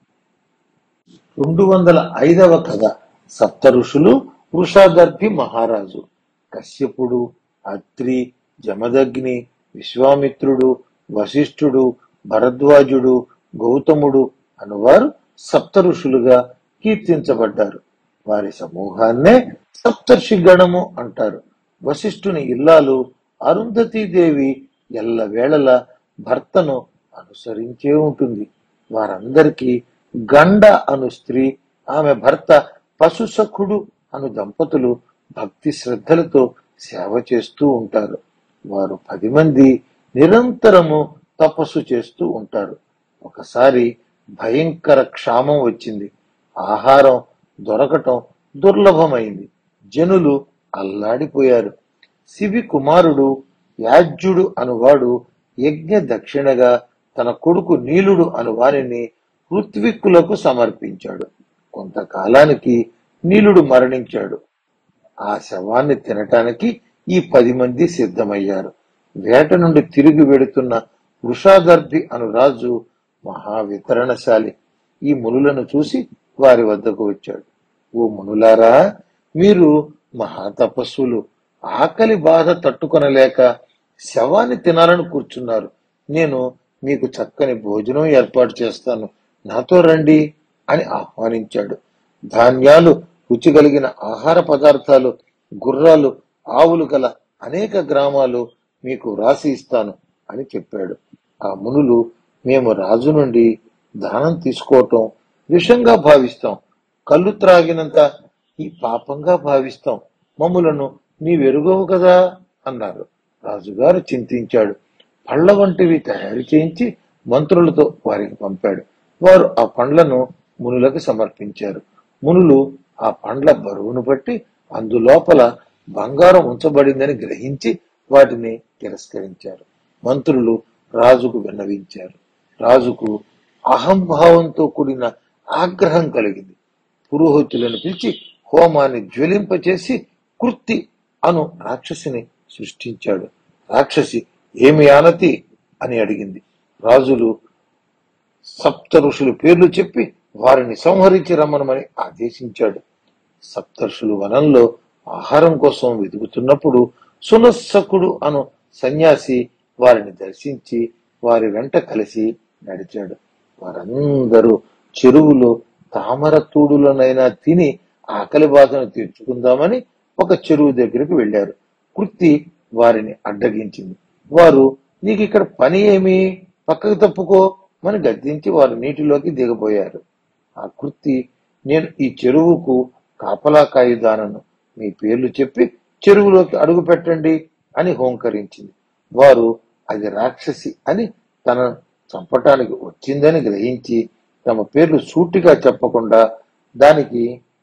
రెండు వందల ఐదవ కథ సప్త ఋషులు వృషాదర్భి మహారాజు కశ్యపుడు అత్రి జమదగ్ని విశ్వామిత్రుడు వశిష్ఠుడు భరద్వాజుడు గౌతముడు అనువారు సప్త ఋషులుగా కీర్తించబడ్డారు వారి సమూహాన్నే సప్తర్షి గణము అంటారు వశిష్ఠుని ఇల్లాలు అరుంధతీదేవి ఎల్లవేళల భర్తను అనుసరించే ఉంటుంది వారందరికీ గండ అను స్త్రీ ఆమె భర్త పశుసఖుడు అను దంపతులు భక్తి శ్రద్ధలతో సేవ చేస్తూ ఉంటారు వారు పది మంది నిరంతరము తపస్సు చేస్తూ ఉంటారు ఒకసారి భయంకర క్షామం వచ్చింది ఆహారం దొరకటం దుర్లభమైంది జనులు అల్లాడిపోయారు శివి కుమారుడు యాజ్యుడు అనువాడు యజ్ఞ దక్షిణగా తన కొడుకు నీలుడు అను వారిని ఋత్విక్కులకు సమర్పించాడు కొంతకాలానికి నీలుడు మరణించాడు ఆ శవాన్ని తినటానికి ఈ పది మంది సిద్ధమయ్యారు వేట నుండి తిరిగి వెడుతున్న వృషాదర్భి అను రాజు మహావితరణశాలి ఈ మునులను చూసి వారి వద్దకు వచ్చాడు ఓ మునులారా మీరు మహాతపస్సులు ఆకలి బాధ తట్టుకొనలేక శవాన్ని తినాలని కూర్చున్నారు నేను మీకు చక్కని భోజనం ఏర్పాటు చేస్తాను నాతో రండి అని ఆహ్వానించాడు ధాన్యాలు రుచి కలిగిన ఆహార పదార్థాలు గుర్రాలు ఆవులు గల అనేక గ్రామాలు మీకు రాసి ఇస్తాను అని చెప్పాడు ఆ మునులు మేము రాజు నుండి దానం తీసుకోవటం విషంగా భావిస్తాం కళ్ళు త్రాగినంత ఈ పాపంగా భావిస్తాం మమ్ములను నీవెరుగవు కదా అన్నారు రాజుగారు చింతించాడు పళ్ళ వంటివి తయారు చేయించి మంత్రులతో వారికి పంపాడు వారు ఆ పండ్లను మునులకు సమర్పించారు మునులు ఆ పండ్ల బరువును బట్టి అందులోపల బంగారం ఉంచబడిందని గ్రహించి వాటిని తిరస్కరించారు మంత్రులు రాజుకు విన్నవించారు రాజుకు అహంభావంతో కూడిన ఆగ్రహం కలిగింది పురోహితులను పిలిచి హోమాన్ని జ్వలింపచేసి కృత్తి అను రాక్షసిని సృష్టించాడు రాక్షసి ఏమి ఆనతి అని అడిగింది రాజులు సప్త ఋషుల పేర్లు చెప్పి వారిని సంహరించి రమ్మనమని ఆదేశించాడు సప్తర్షులు వనంలో ఆహారం కోసం వెతుకుతున్నప్పుడు సునస్సకుడు అను సన్యాసి వారిని దర్శించి వారి వెంట కలిసి నడిచాడు వారందరూ చెరువులో తామర తూడులనైనా తిని ఆకలి బాధను తీర్చుకుందామని ఒక చెరువు దగ్గరికి వెళ్లారు కృతి వారిని అడ్డగించింది వారు నీకు ఇక్కడ పని ఏమి పక్కకు తప్పుకో అని గద్దించి వారు నీటిలోకి దిగబోయారు ఆ కృతి నేను ఈ చెరువుకు కాపలా కాయుదానను మీ పేర్లు చెప్పి చెరువులోకి అడుగు పెట్టండి అని హోంకరించింది వారు అది రాక్షసి అని తన చంపటానికి వచ్చిందని గ్రహించి తమ పేర్లు సూటిగా చెప్పకుండా దానికి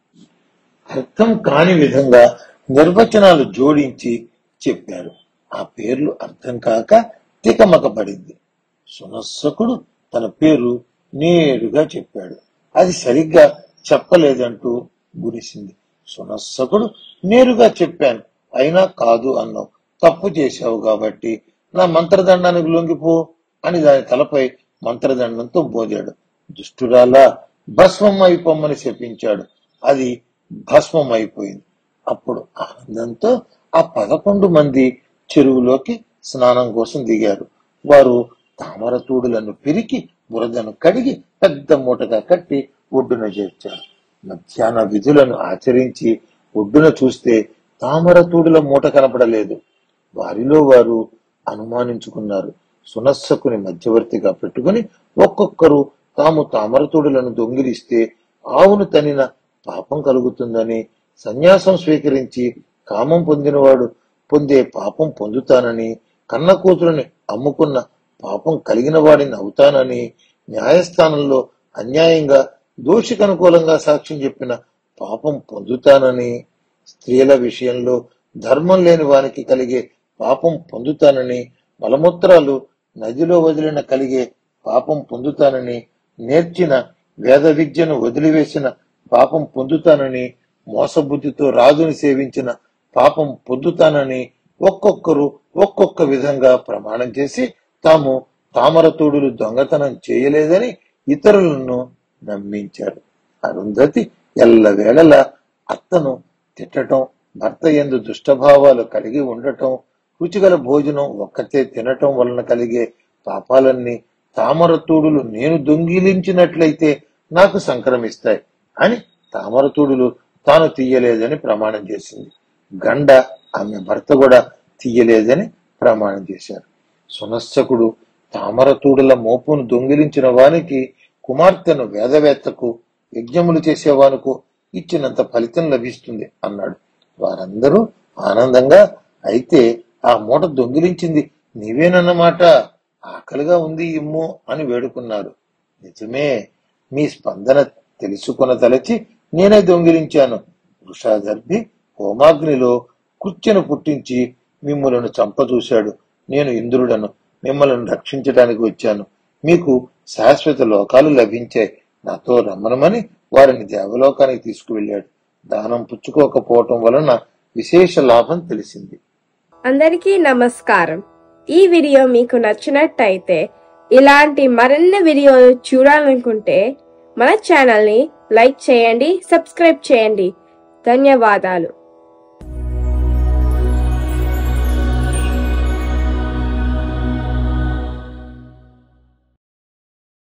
అర్థం కాని విధంగా నిర్వచనాలు జోడించి చెప్పారు ఆ పేర్లు అర్థం కాక తికమకపడింది సునస్సకుడు తన పేరు నేరుగా చెప్పాడు అది సరిగ్గా చెప్పలేదంటూ గురిసింది సునస్సకుడు నేరుగా చెప్పాను అయినా కాదు అన్నావు తప్పు చేశావు కాబట్టి నా మంత్రదండానికి లొంగిపో అని దాని తలపై మంత్రదండంతో బోదాడు దుష్టురాలా భస్మం అయిపోమ్మని శపించాడు అది భస్మం అయిపోయింది అప్పుడు ఆనందంతో ఆ పదకొండు మంది చెరువులోకి స్నానం కోసం దిగారు వారు తామర తూడులను పిరికి బురదను కడిగి పెద్ద మూటగా కట్టి ఒడ్డున చేర్చారు మధ్యాహ్న విధులను ఆచరించి ఒడ్డున చూస్తే తామర తూడుల మూట కనపడలేదు వారిలో వారు అనుమానించుకున్నారు సునస్సకుని మధ్యవర్తిగా పెట్టుకుని ఒక్కొక్కరు తాము తామరతూడులను దొంగిలిస్తే ఆవును తనిన పాపం కలుగుతుందని సన్యాసం స్వీకరించి కామం పొందినవాడు పొందే పాపం పొందుతానని కన్న కూతురుని అమ్ముకున్న పాపం కలిగిన వాడిని అవుతానని న్యాయస్థానంలో అన్యాయంగా దోషికి అనుకూలంగా సాక్ష్యం చెప్పిన పాపం పొందుతానని స్త్రీల విషయంలో ధర్మం లేని వానికి కలిగే పాపం పొందుతానని మలమూత్రాలు నదిలో వదిలిన కలిగే పాపం పొందుతానని నేర్చిన వేద విద్యను వదిలివేసిన పాపం పొందుతానని మోసబుద్ధితో రాజుని సేవించిన పాపం పొందుతానని ఒక్కొక్కరు ఒక్కొక్క విధంగా ప్రమాణం చేసి తాము తామరతోడులు దొంగతనం చేయలేదని ఇతరులను నమ్మించారు అరుంధతి ఎల్లవేళలా అత్తను తిట్టటం భర్త ఎందు దుష్టభావాలు కలిగి ఉండటం రుచిగల భోజనం ఒక్కతే తినటం వలన కలిగే పాపాలన్నీ తామరతూడులు నేను దొంగిలించినట్లయితే నాకు సంక్రమిస్తాయి అని తామరతూడులు తాను తీయలేదని ప్రమాణం చేసింది గండ ఆమె భర్త కూడా తీయలేదని ప్రమాణం చేశారు సునస్సకుడు తామరతూడుల మోపును దొంగిలించిన వానికి కుమార్తెను వేదవేత్తకు యజ్ఞములు చేసేవానుకు ఇచ్చినంత ఫలితం లభిస్తుంది అన్నాడు వారందరూ ఆనందంగా అయితే ఆ మూట దొంగిలించింది నీవేనన్నమాట ఆకలిగా ఉంది ఇమ్ము అని వేడుకున్నారు నిజమే మీ స్పందన తెలుసుకున్న తలచి నేనే దొంగిలించాను వృషాదర్భి హోమాగ్నిలో కుర్చెను పుట్టించి మిమ్మలను చంపచూశాడు నేను ఇంద్రుడను మిమ్మల్ని రక్షించడానికి వచ్చాను మీకు శాశ్వత లోకాలు లభించాయి నాతో రమ్మనమని వారిని దేవలోకానికి తీసుకువెళ్ళాడు దానం పుచ్చుకోకపోవటం వలన విశేష లాభం తెలిసింది అందరికీ నమస్కారం ఈ వీడియో మీకు నచ్చినట్టయితే ఇలాంటి మరిన్ని వీడియోలు చూడాలనుకుంటే మన ఛానల్ని లైక్ చేయండి సబ్స్క్రైబ్ చేయండి ధన్యవాదాలు